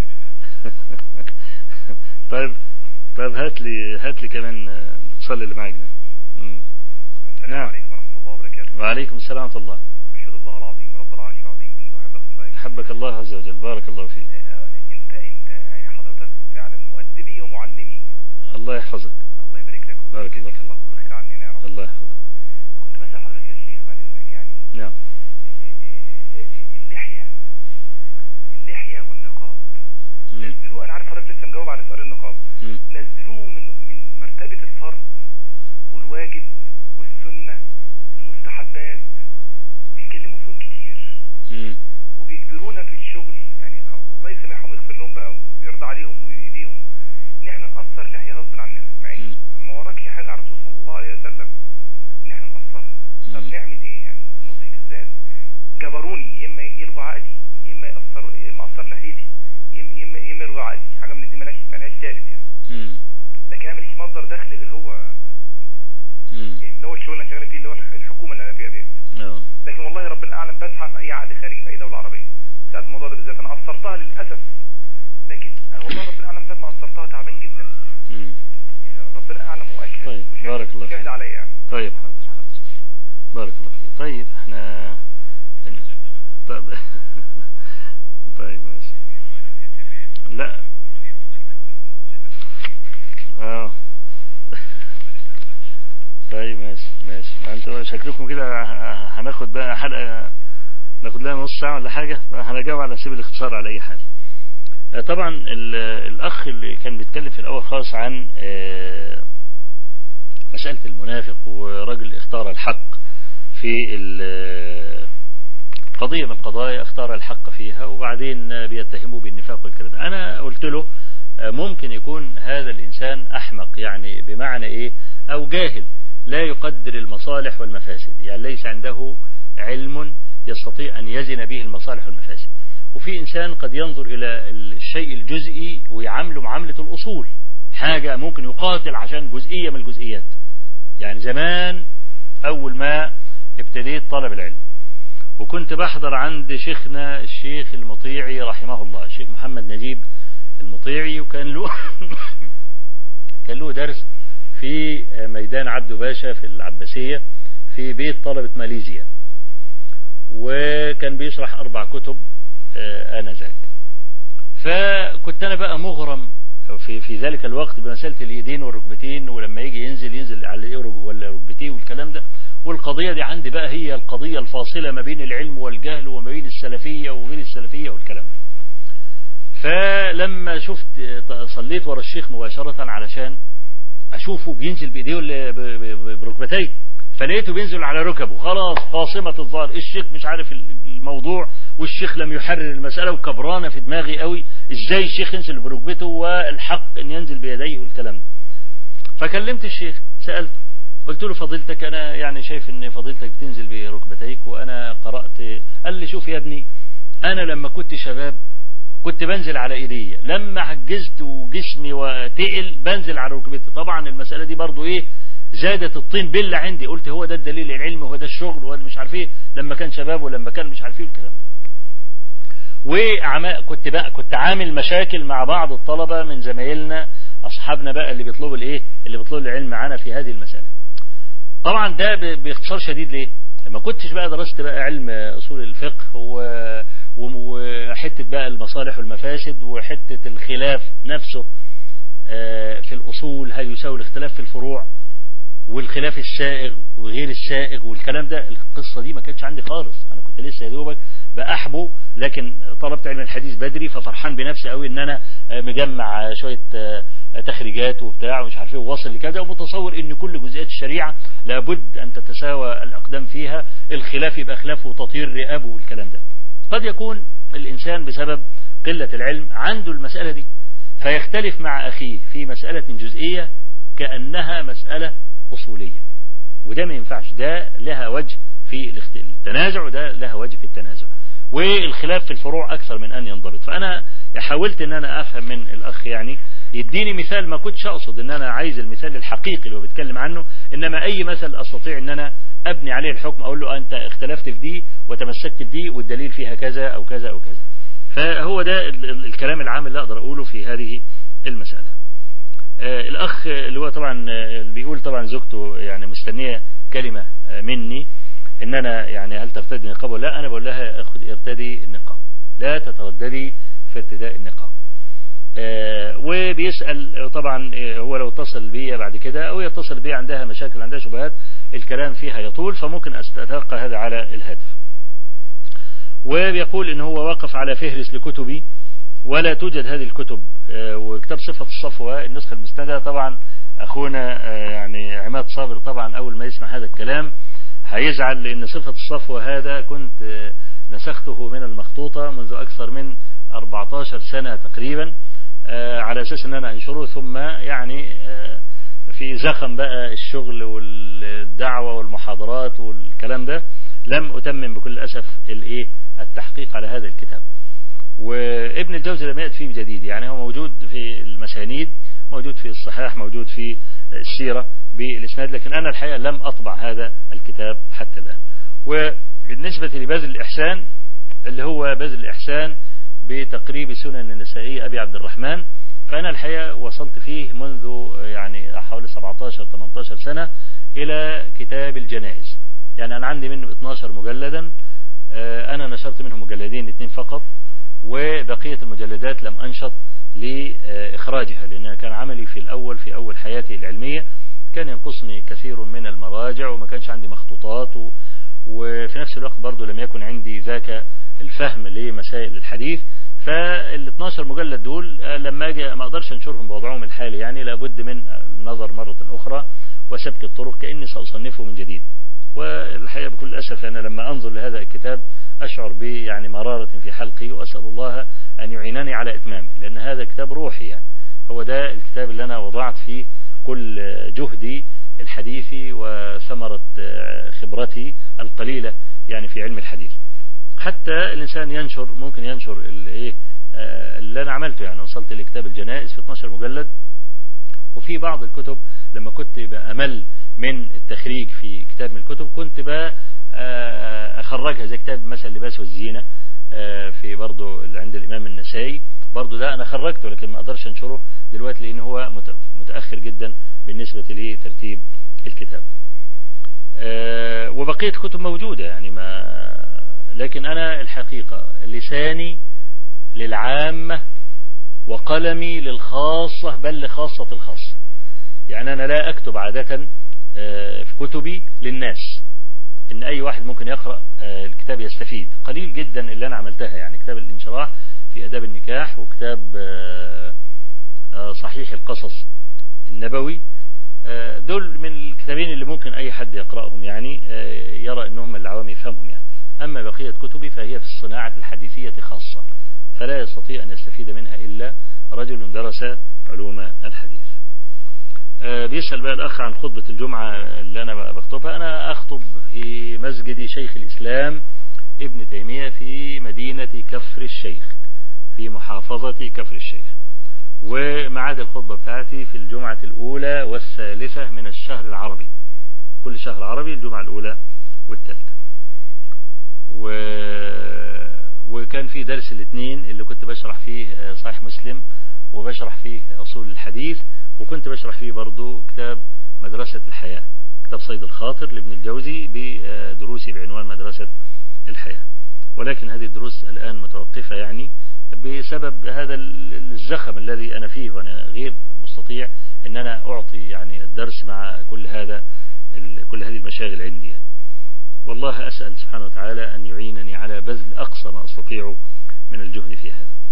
طيب طيب هات لي هات لي كمان آه، الاتصال اللي معاك ده مم. السلام نعم. عليكم ورحمة الله وبركاته وعليكم السلام ورحمه الله أشهد الله العظيم رب العرش العظيم إني أحبك في الله حبك الله عز وجل بارك الله فيك آه، أنت أنت يعني حضرتك فعلا مؤدبي ومعلمي الله يحفظك الله يبارك لك بارك الله ويجزيك فيك الله كل خير عننا يا رب الله يحفظك كنت بسأل حضرتك يا شيخ بعد إذنك يعني نعم اللحية اللحية والنقاب مم. نزلوه أنا عارف حضرتك لسه مجاوب على سؤال النقاب مم. نزلوه من من مرتبة الفرض والواجب والسنة المستحبات وبيتكلموا فيهم كتير مم. وبيجبرونا في الشغل يعني الله يسامحهم ويغفر لهم بقى ويرضى عليهم ويهديهم ان احنا نقصر اللحيه غصب عننا مع ان ما وراكش حاجه على الرسول صلى الله عليه وسلم ان احنا نقصرها طب مم. نعمل ايه يعني النقطه دي بالذات جبروني يا اما يلغوا عقدي يا اما يقصروا يا اما اقصر لحيتي يا اما يا اما يا اما يلغوا عقدي حاجه من دي ملهاش ملهاش ثالث يعني مم. لكن انا ماليش مصدر دخل غير هو مم. اللي هو الشغل اللي انا شغال فيه اللي هو الحكومه اللي انا فيها ديت آه. لكن والله ربنا اعلم بسعى في اي عقد خارجي في اي دوله عربيه ساعه الموضوع ده بالذات انا قصرتها للاسف لكن والله ربنا اعلم ساعه ما قصرتها تعبان جدا مم. يعني ربنا اعلم واشهد طيب وشاهد- بارك الله شاهد فيك عليا يعني طيب حاضر حاضر بارك الله فيك طيب احنا طيب طيب ماشي لا اه طيب ماشي ماشي انتوا شكلكم كده ه- هناخد بقى حلقة ناخد لها نص ساعة ولا حاجة هنجاوب على سبيل الاختصار على أي حال آه، طبعا ال- الأخ اللي كان بيتكلم في الأول خالص عن آه، مسألة المنافق ورجل اختار الحق في ال- قضية من القضايا اختار الحق فيها وبعدين بيتهموا بالنفاق والكلام ده. أنا قلت له آه، ممكن يكون هذا الإنسان أحمق يعني بمعنى إيه أو جاهل لا يقدر المصالح والمفاسد يعني ليس عنده علم يستطيع أن يزن به المصالح والمفاسد وفي إنسان قد ينظر إلى الشيء الجزئي ويعامله معاملة الأصول حاجة ممكن يقاتل عشان جزئية من الجزئيات يعني زمان أول ما ابتديت طلب العلم وكنت بحضر عند شيخنا الشيخ المطيعي رحمه الله الشيخ محمد نجيب المطيعي وكان له كان له درس في ميدان عبده باشا في العباسية في بيت طلبة ماليزيا وكان بيشرح أربع كتب آه، آنذاك فكنت أنا بقى مغرم في في ذلك الوقت بمسألة الإيدين والركبتين ولما يجي ينزل ينزل على الإيه رج- ولا ركبتيه والكلام ده والقضية دي عندي بقى هي القضية الفاصلة ما بين العلم والجهل وما بين السلفية وغير السلفية والكلام ده فلما شفت صليت ورا الشيخ مباشرة علشان أشوفه بينزل بإيديه ولا ب- ب- ب- بركبتيه فلقيته بينزل على ركبه خلاص قاصمة الظهر الشيخ مش عارف الموضوع والشيخ لم يحرر المسألة وكبرانة في دماغي قوي ازاي الشيخ ينزل بركبته والحق ان ينزل بيديه والكلام ده فكلمت الشيخ سألته قلت له فضيلتك انا يعني شايف ان فضيلتك بتنزل بركبتيك وانا قرأت قال لي شوف يا ابني انا لما كنت شباب كنت بنزل على ايديا لما عجزت وجسمي وتقل بنزل على ركبتي طبعا المسألة دي برضو ايه زادت الطين بلة عندي قلت هو ده الدليل العلمي وهو ده الشغل وهو ده مش عارف ايه لما كان شباب ولما كان مش عارف ايه الكلام ده وعما كنت بقى كنت عامل مشاكل مع بعض الطلبة من زمايلنا اصحابنا بقى اللي بيطلبوا الايه اللي بيطلبوا العلم معانا في هذه المسألة طبعا ده ب- باختصار شديد ليه لما كنتش بقى درست بقى علم اصول الفقه و... و- وحتة بقى المصالح والمفاسد وحتة الخلاف نفسه آه، في الأصول هل يساوي الاختلاف في الفروع والخلاف السائغ وغير السائغ والكلام ده القصة دي ما كانتش عندي خالص أنا كنت لسه يا دوبك بأحبو لكن طلبت علم الحديث بدري ففرحان بنفسي قوي إن أنا آه، مجمع آه، شوية آه، تخريجات وبتاع ومش عارف ايه وواصل لكذا ومتصور ان كل جزئيات الشريعه لابد ان تتساوى الاقدام فيها الخلاف يبقى خلاف وتطير رئابه والكلام ده قد يكون الانسان بسبب قله العلم عنده المساله دي فيختلف مع اخيه في مساله جزئيه كانها مساله اصوليه وده ما ينفعش ده لها وجه في الاخت- التنازع وده لها وجه في التنازع والخلاف في الفروع اكثر من ان ينضبط فانا حاولت ان انا افهم من الاخ يعني يديني مثال ما كنتش اقصد ان انا عايز المثال الحقيقي اللي هو بيتكلم عنه انما اي مثل استطيع ان انا ابني عليه الحكم اقول له انت اختلفت في دي وتمسكت بدي والدليل فيها كذا او كذا او كذا فهو ده ال- ال- الكلام العام اللي اقدر اقوله في هذه المساله آه، الاخ اللي هو طبعا آه، اللي بيقول طبعا زوجته يعني مستنيه كلمه آه، مني ان انا يعني هل ترتدي النقاب ولا لا انا بقول لها اخد ارتدي النقاب لا تترددي في ارتداء النقاب آه، وبيسأل طبعا آه، هو لو اتصل بيا بعد كده او يتصل بيا عندها مشاكل عندها شبهات الكلام فيها يطول فممكن استلقى هذا على الهاتف وبيقول ان هو وقف على فهرس لكتبي ولا توجد هذه الكتب آه، وكتاب صفة الصفوة النسخة المسندة طبعا أخونا آه، يعني عماد صابر طبعا أول ما يسمع هذا الكلام هيزعل لأن صفة الصفوة هذا كنت آه، نسخته من المخطوطة منذ أكثر من 14 سنة تقريبا آه، على أساس أن أنا أنشره ثم يعني آه، في زخم بقى الشغل والدعوة والمحاضرات والكلام ده لم أتمم بكل أسف الإيه التحقيق على هذا الكتاب وابن الجوزي لم يأتي فيه بجديد يعني هو موجود في المسانيد موجود في الصحاح موجود في السيرة بالإسناد لكن أنا الحقيقة لم أطبع هذا الكتاب حتى الآن وبالنسبة لبذل الإحسان اللي هو بذل الإحسان بتقريب سنن النسائية أبي عبد الرحمن فأنا الحقيقة وصلت فيه منذ يعني حوالي 17-18 سنة إلى كتاب الجنائز يعني أنا عندي منه 12 مجلدا آه، أنا نشرت منهم مجلدين اثنين فقط وبقية المجلدات لم أنشط لإخراجها لأن كان عملي في الأول في أول حياتي العلمية كان ينقصني كثير من المراجع وما كانش عندي مخطوطات و... وفي نفس الوقت برضو لم يكن عندي ذاك الفهم لمسائل الحديث فال 12 مجلد دول آه، لما اجي ما اقدرش انشرهم بوضعهم الحالي يعني لابد من النظر مرة اخرى وسبك الطرق كاني ساصنفه من جديد والحقيقة بكل أسف أنا لما أنظر لهذا الكتاب أشعر ب يعني مرارة في حلقي وأسأل الله أن يعينني على إتمامه لأن هذا كتاب روحي يعني هو ده الكتاب اللي أنا وضعت فيه كل جهدي الحديثي وثمرة خبرتي القليلة يعني في علم الحديث حتى الإنسان ينشر ممكن ينشر الإيه آه، اللي أنا عملته يعني وصلت لكتاب الجنائز في 12 مجلد وفي بعض الكتب لما كنت بأمل من التخريج في كتاب من الكتب كنت بقى آه، أخرجها زي كتاب مثلا لباس والزينة آه، في برضو عند الإمام النسائي برضو ده أنا خرجته لكن ما أقدرش أنشره دلوقتي لأن هو مت- متأخر جدا بالنسبة لترتيب الكتاب آه، وبقية كتب موجودة يعني ما لكن أنا الحقيقة لساني للعامة وقلمي للخاصة بل لخاصة الخاصة يعني أنا لا أكتب عادة آه، في كتبي للناس إن أي واحد ممكن يقرأ آه، الكتاب يستفيد قليل جدا اللي أنا عملتها يعني كتاب الانشراح في أداب النكاح وكتاب آه، آه، صحيح القصص النبوي آه، دول من الكتابين اللي ممكن أي حد يقرأهم يعني آه، يرى أنهم العوام يفهمهم يعني أما بقية كتبي فهي في الصناعة الحديثية خاصة فلا يستطيع أن يستفيد منها إلا رجل درس علوم الحديث آه، بيسأل بقى الأخ عن خطبة الجمعة اللي أنا بخطبها أنا أخطب في مسجد شيخ الإسلام ابن تيمية في مدينة كفر الشيخ في محافظة كفر الشيخ ومعاد الخطبة بتاعتي في الجمعة الأولى والثالثة من الشهر العربي كل شهر عربي الجمعة الأولى والثالثة و... وكان في درس الاثنين اللي كنت بشرح فيه آه، صحيح مسلم وبشرح فيه أصول الحديث وكنت بشرح فيه برضو كتاب مدرسة الحياة كتاب صيد الخاطر لابن الجوزي بدروسي بعنوان مدرسة الحياة ولكن هذه الدروس الآن متوقفة يعني بسبب هذا ال- الزخم الذي أنا فيه وأنا غير مستطيع أن أنا أعطي يعني الدرس مع كل هذا ال- كل هذه المشاغل عندي يعني. والله أسأل سبحانه وتعالى أن يعينني على بذل أقصى ما أستطيع من الجهد في هذا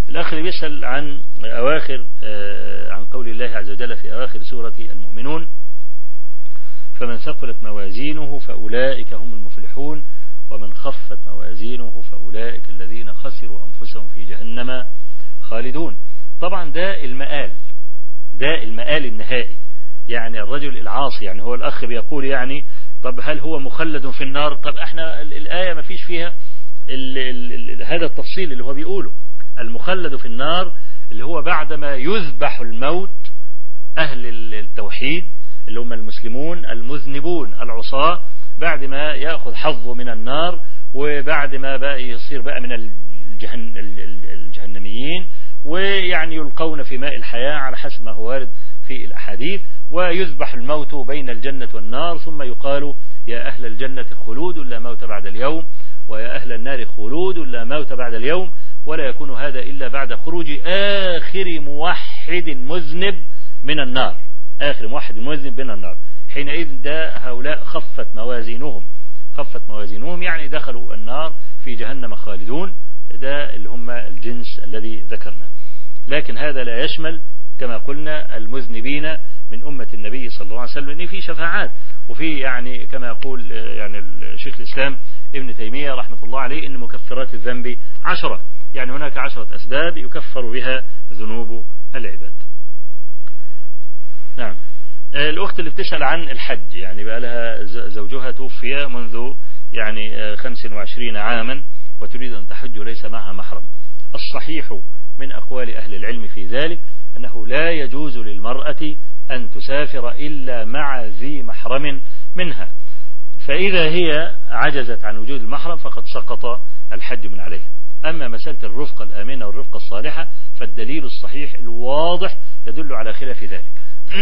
الأخ اللي بيسأل عن أواخر عن قول الله عز وجل في أواخر سورة المؤمنون فمن ثقلت موازينه فأولئك هم المفلحون ومن خفت موازينه فأولئك الذين خسروا أنفسهم في جهنم خالدون طبعا ده المآل ده المآل النهائي يعني الرجل العاصي يعني هو الأخ بيقول يعني طب هل هو مخلد في النار طب احنا الآية ما فيش فيها ال ال ال هذا التفصيل اللي هو بيقوله المخلد في النار اللي هو بعدما يذبح الموت أهل التوحيد اللي هم المسلمون المذنبون العصاة بعد ما يأخذ حظه من النار وبعد ما بقى يصير بقى من الجهن الجهنميين ويعني يلقون في ماء الحياة على حسب ما هو وارد في الأحاديث ويذبح الموت بين الجنة والنار ثم يقال يا أهل الجنة خلود لا موت بعد اليوم ويا أهل النار خلود لا موت بعد اليوم ولا يكون هذا إلا بعد خروج آخر موحد مذنب من النار آخر موحد مذنب من النار حينئذ ده هؤلاء خفت موازينهم خفت موازينهم يعني دخلوا النار في جهنم خالدون ده اللي هم الجنس الذي ذكرنا لكن هذا لا يشمل كما قلنا المذنبين من أمة النبي صلى الله عليه وسلم إن في شفاعات وفي يعني كما يقول يعني الشيخ الإسلام ابن تيمية رحمة الله عليه إن مكفرات الذنب عشرة يعني هناك عشرة أسباب يكفر بها ذنوب العباد نعم الأخت اللي بتسأل عن الحج يعني بقى لها زوجها توفي منذ يعني 25 عاما وتريد أن تحج وليس معها محرم الصحيح من أقوال أهل العلم في ذلك أنه لا يجوز للمرأة أن تسافر إلا مع ذي محرم منها فإذا هي عجزت عن وجود المحرم فقد سقط الحج من عليها أما مسألة الرفقة الآمنة والرفقة الصالحة فالدليل الصحيح الواضح يدل على خلاف ذلك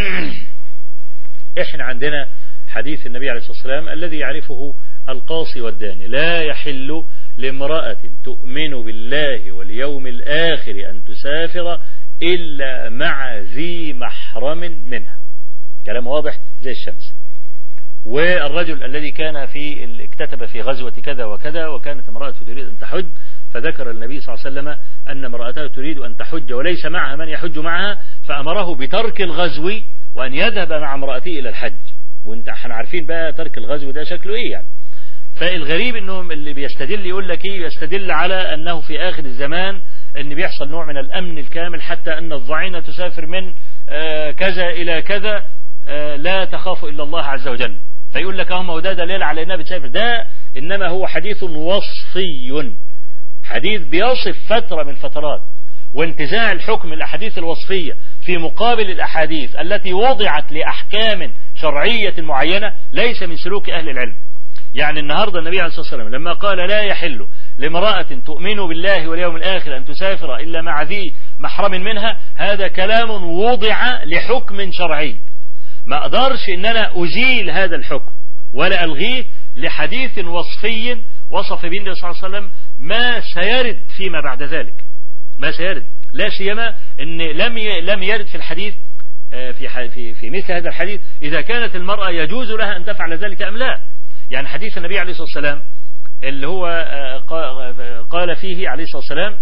احنا عندنا حديث النبي عليه الصلاة والسلام الذي يعرفه القاصي والداني لا يحل لامرأة تؤمن بالله واليوم الآخر أن تسافر إلا مع ذي محرم منها كلام واضح زي الشمس والرجل الذي كان في اكتتب في غزوة كذا وكذا وكانت امرأة تريد أن تحج فذكر النبي صلى الله عليه وسلم أن امرأته تريد أن تحج وليس معها من يحج معها فأمره بترك الغزو وأن يذهب مع امرأته إلى الحج وانت احنا عارفين بقى ترك الغزو ده شكله ايه يعني فالغريب انهم اللي بيستدل يقول لك ايه يستدل على انه في اخر الزمان ان بيحصل نوع من الامن الكامل حتى ان الضعينة تسافر من آه كذا الى كذا آه لا تخاف الا الله عز وجل فيقول لك اهو ده دليل على انها بتسافر ده انما هو حديث وصفي حديث بيصف فترة من الفترات وانتزاع الحكم الاحاديث الوصفية في مقابل الاحاديث التي وضعت لاحكام شرعية معينة ليس من سلوك اهل العلم يعني النهاردة النبي عليه الصلاة والسلام لما قال لا يحل لامرأة تؤمن بالله واليوم الآخر أن تسافر إلا مع ذي محرم منها هذا كلام وضع لحكم شرعي ما أقدرش أن أنا أزيل هذا الحكم ولا ألغيه لحديث وصفي وصف به النبي صلى الله عليه وسلم ما سيرد فيما بعد ذلك ما سيرد لا سيما أن لم لم يرد في الحديث في في في مثل هذا الحديث إذا كانت المرأة يجوز لها أن تفعل ذلك أم لا يعني حديث النبي عليه الصلاة والسلام اللي هو قال فيه عليه الصلاة والسلام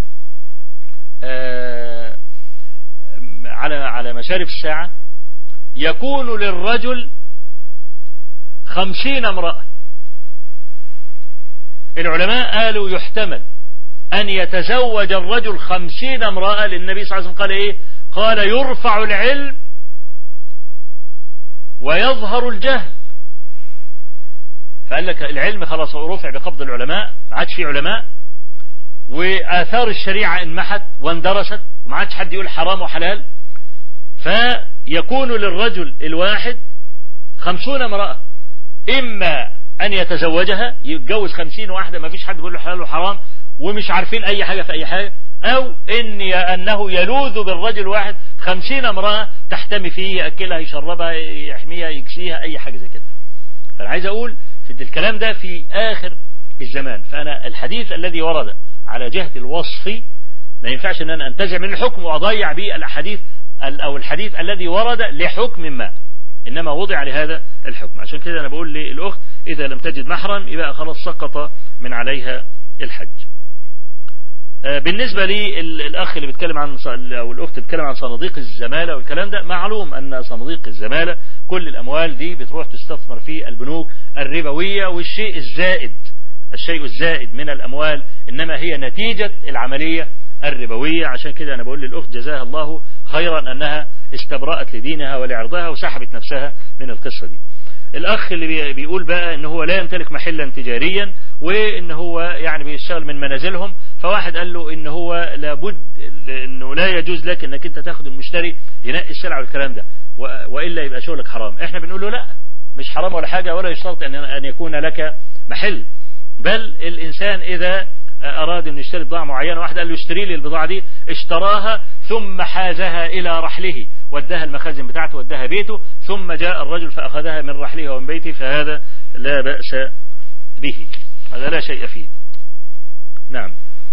على على مشارف الساعة يكون للرجل خمسين امرأة العلماء قالوا يحتمل أن يتزوج الرجل خمسين امرأة للنبي صلى الله عليه وسلم قال إيه قال يرفع العلم ويظهر الجهل فقال لك العلم خلاص رفع بقبض العلماء ما عادش في علماء وآثار الشريعة انمحت واندرست وما عادش حد يقول حرام وحلال فيكون للرجل الواحد خمسون امرأة إما أن يتزوجها يتجوز خمسين واحدة ما فيش حد يقول له حلال وحرام ومش عارفين أي حاجة في أي حاجة أو إن أنه يلوذ بالرجل واحد خمسين امرأة تحتمي فيه يأكلها يشربها يحميها يكسيها أي حاجة زي كده فأنا عايز أقول في الكلام ده في آخر الزمان فأنا الحديث الذي ورد على جهة الوصف ما ينفعش أن أنا أنتزع من الحكم وأضيع به الأحاديث أو الحديث الذي ورد لحكم ما إنما وضع لهذا الحكم عشان كده أنا بقول للأخت إذا لم تجد محرم يبقى خلاص سقط من عليها الحج آه، بالنسبة لي ال- الأخ اللي بيتكلم عن ص- أو الأخت اللي بتتكلم عن صناديق الزمالة والكلام ده معلوم أن صناديق الزمالة كل الأموال دي بتروح تستثمر في البنوك الربوية والشيء الزائد الشيء الزائد من الأموال إنما هي نتيجة العملية الربوية عشان كده أنا بقول للأخت جزاها الله خيرا أنها استبرأت لدينها ولعرضها وسحبت نفسها من القصة دي الأخ اللي بي- بيقول بقى إن هو لا يمتلك محلا تجاريا وإن هو يعني بيشتغل من منازلهم فواحد قال له إن هو لابد إنه لا يجوز لك إنك أنت تاخد المشتري ينقي السلعة والكلام ده و- وإلا يبقى شغلك حرام إحنا بنقول له لا مش حرام ولا حاجة ولا يشترط أن أن يكون لك محل بل الإنسان إذا أراد أن يشتري بضاعة معينة واحد قال له اشتري لي البضاعة دي اشتراها ثم حازها إلى رحله وداها المخازن بتاعته وداها بيته ثم جاء الرجل فأخذها من رحله ومن بيته فهذا لا بأس به هذا لا شيء فيه نعم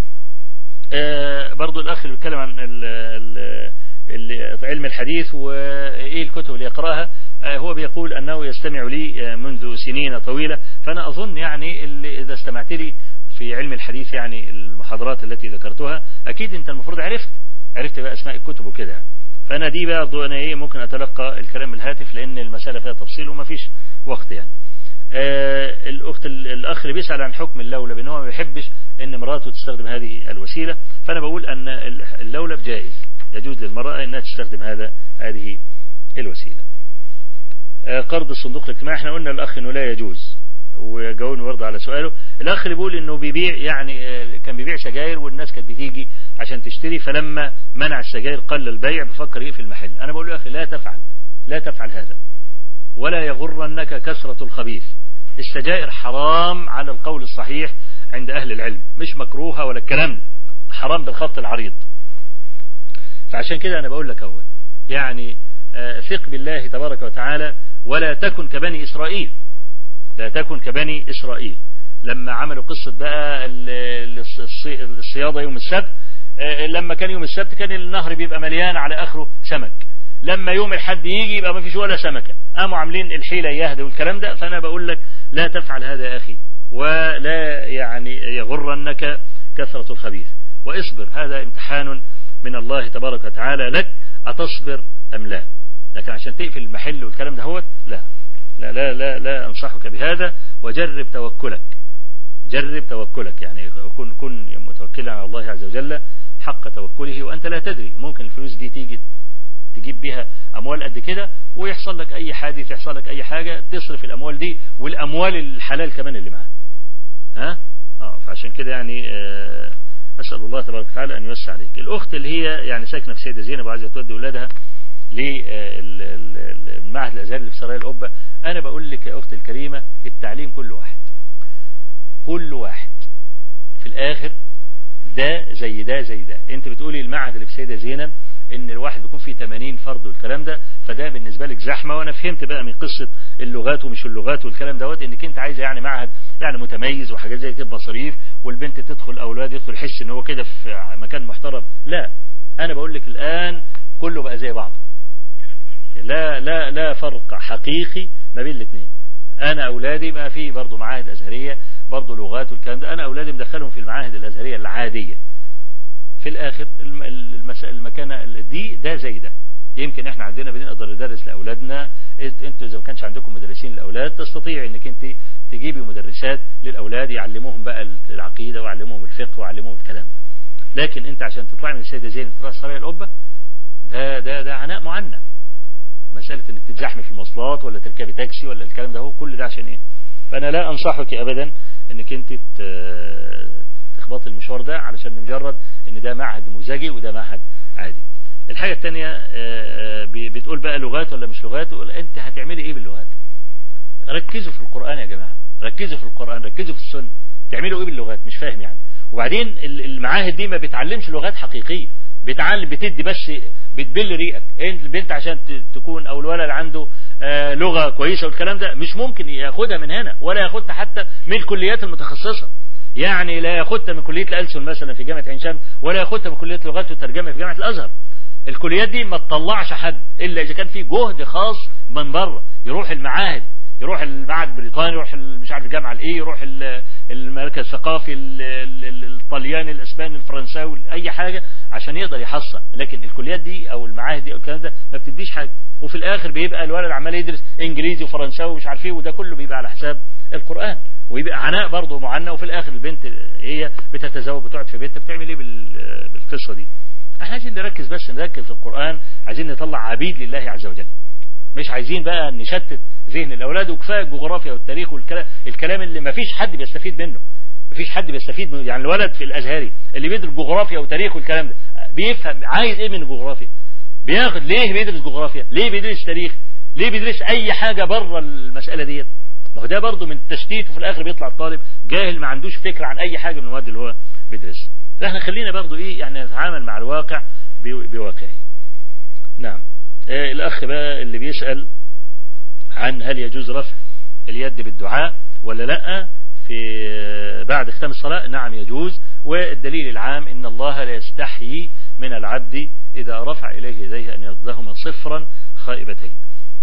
آه برضو الأخ اللي بيتكلم عن ال ال ال علم الحديث وإيه الكتب اللي يقرأها آه هو بيقول أنه يستمع لي آه منذ سنين طويلة فأنا أظن يعني اللي إذا استمعت لي في علم الحديث يعني المحاضرات التي ذكرتها أكيد أنت المفروض عرفت عرفت بقى أسماء الكتب وكده يعني. فأنا دي بقى أنا إيه ممكن أتلقى الكلام من الهاتف لأن المسألة فيها تفصيل وما فيش وقت يعني آه الأخت الأخ اللي بيسأل عن حكم اللولب إن هو ما بيحبش إن مراته تستخدم هذه الوسيلة فأنا بقول أن اللولب جائز يجوز للمرأة أنها تستخدم هذا هذه الوسيلة آه قرض الصندوق الاجتماعي احنا قلنا الأخ إنه لا يجوز وجاوبني برضه على سؤاله الأخ اللي بيقول إنه بيبيع يعني آه كان بيبيع سجاير والناس كانت بتيجي عشان تشتري فلما منع السجاير قل البيع بفكر يقفل المحل أنا بقول له يا أخي لا تفعل لا تفعل هذا ولا يغرنك كثرة الخبيث السجائر حرام على القول الصحيح عند أهل العلم مش مكروهة ولا الكلام ده حرام بالخط العريض فعشان كده أنا بقول لك أول يعني ثق بالله تبارك وتعالى ولا تكن كبني إسرائيل لا تكن كبني إسرائيل لما عملوا قصة بقى الصيادة يوم السبت لما كان يوم السبت كان النهر بيبقى مليان على آخره سمك لما يوم الحد يجي يبقى ما فيش ولا سمكة قاموا عاملين الحيلة يهدى والكلام ده فأنا بقول لك لا تفعل هذا يا أخي ولا يعني يغرنك كثرة الخبيث واصبر هذا امتحان من الله تبارك وتعالى لك أتصبر أم لا لكن عشان تقفل المحل والكلام ده هو لا لا لا لا, لا أنصحك بهذا وجرب توكلك جرب توكلك يعني كن كن متوكلا على الله عز وجل حق توكله وأنت لا تدري ممكن الفلوس دي تيجي تجيب بها أموال قد كده ويحصل لك أي حادث يحصل لك أي حاجة تصرف الأموال دي والأموال الحلال كمان اللي معاها ها اه فعشان كده يعني آه أسأل الله تبارك وتعالى أن يوسع عليك الأخت اللي هي يعني ساكنة في سيدة زينب وعايزة تودي أولادها للمعهد الأزهري اللي في سرايا القبة أنا بقول لك يا أختي الكريمة التعليم كل واحد كل واحد في الآخر ده زي ده زي ده أنت بتقولي المعهد اللي في سيدة زينب ان الواحد بيكون فيه 80 فرد والكلام ده فده بالنسبة لك زحمة وانا فهمت بقى من قصة اللغات ومش اللغات والكلام دوت انك انت عايزه يعني معهد يعني متميز وحاجات زي كده مصاريف والبنت تدخل اولاد يدخل يحس ان هو كده في مكان محترم لا انا بقول لك الان كله بقى زي بعضه لا لا لا فرق حقيقي ما بين الاثنين انا اولادي ما في برضه معاهد ازهريه برضه لغات والكلام ده انا اولادي مدخلهم في المعاهد الازهريه العاديه في الاخر المكانة دي ده زي ده يمكن احنا عندنا بنقدر ندرس لاولادنا انتوا اذا ما كانش عندكم مدرسين لاولاد تستطيع انك انت تجيبي مدرسات للاولاد يعلموهم بقى العقيده ويعلموهم الفقه ويعلموهم الكلام ده لكن انت عشان تطلعي من السيده زينب تروح سرايا القبه ده ده ده عناء معنى مساله انك تتزحمي في المواصلات ولا تركبي تاكسي ولا الكلام ده هو كل ده عشان ايه فانا لا انصحك ابدا انك انت تخبطي المشوار ده علشان مجرد ان ده معهد مزاجي وده معهد عادي الحاجة التانية بتقول بقى لغات ولا مش لغات انت هتعملي ايه باللغات ركزوا في القرآن يا جماعة ركزوا في القرآن ركزوا في السنة تعملوا ايه باللغات مش فاهم يعني وبعدين المعاهد دي ما بتعلمش لغات حقيقية بتعلم بتدي بس بتبل ريقك انت البنت عشان تكون او الولد عنده آه لغة كويسة والكلام ده مش ممكن ياخدها من هنا ولا ياخدها حتى من الكليات المتخصصة يعني لا ياخدها من كلية الألسن مثلا في جامعة عين شمس ولا ياخدها من كلية اللغات والترجمة في جامعة الأزهر الكليات دي ما تطلعش حد إلا إذا كان في جهد خاص من بره يروح المعاهد يروح المعهد البريطاني يروح مش عارف الجامعة الايه يروح المركز الثقافي الطلياني الاسباني الفرنساوي اي حاجه عشان يقدر يحصل لكن الكليات دي او المعاهد دي او الكلام ده ما بتديش حاجه وفي الاخر بيبقى الولد عمال يدرس انجليزي وفرنساوي ومش عارف ايه وده كله بيبقى على حساب القران ويبقى عناء برضه معاناه وفي الاخر البنت هي بتتزوج وتقعد في بيتها بتعمل ايه بال- بالقصه دي احنا عايزين نركز بس نركز في القران عايزين نطلع عبيد لله عز وجل مش عايزين بقى نشتت ذهن الاولاد وكفايه الجغرافيا والتاريخ والكلام الكلام اللي ما فيش حد بيستفيد منه ما فيش حد بيستفيد منه يعني الولد في الازهري اللي بيدرس جغرافيا وتاريخ والكلام ده بيفهم عايز ايه من الجغرافيا بياخد ليه بيدرس جغرافيا ليه بيدرس تاريخ ليه بيدرس اي حاجه بره المساله ديت ما هو ده برضه من التشتيت وفي الاخر بيطلع الطالب جاهل ما عندوش فكره عن اي حاجه من المواد اللي هو بيدرسها فاحنا خلينا برضه ايه يعني نتعامل مع الواقع بو- بواقعه نعم آه الاخ بقى اللي بيسال عن هل يجوز رفع اليد بالدعاء ولا لا في آه، بعد ختام الصلاة نعم يجوز والدليل العام إن الله لا يستحيي من العبد إذا رفع إليه يديه أن يردهما صفرا خائبتين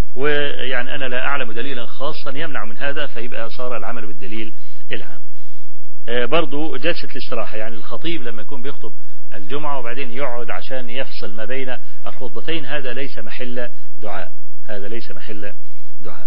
ويعني أنا لا أعلم دليلا خاصا يمنع من هذا فيبقى صار العمل بالدليل العام آه، برضو جلسة الاستراحة يعني الخطيب لما يكون بيخطب الجمعة وبعدين يقعد عشان يفصل ما بين الخطبتين هذا ليس محل دعاء هذا ليس محل دعاء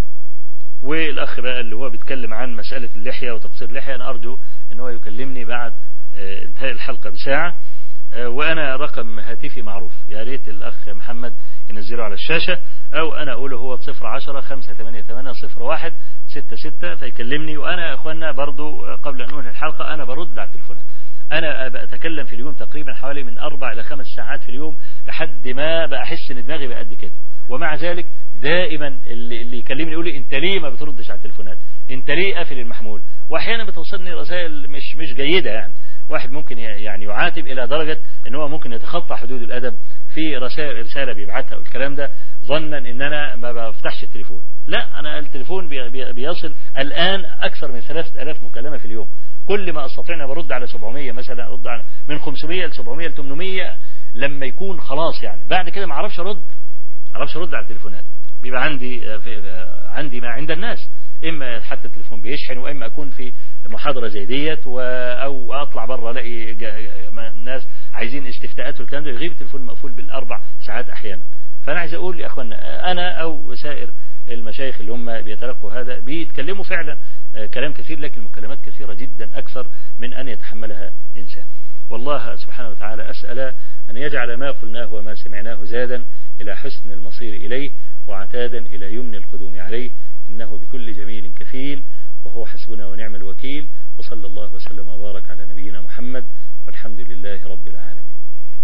والاخ بقى اللي هو بيتكلم عن مسألة اللحية وتقصير اللحية انا ارجو ان هو يكلمني بعد آه، انتهاء الحلقة بساعة آه، وانا رقم هاتفي معروف يا ريت الاخ محمد ينزله على الشاشة او انا اقوله هو 010 588 01 66 فيكلمني وانا يا اخوانا برضو آه، قبل ان انهي الحلقة انا برد على التليفونات انا بتكلم في اليوم تقريبا حوالي من اربع الى خمس ساعات في اليوم لحد ما بحس ان دماغي بقى قد كده ومع ذلك دائما اللي, اللي يكلمني يقول لي انت ليه ما بتردش على التليفونات انت ليه قافل المحمول واحيانا بتوصلني رسائل مش مش جيده يعني واحد ممكن ي- يعني يعاتب الى درجه ان هو ممكن يتخطى حدود الادب في رسائل رساله بيبعتها والكلام ده ظنا ان انا ما بفتحش التليفون لا انا التليفون بي بي بيصل الان اكثر من 3000 مكالمه في اليوم كل ما استطيع ان برد على 700 مثلا ارد على من 500 ل 700 ل 800 لما يكون خلاص يعني بعد كده ما اعرفش ارد ما اعرفش ارد على التليفونات بيبقى عندي آه، في آه، عندي ما عند الناس اما حتى التليفون بيشحن واما اكون في محاضره زي ديت و- او اطلع بره الاقي جا- ما- الناس عايزين استفتاءات والكلام ده يغيب التليفون مقفول بالاربع ساعات احيانا فانا عايز اقول يا اخوانا آه، انا او سائر المشايخ اللي هم بيتلقوا هذا بيتكلموا فعلا آه، كلام كثير لكن المكالمات كثيره جدا اكثر من ان يتحملها انسان والله سبحانه وتعالى اسال ان يجعل ما قلناه وما سمعناه زادا الى حسن المصير اليه وعتادا الى يمن القدوم عليه انه بكل جميل كفيل وهو حسبنا ونعم الوكيل وصلى الله وسلم وبارك على نبينا محمد والحمد لله رب العالمين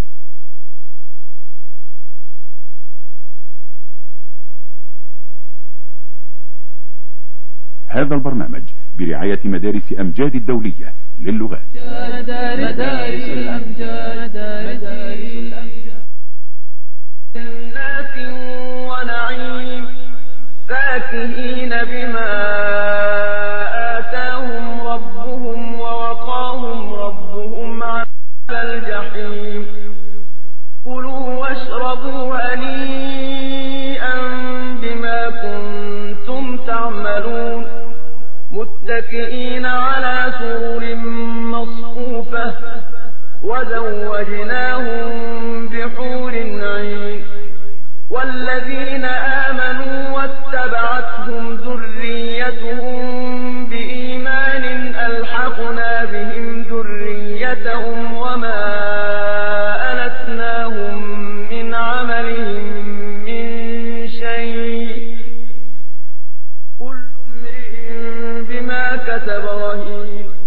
هذا البرنامج برعاية مدارس أمجاد الدولية للغات مدارس الأمجاد مدارس الأمجاد جنات ونعيم فاكهين بما آتاهم ربهم ووقاهم ربهم عذاب الجحيم كلوا واشربوا هنيئا بما كنتم تعملون متكئين على سرر مصفوفة وزوجناهم بحور عين والذين آمنوا واتبعتهم ذريتهم بإيمان ألحقنا بهم ذريتهم وما ألتناهم من عملهم من شيء كل امرئ بما كتب رهين